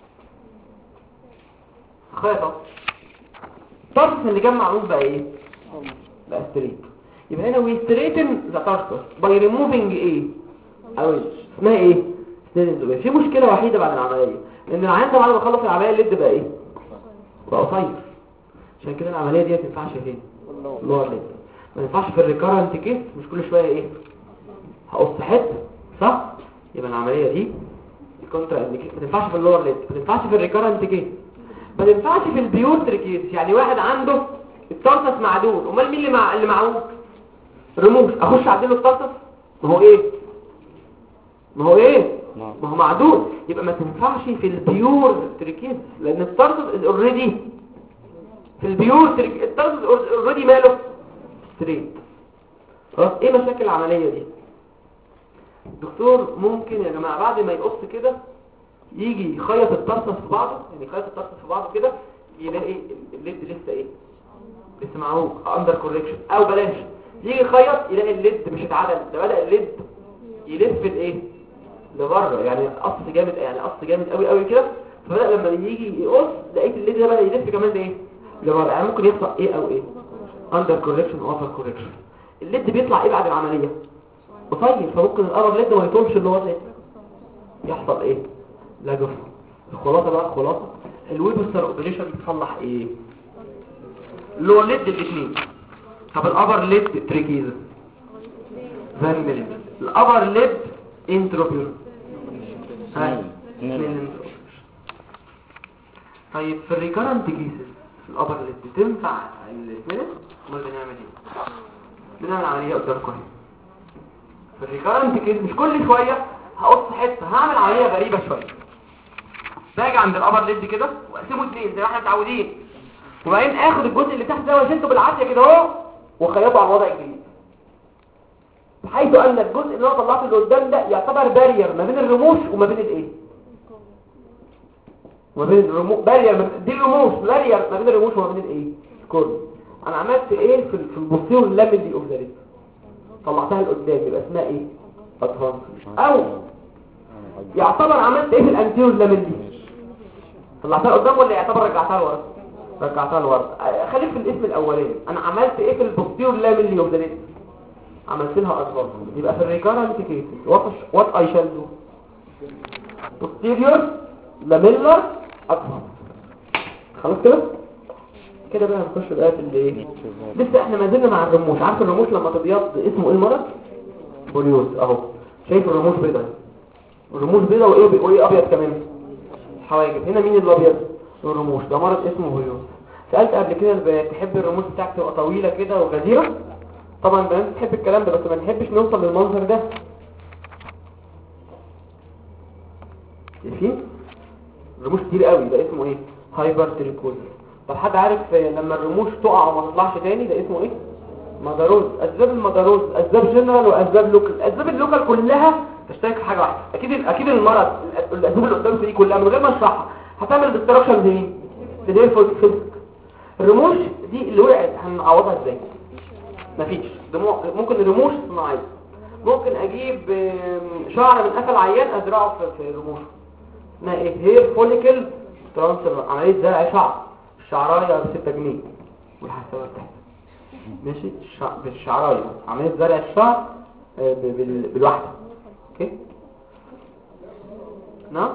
خيطه الطرز اللي كان معمول بقى ايه بقى ستريت يبقى هنا وي ستريتن ذا طرز باي ريموفينج ايه او اسمها ايه ستريتن في مشكله وحيده بعد العمليه ان العيان ده بعد ما خلص العمليه الليد بقى ايه بقى قصير عشان كده العمليه دي ما تنفعش فين اللور ليد ما ينفعش في الريكارنت كيس مش كل شويه ايه هقص حته صح يبقى العمليه دي الكونترا انديكيت ما تنفعش في اللور ليد ما تنفعش في الريكارنت كيس ما تنفعش في البيوتر كيس يعني واحد عنده الترسس معدول امال مين اللي مع اللي معوج رموش اخش اعدله الترسس ما هو ايه ما هو ايه نعم. ما هو معدول يبقى ما تنفعش في البيور تركيز لان الترسس اوريدي في البيور ترك... الترسس اوريدي ماله ستريت خلاص ايه مشاكل العمليه دي دكتور ممكن يا جماعه بعد ما يقص كده يجي يخيط الترسس في بعضه يعني يخيط الترسس في بعضه كده يلاقي الليد لسه ايه لسه معروف اندر كوركشن او بلاش يجي يخيط يلاقي الليد مش اتعدل ده بدا الليد يلف الايه لبره يعني قص جامد يعني قص جامد قوي قوي كده فبدا لما يجي يقص لقيت الليد ده بدا يلف كمان ايه لبره يعني ممكن يحصل ايه او ايه اندر كوركشن او اوفر كوركشن الليد بيطلع ايه بعد العمليه قصير فممكن القرب ليد ما يطولش اللي هو الليد يحصل ايه لا جفن الخلاصه بقى الخلاصه الويبستر اوبريشن بتصلح ايه اللي هو الليد الاثنين طب الابر ليد تريكيزا فان ميلي الابر ليد انتروبيور ها سنيل. سنيل. طيب في الريكارنت كيسز في الابر ليد تنفع السنيل امال بنعمل ايه بنعمل عمليه قدامكم اهي في الريكارنت كيس مش كل شويه هقص حته هعمل عمليه غريبه شويه باجي عند الابر ليد كده واقسمه اثنين زي ما احنا متعودين وبعدين اخد الجزء اللي تحت ده واشده بالعافيه كده اهو واخيطه على الوضع الجديد بحيث ان الجزء اللي انا طلعته اللي قدام ده يعتبر بارير ما بين الرموش وما بين الايه وما بين الرموش بارير ما بين- دي الرموش بارير ما بين الرموش وما بين الايه الكورن انا عملت ايه في ال- في البوستيريور لاميلي اوف ذا ريت طلعتها لقدام يبقى اسمها ايه ادفانس او يعتبر عملت ايه في الانتيور لاميلي طلعتها لقدام ولا يعتبر رجعتها لورا رجعتها لورا آه، خليك في الاسم الاولاني انا عملت ايه في البوستيريور لاميلي اوف ذا ريت عملت لها ادفانس يبقى في الريكارنت كيسز وات وات اي شال دو posterior lamellar advance خلاص كده كده بقى هنخش بقى في الايه لسه احنا ما زلنا مع الرموش عارف الرموش لما تبيض اسمه ايه المرض بوليوز اهو شايف الرموش بيضاء الرموش بيضاء وايه وايه ابيض كمان حواجب هنا مين الابيض الرموش ده مرض اسمه بوليوز سالت قبل كده البنات تحب الرموش بتاعتك تبقى طويله كده وغزيره طبعا البنات بتحب الكلام ده بس ما نحبش نوصل للمنظر ده شايفين رموش كتير قوي ده اسمه ايه هايبر تريكوز طب حد عارف آه، لما الرموش تقع وما تطلعش تاني ده اسمه ايه مداروز اسباب المداروز اسباب جنرال واسباب لوكال الاسباب اللوكال كلها تشترك في حاجه واحده اكيد اكيد المرض الأ- الاسباب اللي قدامك دي كلها من غير ما اشرحها هتعمل ديستراكشن لمين لدير فيزيك الرموش دي اللي وقعت هنعوضها ازاي مفيش ده مو- ممكن الرموش صناعيه ممكن اجيب آم، شعر من قفل عيان ازرعه في- في رموشه اسمها ايه هير فوليكل ترانسفير عمليه زرع شعر الشعرايه ب 6 جنيه والحسابات تحت ماشي الشع... بالشعرايه عمليه زرع الشعر آه، ب- بال... بالواحده اوكي نعم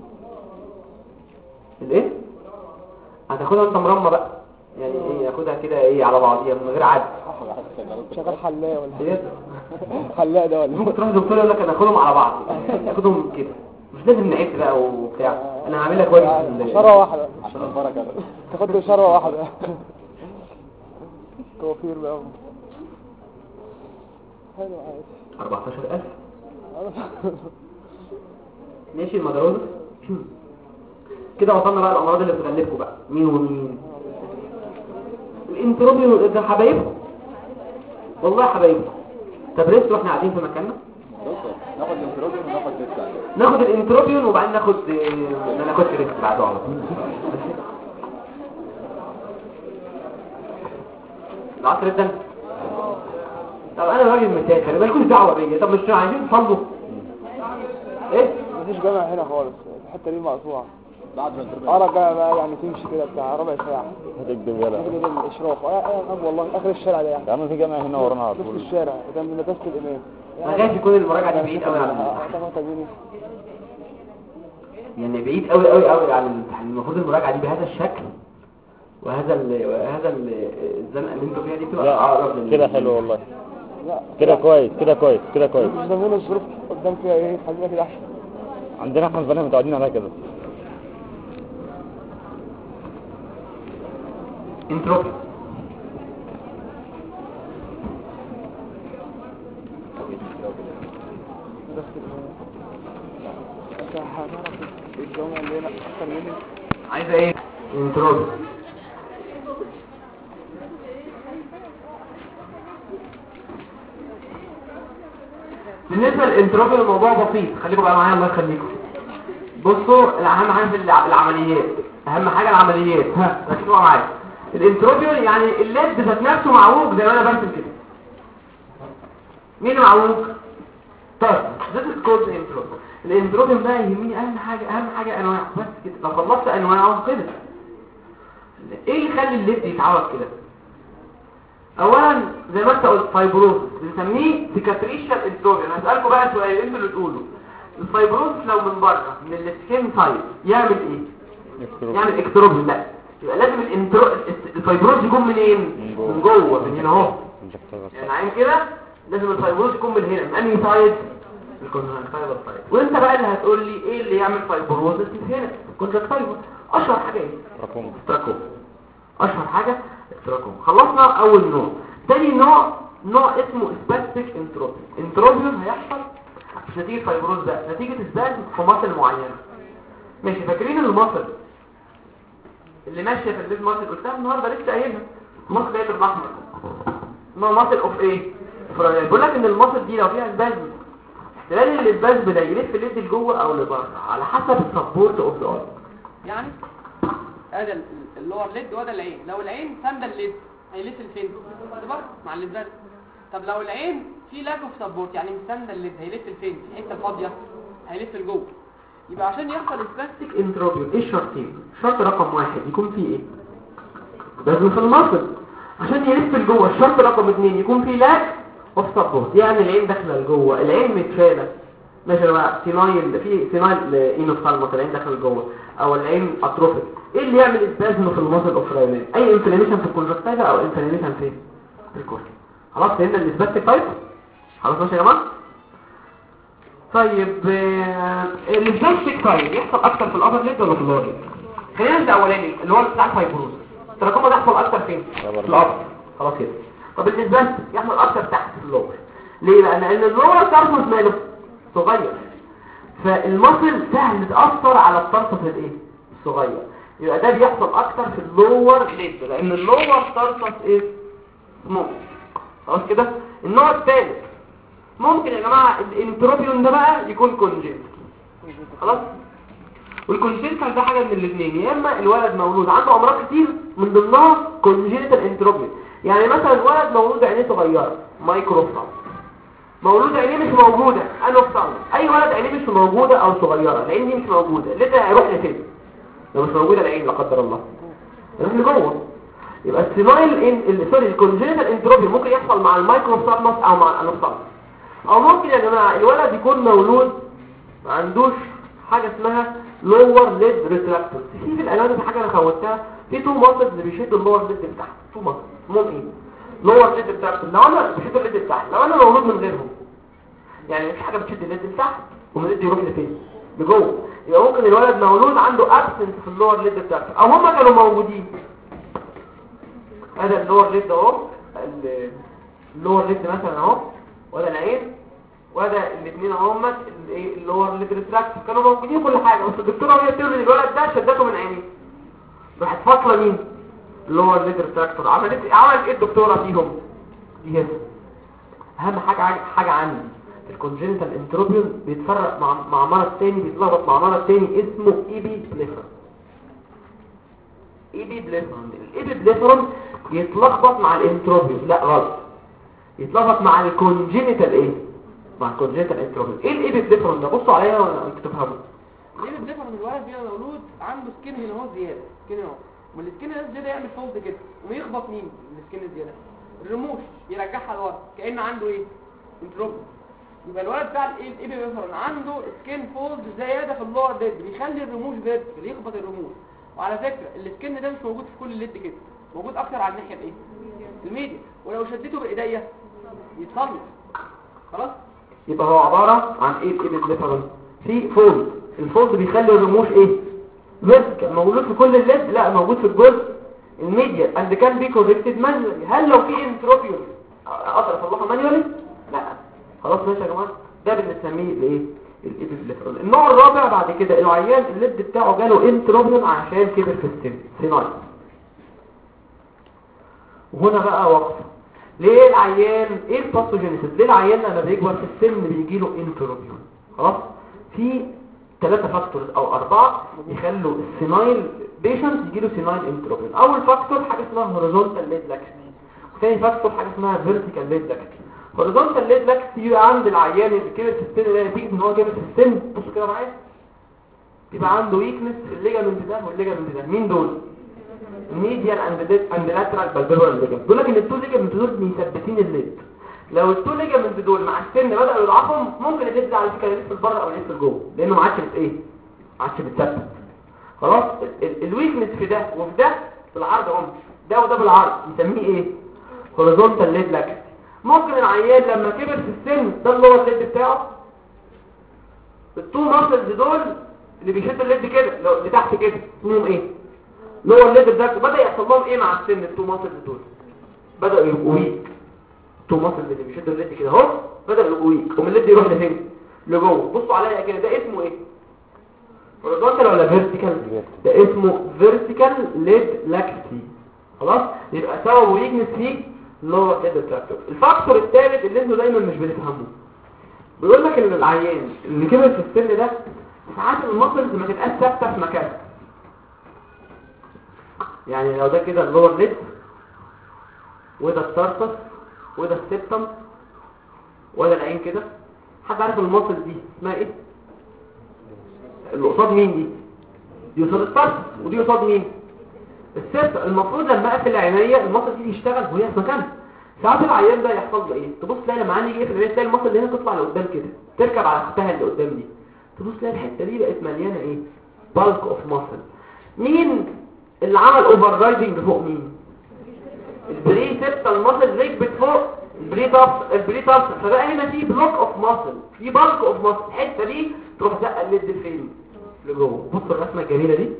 الايه هتاخدها انت مرمى بقى يعني ايه ياخدها كده ايه على بعضيها من غير عد شغال حلاق ولا ديت حلاق ده ولا ممكن تروح دكتور يقول لك انا اخدهم على بعض اخدهم كده مش لازم نعد بقى وبتاع انا هعملها كويس في ال- شرة واحدة عشان البركة تاخد له شرة واحدة كوافير بقى حلو عادي 14000 ماشي المدروزة كده وصلنا بقى الامراض اللي بتغلبكم بقى مين ومين الانتروبيون ده حبايبكم والله حبايبكم طب ريست واحنا قاعدين في مكاننا ناخد الانتروبيون وناخد لسه ناخد الانتروبيون وبعدين ناخد آه، ناخد ريست بعده على طول العصر الدم طب انا راجل مسافر مالكوش دعوه بيا طب مش عايزين تصلوا ايه مفيش جامع هنا خالص الحتة دي مقطوعة بعد ما الانتروبيون اه الجامع بقى يعني تمشي كده بتاع ربع ساعة هتكدب يلا ناخد الاشراف اه اه اه والله اخر الشارع ده يعني يا عم في جامع هنا ورانا على نص طول الشارع قدام مدرسة الامام ما خايف يكون المراجعه دي بعيد قوي عن الامتحان طبعا تجيني يعني بعيد قوي قوي قوي عن الامتحان المفروض المراجعه دي بهذا الشكل وهذا ال وهذا ال- الزنقه اللي انتوا فيها دي بتبقى اقرب لا لل- كده حلو والله لا كده كويس كده كويس كده كويس مش زمان الظروف قدام فيها ايه خلينا كده احسن عندنا احنا البنات متعودين عليها كده انتروبي مدرسة الامام انت هتعرف الجامع اللي هنا اكتر مني عايزه ايه انتروبي بالنسبه للانتروبي الموضوع بسيط خليكم بقى معايا الله يخليكم بصوا اهم حاجه في الع- العمليات اهم حاجه العمليات ها ركزوا معايا الانتروبيون يعني الليد ذات نفسه معوج زي ما انا برسم كده مين اللي معوج طيب this is called انتروبيون الانتروبيون بقى يهمني اهم حاجه اهم حاجه انواعه بس كده لو خلصت انواعه كده ايه اللي يخلي الليد يتعوج كده اولا زي ما انت قلت فايبروز بنسميه سيكاتريشال انتروبيون هسألكم بقى سؤال انتوا اللي تقولوا الفايبروز لو من بره من السكين سايد يعمل ايه يكتروا يعمل اكتروبين لا يبقى لازم الانترو الفايبروز يكون منين من جوه. من جوه من هنا اهو الجكتورة يعني عين كده لازم الفايبروز يكون من هنا من انهي سايد الكونجكتيفال سايد وانت بقى اللي هتقول لي ايه اللي يعمل فايبروزس هنا الكونجكتيفال اشهر حاجه ايه رقم تراكوم اشهر حاجه التراكوم خلصنا اول نوع تاني نوع نوع اسمه سباستيك انتروبي انتروبيون هيحصل مش نتيجه فايبروز ده نتيجه اسباز في مصل معينه ماشي فاكرين المصل اللي ماشيه في البيت مصل قلتها النهارده لسه قايلها مصل ايه بالاحمر اسمها مصل اوف ايه فرايل بيقول لك ان المصل دي لو فيها اسباز تلاقي الاسباز ده يلف اليد لجوه او لبره على حسب السبورت اوف ذا ارم يعني ادي ال- اللي هو الليد وده العين لو العين ساندة الليد هيلف لفين لبره مع الليدات طب لو العين في لاك اوف سبورت يعني مساندة الليد هيلف لفين في حته فاضيه هيلف لجوه يبقى عشان يحصل سباستيك انتروبيون ايه الشرطين شرط رقم واحد يكون فيه ايه لازم في المصل عشان يلف لجوه الشرط رقم اتنين يكون فيه لاك اوف سبورت يعني العين داخله لجوه العين متشاله ماشي بقى سينايل في سينايل اينوفالموس العين داخله لجوه او العين اتروفيك ايه اللي يعمل اسبازم في المصل اوف رايلين اي انفلاميشن في الكونجكتيفا او انفلاميشن فين في الكورتيكا خلاص فهمنا الاسباستيك تايب خلاص ماشي يا جماعه طيب الاسباستيك تايب يحصل اكتر في الابر ليد ولا في اللور ليد خلينا نبدا الاولاني اللي هو بتاع الفايبروز التراكم ده يحصل اكتر فين في الأبر. الابر خلاص كده طب الاسباستيك يحصل اكتر تحت في اللور ليه بقى لان اللور ترفض ماله صغير فالمصل سهل تاثر على الطرف الايه الصغير يبقى ده بيحصل اكتر في اللور ليد لان اللور طرف ايه سمول خلاص كده النوع الثالث ممكن يا جماعه الانتروبيون ده بقى يكون كونجنت خلاص والكونجنتال ده حاجه من الاثنين يا اما الولد مولود عنده امراض كتير من ضمنها كونجنتال انتروبيون يعني مثلا ولد مولود عينيه صغيره مايكروفرام مولود عينيه مش موجوده انوفرام اي ولد عينيه مش موجوده او صغيره العين دي مش موجوده ليه ده هيروح لفين لو مش موجوده العين لا قدر الله يروح لجوه يبقى السينايل ان ال- سوري الكونجنتال انتروبيون ممكن يحصل مع المايكروفرامس او مع الانوفرام او ممكن يا جماعه الولد يكون مولود ما عندوش حاجه اسمها لور ليد ريتراكتور في في الالوان دي حاجه انا خوتها في تو ماسلز اللي بيشدوا اللور ليد لتحت تو ماسلز اسمهم ايه لور ليد ريتراكتور لو انا بشد الليد لتحت لو انا مولود من غيرهم يعني مفيش حاجه بتشد الليد لتحت ومن الليد يروح لفين لجوه يبقى ممكن الولد مولود عنده ابسنس في اللور ليد ريتراكتور او هم كانوا موجودين هذا اللور ليد اهو ال- اللور ليد مثلا اهو وده العين وده الاثنين اهم الايه اللي هو الريتراكت كانوا موجودين كل حاجه بس الدكتوره وهي بتقول الولد ده شدته من عينيه راحت فاصله مين اللي هو الريتراكتور عملت عملت ايه الدكتوره فيهم دي هنا اهم حاجه حاجه عندي الكونجنتال انتروبيون بيتفرق مع مع مرض تاني بيتلخبط مع مرض تاني اسمه ايبي بليفر ايبي بليفرون الايبي بليفرون يتلخبط مع الانتروبيون لا غلط يتلخبط مع الكونجنتال ايه مع الكونجنتال انتروبيون ايه الايبي بليفرون ده بصوا عليا وانتوا تفهموا ليه بتدفع من الولد بيبقى مولود عنده سكين هنا هو زياده سكين هنا والسكين هنا زياده يعمل فولد كده ويخبط مين السكين الزياده الرموش يرجعها لورا كأن عنده ايه انتروب يبقى الولد بتاع الايه الايبي مثلا عنده سكين فولد زياده في اللور ديد بيخلي الرموش فيرتيكال يخبط الرموش وعلى فكره السكين ده مش موجود في كل الليد كده موجود اكتر على الناحيه الايه الميديا ولو شديته بايديا يتصلب خلاص يبقى هو عبارة عن ايه الايبي بليفرون في فولد الفولد بيخلي الرموش ايه فيرتيكال موجود في كل الليد لا موجود في الجزء الميديا اند كان بي كوركتد مانوالي هل لو في انتروبيون اقدر اصلحه مانوالي لا خلاص ماشي يا جماعه ده بنسميه الايه الايبي بليفرون النوع الرابع بعد كده العيان الليد بتاعه جاله انتروبيون عشان كبر في السن سينايل وهنا بقى وقف ليه العيان ايه الباثوجينيسيس ليه العيان لما بيكبر في السن بيجي له انتروبيون خلاص في ثلاثة فاكتورز او اربعة يخلوا السينايل بيشنت يجي له سينايل انتروبيون اول فاكتور حاجة اسمها هوريزونتال ليد لاكسيتي وثاني فاكتور حاجة اسمها فيرتيكال ليد لاكسيتي هوريزونتال ليد لاكسيتي يبقى عند العيان اللي كبر في السن ده نتيجة ان هو كبر في السن بصوا كده معايا يبقى عنده ويكنس في الليجامنت ده والليجامنت ده مين دول الميديال اند اند لاترال بالبيبرال ليجامنت بيقول لك ان التو ليجامنت دول مثبتين الليد لو التو ليجامنت دول مع السن بداوا يضعفهم ممكن الليد ده على فكره يلف لبره او يلف لجوه لانه ما عادش بت ايه ما عادش بتثبت خلاص الويكنس في ده وفي ده بالعرض اهو ده وده بالعرض نسميه ايه هوريزونتال ليد لاكس ممكن العيان لما كبر في السن ده اللي هو الليد بتاعه التو ماسلز دول اللي بيشدوا الليد كده لو لتحت كده اسمهم ايه اللي هو الليد ده بدا يحصل لهم ايه مع السن التو ماسلز دول بداوا يبقوا ويك التو ماسلز اللي بيشدوا الليد كده اهو بداوا يبقوا ويك ومن الليد يروح لفين لجوه بصوا عليا كده ده اسمه ايه هوريزونتال ولا فيرتيكال ده اسمه فيرتيكال ليد لاكسي خلاص يبقى سبب ويكنس فيه لور ليد تراكتور الفاكتور الثالث اللي انتوا دايما مش بتفهموه بيقول لك ان العيان اللي كبر في السن ده ساعات المسلز ما تبقاش ثابته في مكانها يعني لو ده كده اللور ليد وده التارتس وده السبتم وده العين كده حد عارف المسل دي اسمها ايه اللي قصاد مين دي دي قصاد الطرف ودي قصاد مين السبت المفروض لما اقفل العينيه المصل دي تشتغل وهي في مكانها ساعات العيان ده يحصل له ايه تبص تلاقي لما عندي يقفل العينيه تلاقي المصل اللي هنا تطلع لقدام كده تركب على اختها اللي قدام دي تبص تلاقي الحته دي بقت مليانه ايه بالك اوف ماسل مين اللي عمل اوفر رايدنج فوق مين البري سبتال ماسل ركبت فوق البري تابس البري تابس فبقى هنا في بلوك اوف ماسل في بالك اوف ماسل الحته دي تروح زقه الليد فين لجوه بص الرسمه الجميله دي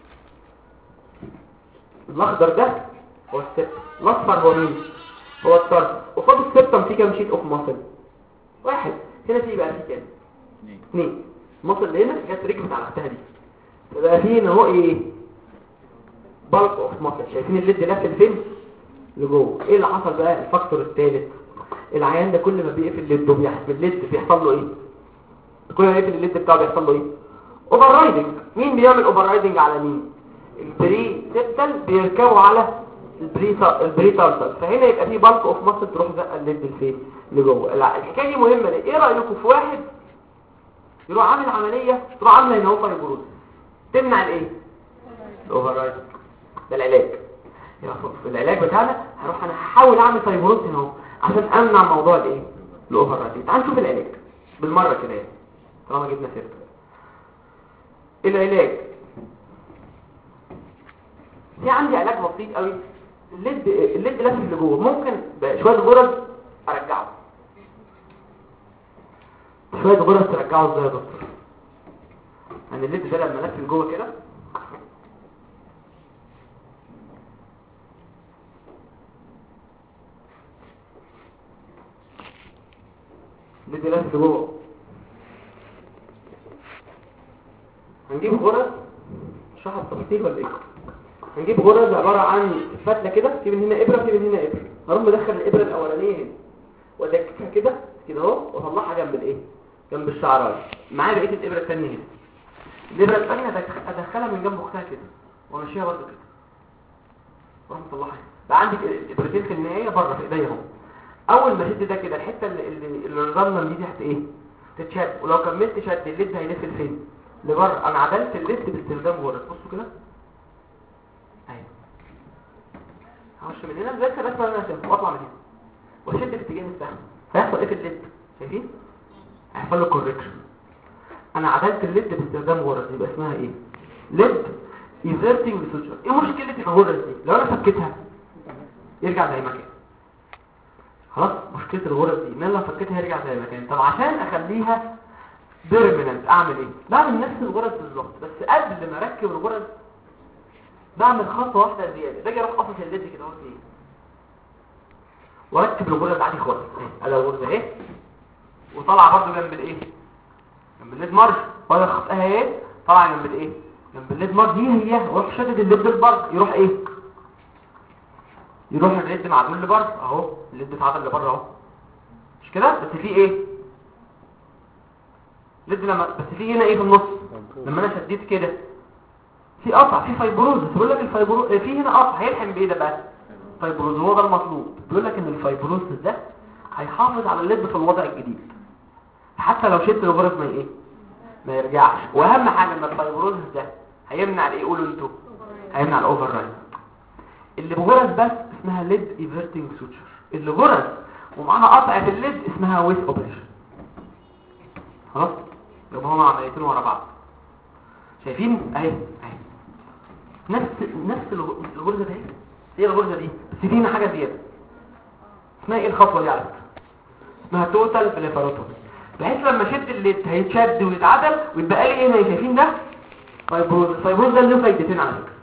الاخضر ده هو السبت الاصفر هو مين هو الطرف قصاد السبتم في كام شيت اوف ماسل واحد هنا في بقى في كام اثنين الماسل اللي هنا جت ركبت على اختها دي فبقى في هنا اهو ايه بالك اوف ماسل شايفين الليد لافت فين لجوه ايه اللي حصل بقى الفاكتور الثالث العيان ده كل ما بيقفل الليد وبيحصل الليد بيحصل له ايه كل ما يقفل الليد بتاعه بيحصل له ايه اوفر رايدنج مين بيعمل اوفر رايدنج على مين البري سيبتال بيركبوا على البري البري تارتال فهنا يبقى في بالك اوف ماسل تروح زقه الليد لفين لجوه لا، الحكايه دي مهمه ليه ايه رايكم في واحد يروح عامل عمليه تروح عامله هنا هو فايبروز تمنع الايه الاوفر رايدنج ده العلاج يبقى في العلاج بتاعنا هروح انا هحاول اعمل فايبروز هنا اهو عشان امنع موضوع الايه الاوفر رايدنج تعال نشوف العلاج بالمره كده يعني طالما جبنا سيرته العلاج في عندي علاج بسيط قوي الليد الليد لافف اللي جوه ممكن بشويه غرز ارجعه شويه غرز ترجعه ازاي يا دكتور يعني الليد ده لما لف لجوه كده الليد لف لجوه هنجيب غرز شرح التفاصيل ولا ايه هنجيب غرز عبارة عن فتلة كده في من هنا إبرة في من هنا إبرة هروح مدخل الإبرة الأولانية هنا وأدككها كده كده اهو وأطلعها جنب الإيه جنب الشعراية معايا بقية الإبرة الثانية هنا الإبرة الثانية أدخ- أدخلها من جنب أختها كده وأمشيها برضه كده وأروح مطلعها بقى عندي الإبرتين في النهاية بره في إيديا اهو أول ما شد ده كده الحتة اللي اللي اللي الرملة دي تحت إيه تتشد ولو كملت شد الليد هيلف لفين لبره أنا عدلت الليد باستخدام غرز بصوا كده ايوه هخش من هنا بس بس انا شايف واطلع من هنا واشد في اتجاه السهم هيحصل ايه في الليد شايفين هيحصل له كوركشن انا عدلت الليد باستخدام غرز يبقى اسمها ايه ليد ايفيرتنج سوتشر ايه مشكله الغرز دي لو انا فكيتها يرجع زي ما كان خلاص مشكله الغرز دي ان انا لو فكيتها يرجع زي ما كان طب عشان اخليها بيرمننت اعمل ايه بعمل نفس الغرز بالظبط بس قبل ما اركب الغرز بعمل خطوه واحده زياده باجي اروح قصص الليد كده اهو ايه واركب الغرز عادي خالص ادي الغرزه اهي وطالعه برضه جنب الايه جنب الليد مارش وانا خطها اهي طالعه جنب الايه جنب الليد مارش دي هي واروح شادد الليد لبره يروح ايه يروح الليد معدول لبره اهو الليد اتعدل لبره اهو مش كده بس في ايه ليد لما بس في هنا ايه في النص لما انا شديت كده في قطع في فايبروز بيقول لك الفايبروز في هنا قطع هيلحم بايه ده بقى فايبروز هو ده المطلوب بيقول لك ان الفايبروز ده هيحافظ على الليد في الوضع الجديد حتى لو شلت الغرز ما ايه ما يرجعش واهم حاجه ان الفايبروز ده هيمنع الايه قولوا انتوا هيمنع الاوفر رايد اللي بغرز بس اسمها ليد ايفيرتنج سوتشر اللي غرز ومعاها قطعه الليد اسمها ويس اوبريشن خلاص يبقى هما عمليتين ورا بعض شايفين اهي اهي نفس نفس الغ- الغرزه دي هي الغرزه دي بس فينا حاجه زياده اسمها ايه الخطوه دي على فكره اسمها توتال بليفاروتومي بحيث لما اشد الليد هيتشد ويتعدل ويتبقى لي ايه هنا شايفين ده فايبروز الفايبروز ده له فايدتين على فكره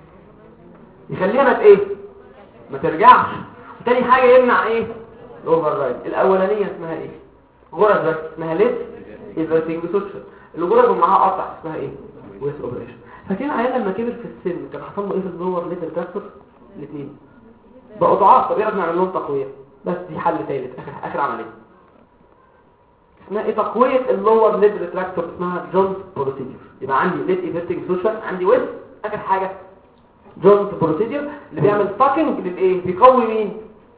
يخليها ما ت- ايه ما ترجعش وتاني حاجه يمنع ايه الاوفر رايد الاولانيه اسمها ايه غرز بس اسمها ليد ايفرتنج سوتشر الغرز ومعاها قطع اسمها ايه ويس اوبريشن فاكرين عيال لما كبر في السن كان حصل له ايه في اللور ليتل كاستر الاثنين بقوا ضعاف طب يقدر نعمل لهم تقويه بس دي حل ثالث اخر اخر عمليه اسمها ايه تقويه اللور ليد ريتراكتور اسمها جونز بروسيدور يبقى عندي ليد ايفرتنج سوشيال عندي ويس اخر حاجه جونز بروسيدور اللي بيعمل ساكنج للايه بيقوي مين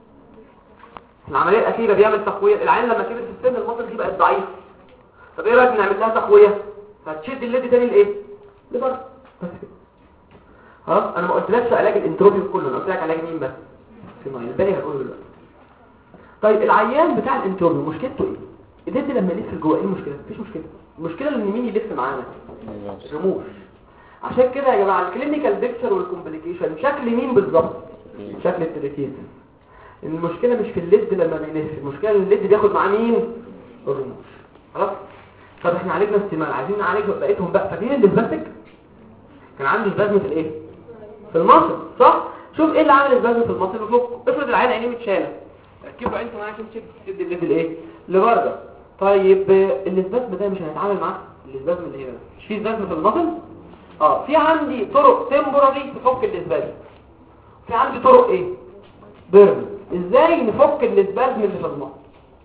العمليه الاخيره بيعمل تقويه العين لما كبر في السن المصل دي بقت ضعيفه طب ايه رايك نعمل لها تقويه فتشد الليد تاني لايه لبره بس كده خلاص انا ما قلتلكش علاج الانتروبي كله انا قلت لك علاج مين بس سينايل الباقي هقوله دلوقتي طيب العيان بتاع الانتروبي مشكلته ايه الليد لما يلف لجوه ايه المشكله مفيش مشكله المشكله ان مين يلف معانا الرموش عشان كده يا جماعه الكلينيكال بيكتشر والكومبليكيشن شكل مين بالظبط شكل التريتيز المشكله مش في الليد لما بيلف المشكله ان الليد بياخد معاه مين الرموش خلاص طب احنا عالجنا السمال عايزين نعالج بقيتهم بقى فاكرين الليمفاتيك كان عنده سبازم في الايه في المصل صح شوف ايه اللي عامل سبازم في المصل وفوق افرض العين عينيه متشاله ركب له عينته معاه عشان تشد تشد الليفل ايه لبره طيب آه، السبازم ده مش هنتعامل معاه السبازم اللي هنا مش في سبازم في المصل اه في عندي طرق تمبراري تفك الاسبازم في عندي طرق ايه بيرن ازاي نفك الاسبازم اللي في المصل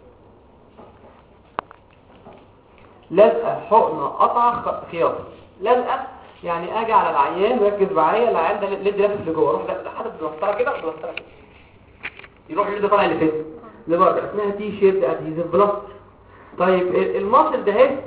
لازقه حقنه قطع خ- خياطه لازقه يعني اجي على العيان ركز معايا العيان ده ليد لافف لجوه اروح لا- حاطط بلوستره كده بلوستره كده يروح الليد طالع لفين لبره اسمها تي شيب ادهيزيف بلاستر طيب ال- المصل ده اهي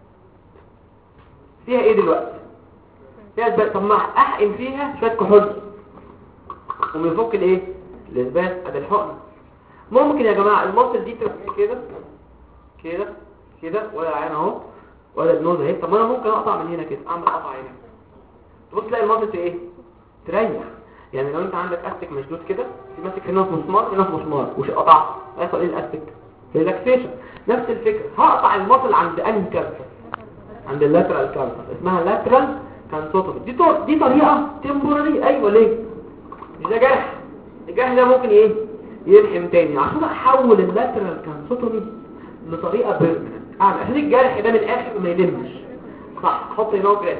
فيها ايه دلوقتي فيها اسباب طب ما احقن فيها شويه كحول ويفك الايه الاسباب ادي الحقنه ممكن يا جماعه المصل دي تبقى كده كده كده ولا العين اهو ولا النوز اهي طب ما انا ممكن اقطع من هنا كده اعمل قطع هنا تبص تلاقي المصل ايه تريح يعني لو انت عندك استك مشدود كده في ماسك هنا في مسمار هنا في مسمار وش قطعت هيحصل ايه الاستك ريلاكسيشن نفس الفكره هقطع المصل عند انهي كانسر عند اللاترال كانسر اسمها لاترال كانسوتومي دي طر... دي طريقه تمبوراري ايوه ليه مش ده جرح الجرح ده ممكن ايه يلحم تاني عشان احول اللاترال كانسوتومي لطريقه بيرمننت اعمل عشان الجرح ده من الاخر ما يلمش صح حط هنا جراف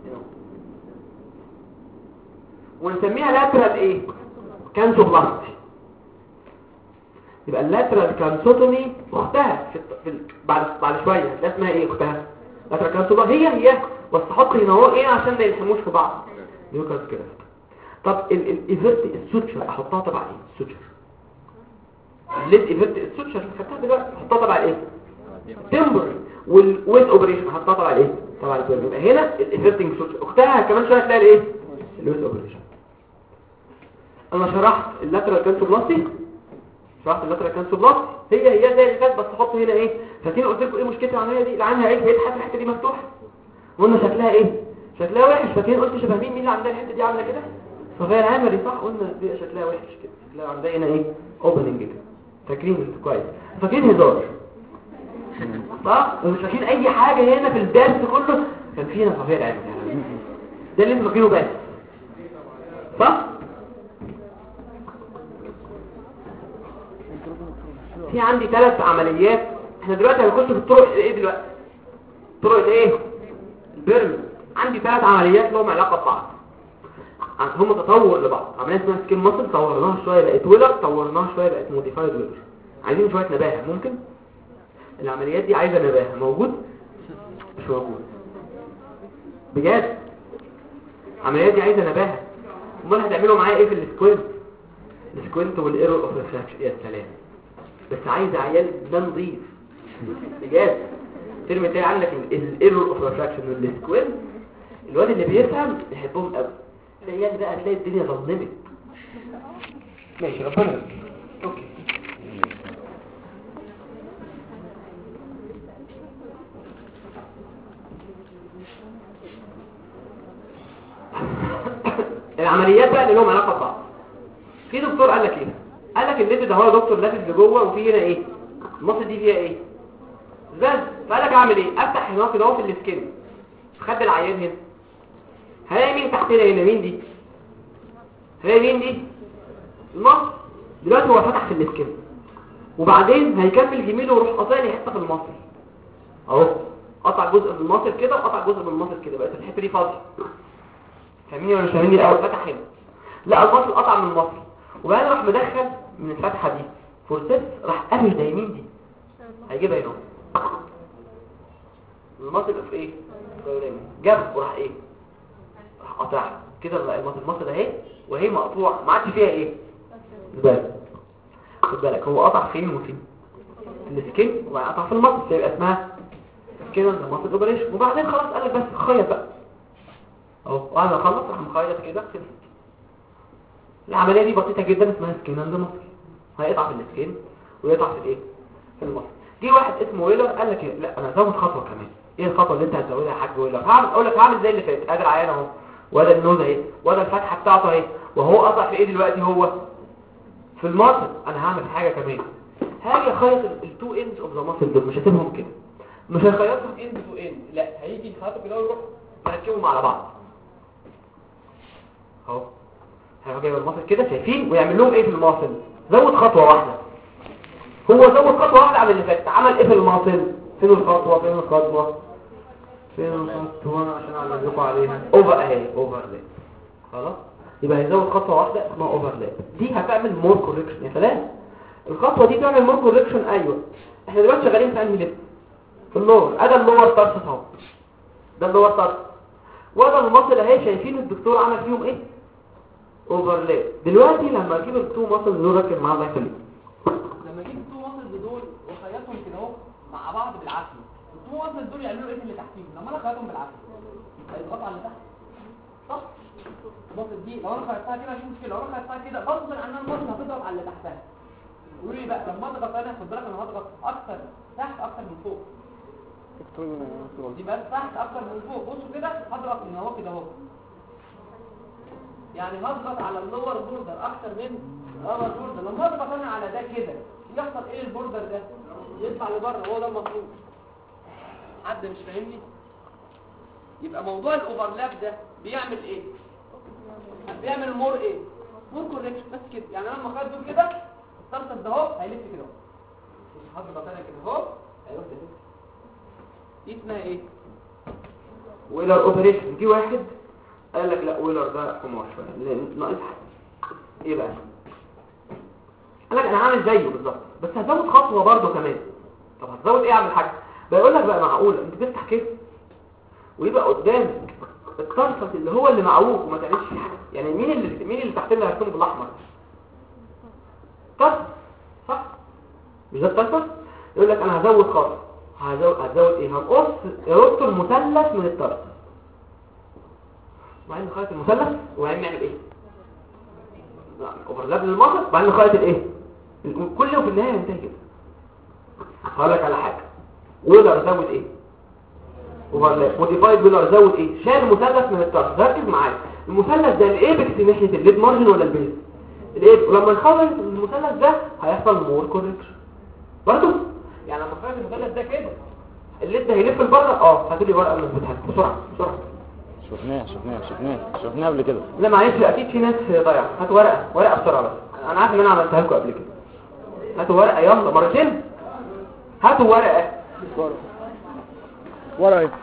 ونسميها لاترال ايه كانسوبلاستي يبقى اللاترال كانسوتومي اختها في, الط- في ال... بعد بعد شويه ده اسمها ايه اختها لاترال كانسوبلاستي هي هي بس احط هنا اهو ايه عشان ما يلحموش في بعض نيوكاس كده طب الايفرت السوتشر احطها تبع ايه السوتشر الليد ايفرت السوتشر خدتها دلوقتي احطها تبع ايه تمبري والويز اوبريشن احطها تبع الايه تبع البيرن يبقى هنا الايفرتنج سوتشر اختها كمان شويه تلاقي الايه الويز اوبريشن انا شرحت اللاترال كانسوبلاستي شرحت اللاترال كانسوبلاستي هي هي زي اللي فات بس احط هنا ايه فاكرين قلت لكم ايه مشكله العمليه دي العينها ايه بقيت حاسس الحته دي مفتوحه قلنا شكلها ايه شكلها وحش فاكرين قلت شبه مين مين اللي عندها الحته دي عامله كده صفيه العمري صح قلنا دي شكلها وحش كده شكلها عندها هنا ايه اوبننج كده فاكرين انتوا كويس فاكرين هزار صح ومش فاكرين اي حاجه هنا في الدرس كله كان فينا صفيه العمري ده اللي انتوا فاكرينه بس صح في عندي ثلاث عمليات احنا دلوقتي هنخش في الطرق ايه دلوقتي طرق الايه البرم عندي ثلاث عمليات لهم علاقه ببعض هم تطور لبعض عمليه اسمها سكين ماسل طورناها شويه بقت ويلر طورناها شويه بقت موديفايد ويلر عايزين شويه نباهه ممكن العمليات دي عايزه نباهه موجود مش موجود بجد العمليات دي عايزه نباهه امال هتعملوا معايا ايه في السكوينت السكوينت والايرور اوف ريفراكشن يا سلام بس عايز عيال ده نضيف بجد الترم التاني عندك الايرور اوف ريفراكشن والسكوينت الواد اللي بيفهم يحبهم قوي العيال بقى تلاقي الدنيا ظلمت ماشي ربنا يستر. اوكي بقى اللي لهم علاقه ببعض في دكتور قال لك ايه قال لك الليد ده هو يا دكتور لافف لجوه وفي هنا ايه المصل دي فيها ايه بس فقال لك اعمل ايه افتح هنا كده اهو في السكين خد العيان هنا هلاقي مين تحتنا هنا مين دي هلاقي مين دي المصل دلوقتي هو فتح في السكين وبعدين هيكمل جميله ويروح قاطع لي حته في المصل اهو قطع جزء من المصل كده وقطع جزء من المصل كده بقت الحته دي فاضيه فاهميني ولا مش فاهميني الاول فتح هنا لا المصل قطع من المصل وبعدين راح مدخل من الفتحه دي فورسيبس راح قافش ده يمين دي هيجيبها هنا المصل في ايه قدامي. جاب وراح ايه راح قطعها كده المصل المصل اهي وهي مقطوع ما عادش فيها ايه خد بالك خد بالك هو قطع فين وفين في السكين وبعدين قطع في المصل فيبقى اسمها سكين ده مصل اوبريشن وبعدين خلاص قال لك بس خيط بقى اهو بعد ما خلص راح مخيط كده خلص العمليه دي بسيطه جدا اسمها سكين اند مصل هيقطع في السكين ويقطع في الايه في المصل جه واحد اسمه ويلر قال لك إيه؟ لا انا هزود خطوه كمان ايه الخطوه اللي انت هتزودها يا حاج ويلر هعمل اقول لك هعمل زي اللي فات ادي العيان اهو ولا النوز اهي ولا الفتحه بتاعته اهي وهو قطع في ايه دلوقتي هو في المصل انا هعمل حاجه كمان هاجي اخيط التو اندز اوف ذا ماسل دول مش هسيبهم كده مش هيخيطهم اند تو اند لا هيجي يخيطوا كده ويروح مركبهم على بعض اهو هيروح جايب المصل كده شايفين ويعمل لهم ايه في الماصل زود خطوه واحده هو زود خطوه واحده عن اللي فاتت عمل ايه في الماصل فين الخطوه فين الخطوه فين الخطوه عشان اعمل لكم عليها اوفر اهي اوفرلاب خلاص يبقى هيزود خطوه واحده اسمها اوفرلاب دي هتعمل مور كوركشن يا سلام الخطوه دي تعمل مور كوركشن ايوه احنا دلوقتي شغالين في انهي ليفل في اللور ادي اللور تارس اهو ده اللور تارس وده المصل اهي شايفين الدكتور عمل فيهم ايه اوفرلاب دلوقتي لما اجيب التو ماسل دول ركز معايا الله يخليك لما اجيب التو ماسل دول واخيطهم كده اهو مع بعض بالعافيه التو ماسل دول يعملوا ايه في اللي تحتيهم لما انا اخيطهم بالعافيه هيضغطوا على اللي تحت صح الماسل دي لو انا خيطتها كده مش مشكله لو انا خيطتها كده غصب عنها الماسل هتضغط على اللي تحتها قولوا لي بقى لما اضغط انا خد بالك انا هضغط اكتر تحت اكتر من فوق دي بقى تحت اكتر من فوق بصوا كده هضغط من اهو كده اهو يعني هضغط على اللور بوردر اكتر من اللور بوردر لما اضغط انا على ده كده يحصل ايه البوردر ده يطلع لبره هو ده المطلوب حد مش فاهمني يبقى موضوع الاوفرلاب ده بيعمل ايه بيعمل مور ايه مور كوركشن بس كده يعني انا لما خدت دول كده الطرف ده اهو هيلف كده اهو هضغط انا كده اهو هيروح كده دي اسمها ايه ويلر اوبريشن دي واحد قال لك لا ويلر ده حمار شويه لان ناقص حاجه ايه بقى قال لك انا هعمل زيه بالظبط بس هزود خطوه برضه كمان طب هتزود ايه اعمل حاجه بيقول لك بقى معقوله انت تفتح كده ويبقى قدامك الطرف اللي هو اللي معوج وما تعملش فيه حاجه يعني مين اللي مين اللي تحت اللي هيكون بالاحمر طرف صح مش ده الطرف يقول لك انا هزود خطوه هزود هزود ايه هنقص يرد المثلث من الطرف وبعدين نخيط المثلث وبعدين نعمل ايه اوفرلاب للمصر وبعدين نخيط الايه كله في النهايه ينتهي كده هقول لك على حاجه ويلر زود ايه اوفرلاب موديفايد ويلر زود ايه شال المثلث من الطرف ركز معايا المثلث ده الايبكس ناحيه الليد مارجن ولا البيز الايبكس ولما نخلص المثلث ده هيحصل مور كوركشن برضه يعني لما نخلص المثلث ده كده الليد ده هيلف لبره اه هاتوا لي ورقه من الفتحه بسرعه بسرعه شفناه شفناه شفناه شفناه قبل كده لا معلش اكيد في ناس ضايعه هاتوا ورقه ورقه بسرعه بس انا عارف ان انا عملتها لكم قبل كده هاتوا ورقه يلا مرتين هاتوا ورقه ورا ورا ايه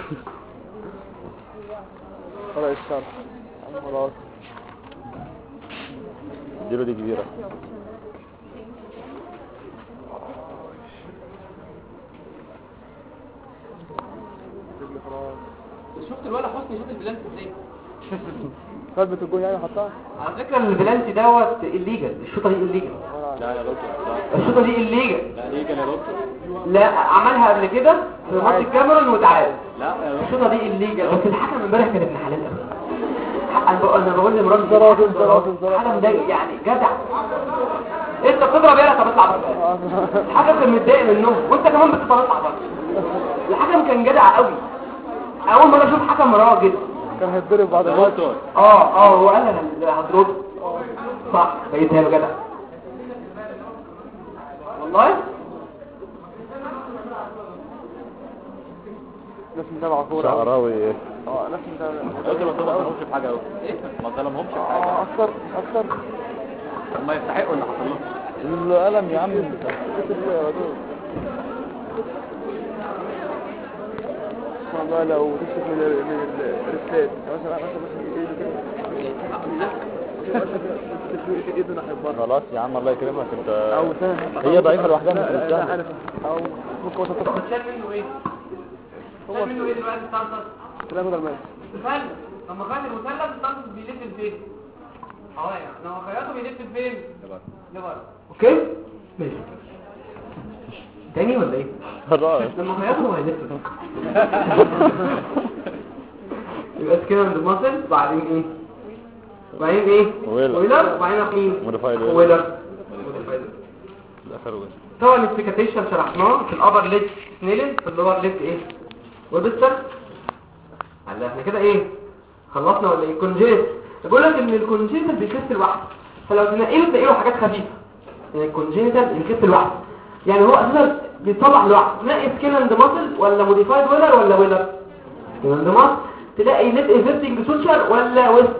ورا الشرح خلاص اديله دي كبيرة رجلي خلاص شفت الولد حسني شفت البلانت ازاي ثبت الجون يعني حطها على فكره البلانت دوت الليجل الشوطه دي الليجل لا يا دكتور الشوطه دي الليجل لا ليه كان يا دكتور لا عملها قبل كده في ماتش الكاميرون وتعادل لا يا دكتور الشوطه دي الليجل بس الحكم امبارح كان ابن حلال قوي انا بقول انا بقول لمراد انضرب، انضرب، انضرب. حكم ده يعني جدع انت بتضرب يالا طب اطلع بره الحكم كان متضايق منهم وانت كمان بتطلع بره الحكم كان جدع قوي اول مره اشوف حكم راجل كان هيتضرب بعد الوقت اه اه هو قال انا هضرب صح بقيتها له جدع والله ناس متابعة كورة أوي. شعراوي ايه اه ناس متابعة قلت ما ظلمهمش في حاجه اهو ما ظلمهمش في حاجه اه اكتر اكتر هم يستحقوا اللي حصل لهم القلم يا عم انت بقى لو تمسك من ال- من الرسالات مثلا مثلا مثلا ايده ناحية بره خلاص يا عم الله يكرمك انت او سنة هي ضعيفه لوحدها مش لا، لا، مستاهله عارف او ممكن وسط شال منه ايه شال منه ايه دلوقتي التنطط لا بدل ما مثلث لما خد المثلث التنطط بيلف لفين اه يعني لما خياطه بيلف لفين لبره اوكي ماشي تاني ولا ايه خلاص لما خياطه هو هيلف يبقى سكينر اند ماسل بعدين ايه بعدين ايه ويلر. ويلر وبعدين مين موديفايد ويلر. ويلر موديفايد الاخر وين طبعا السكاتيشن شرحناه في الابر ليب سنيلن في اللور ليب ايه وبستر على احنا كده ايه خلصنا ولا ايه كونجيت بقول لك ان الكونجيتال بيخف لوحده فلو تنقله تلاقي له حاجات خفيفه يعني الكونجيتال بيخف لوحده يعني هو اساسا بيتصلح لوحده تلاقي سكين اند ماسل ولا موديفايد ويلر ولا ويلر سكين اند ماسل تلاقي ليب ايفيرتنج سوشيال ولا ويست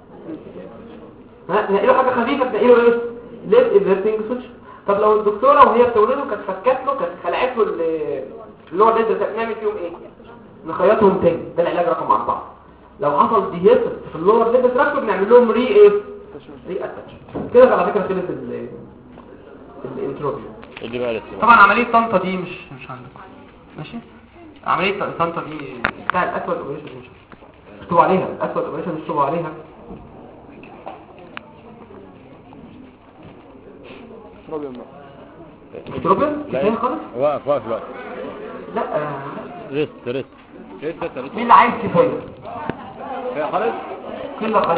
ها تلاقي له حاجه خفيفه تلاقي له ايه ليب ايفيرتنج سوشيال طب لو الدكتوره وهي بتولده كانت فكت له كانت خلعت له ال- اللي هو الليد ده نعمل فيهم ايه نخيطهم تاني ده العلاج رقم أربعة لو حصل ديهيتس في اللور ليد تراكتور بنعمل لهم ري ايه ري اتاتش كده على فكره خلص ال الانتروبيو اللي بقى لسه طبعا عمليه طنطا دي مش مش عندكم ماشي عمليه طنطا دي بتاع الاسود اوبريشن مش اكتبوا عليها الاسود اوبريشن اكتبوا عليها بروبلم بقى انتروبيو لا تاني خالص واقف واقف دلوقتي لا آه، ريست ريست ريست مين اللي عايز كفايه خالص كل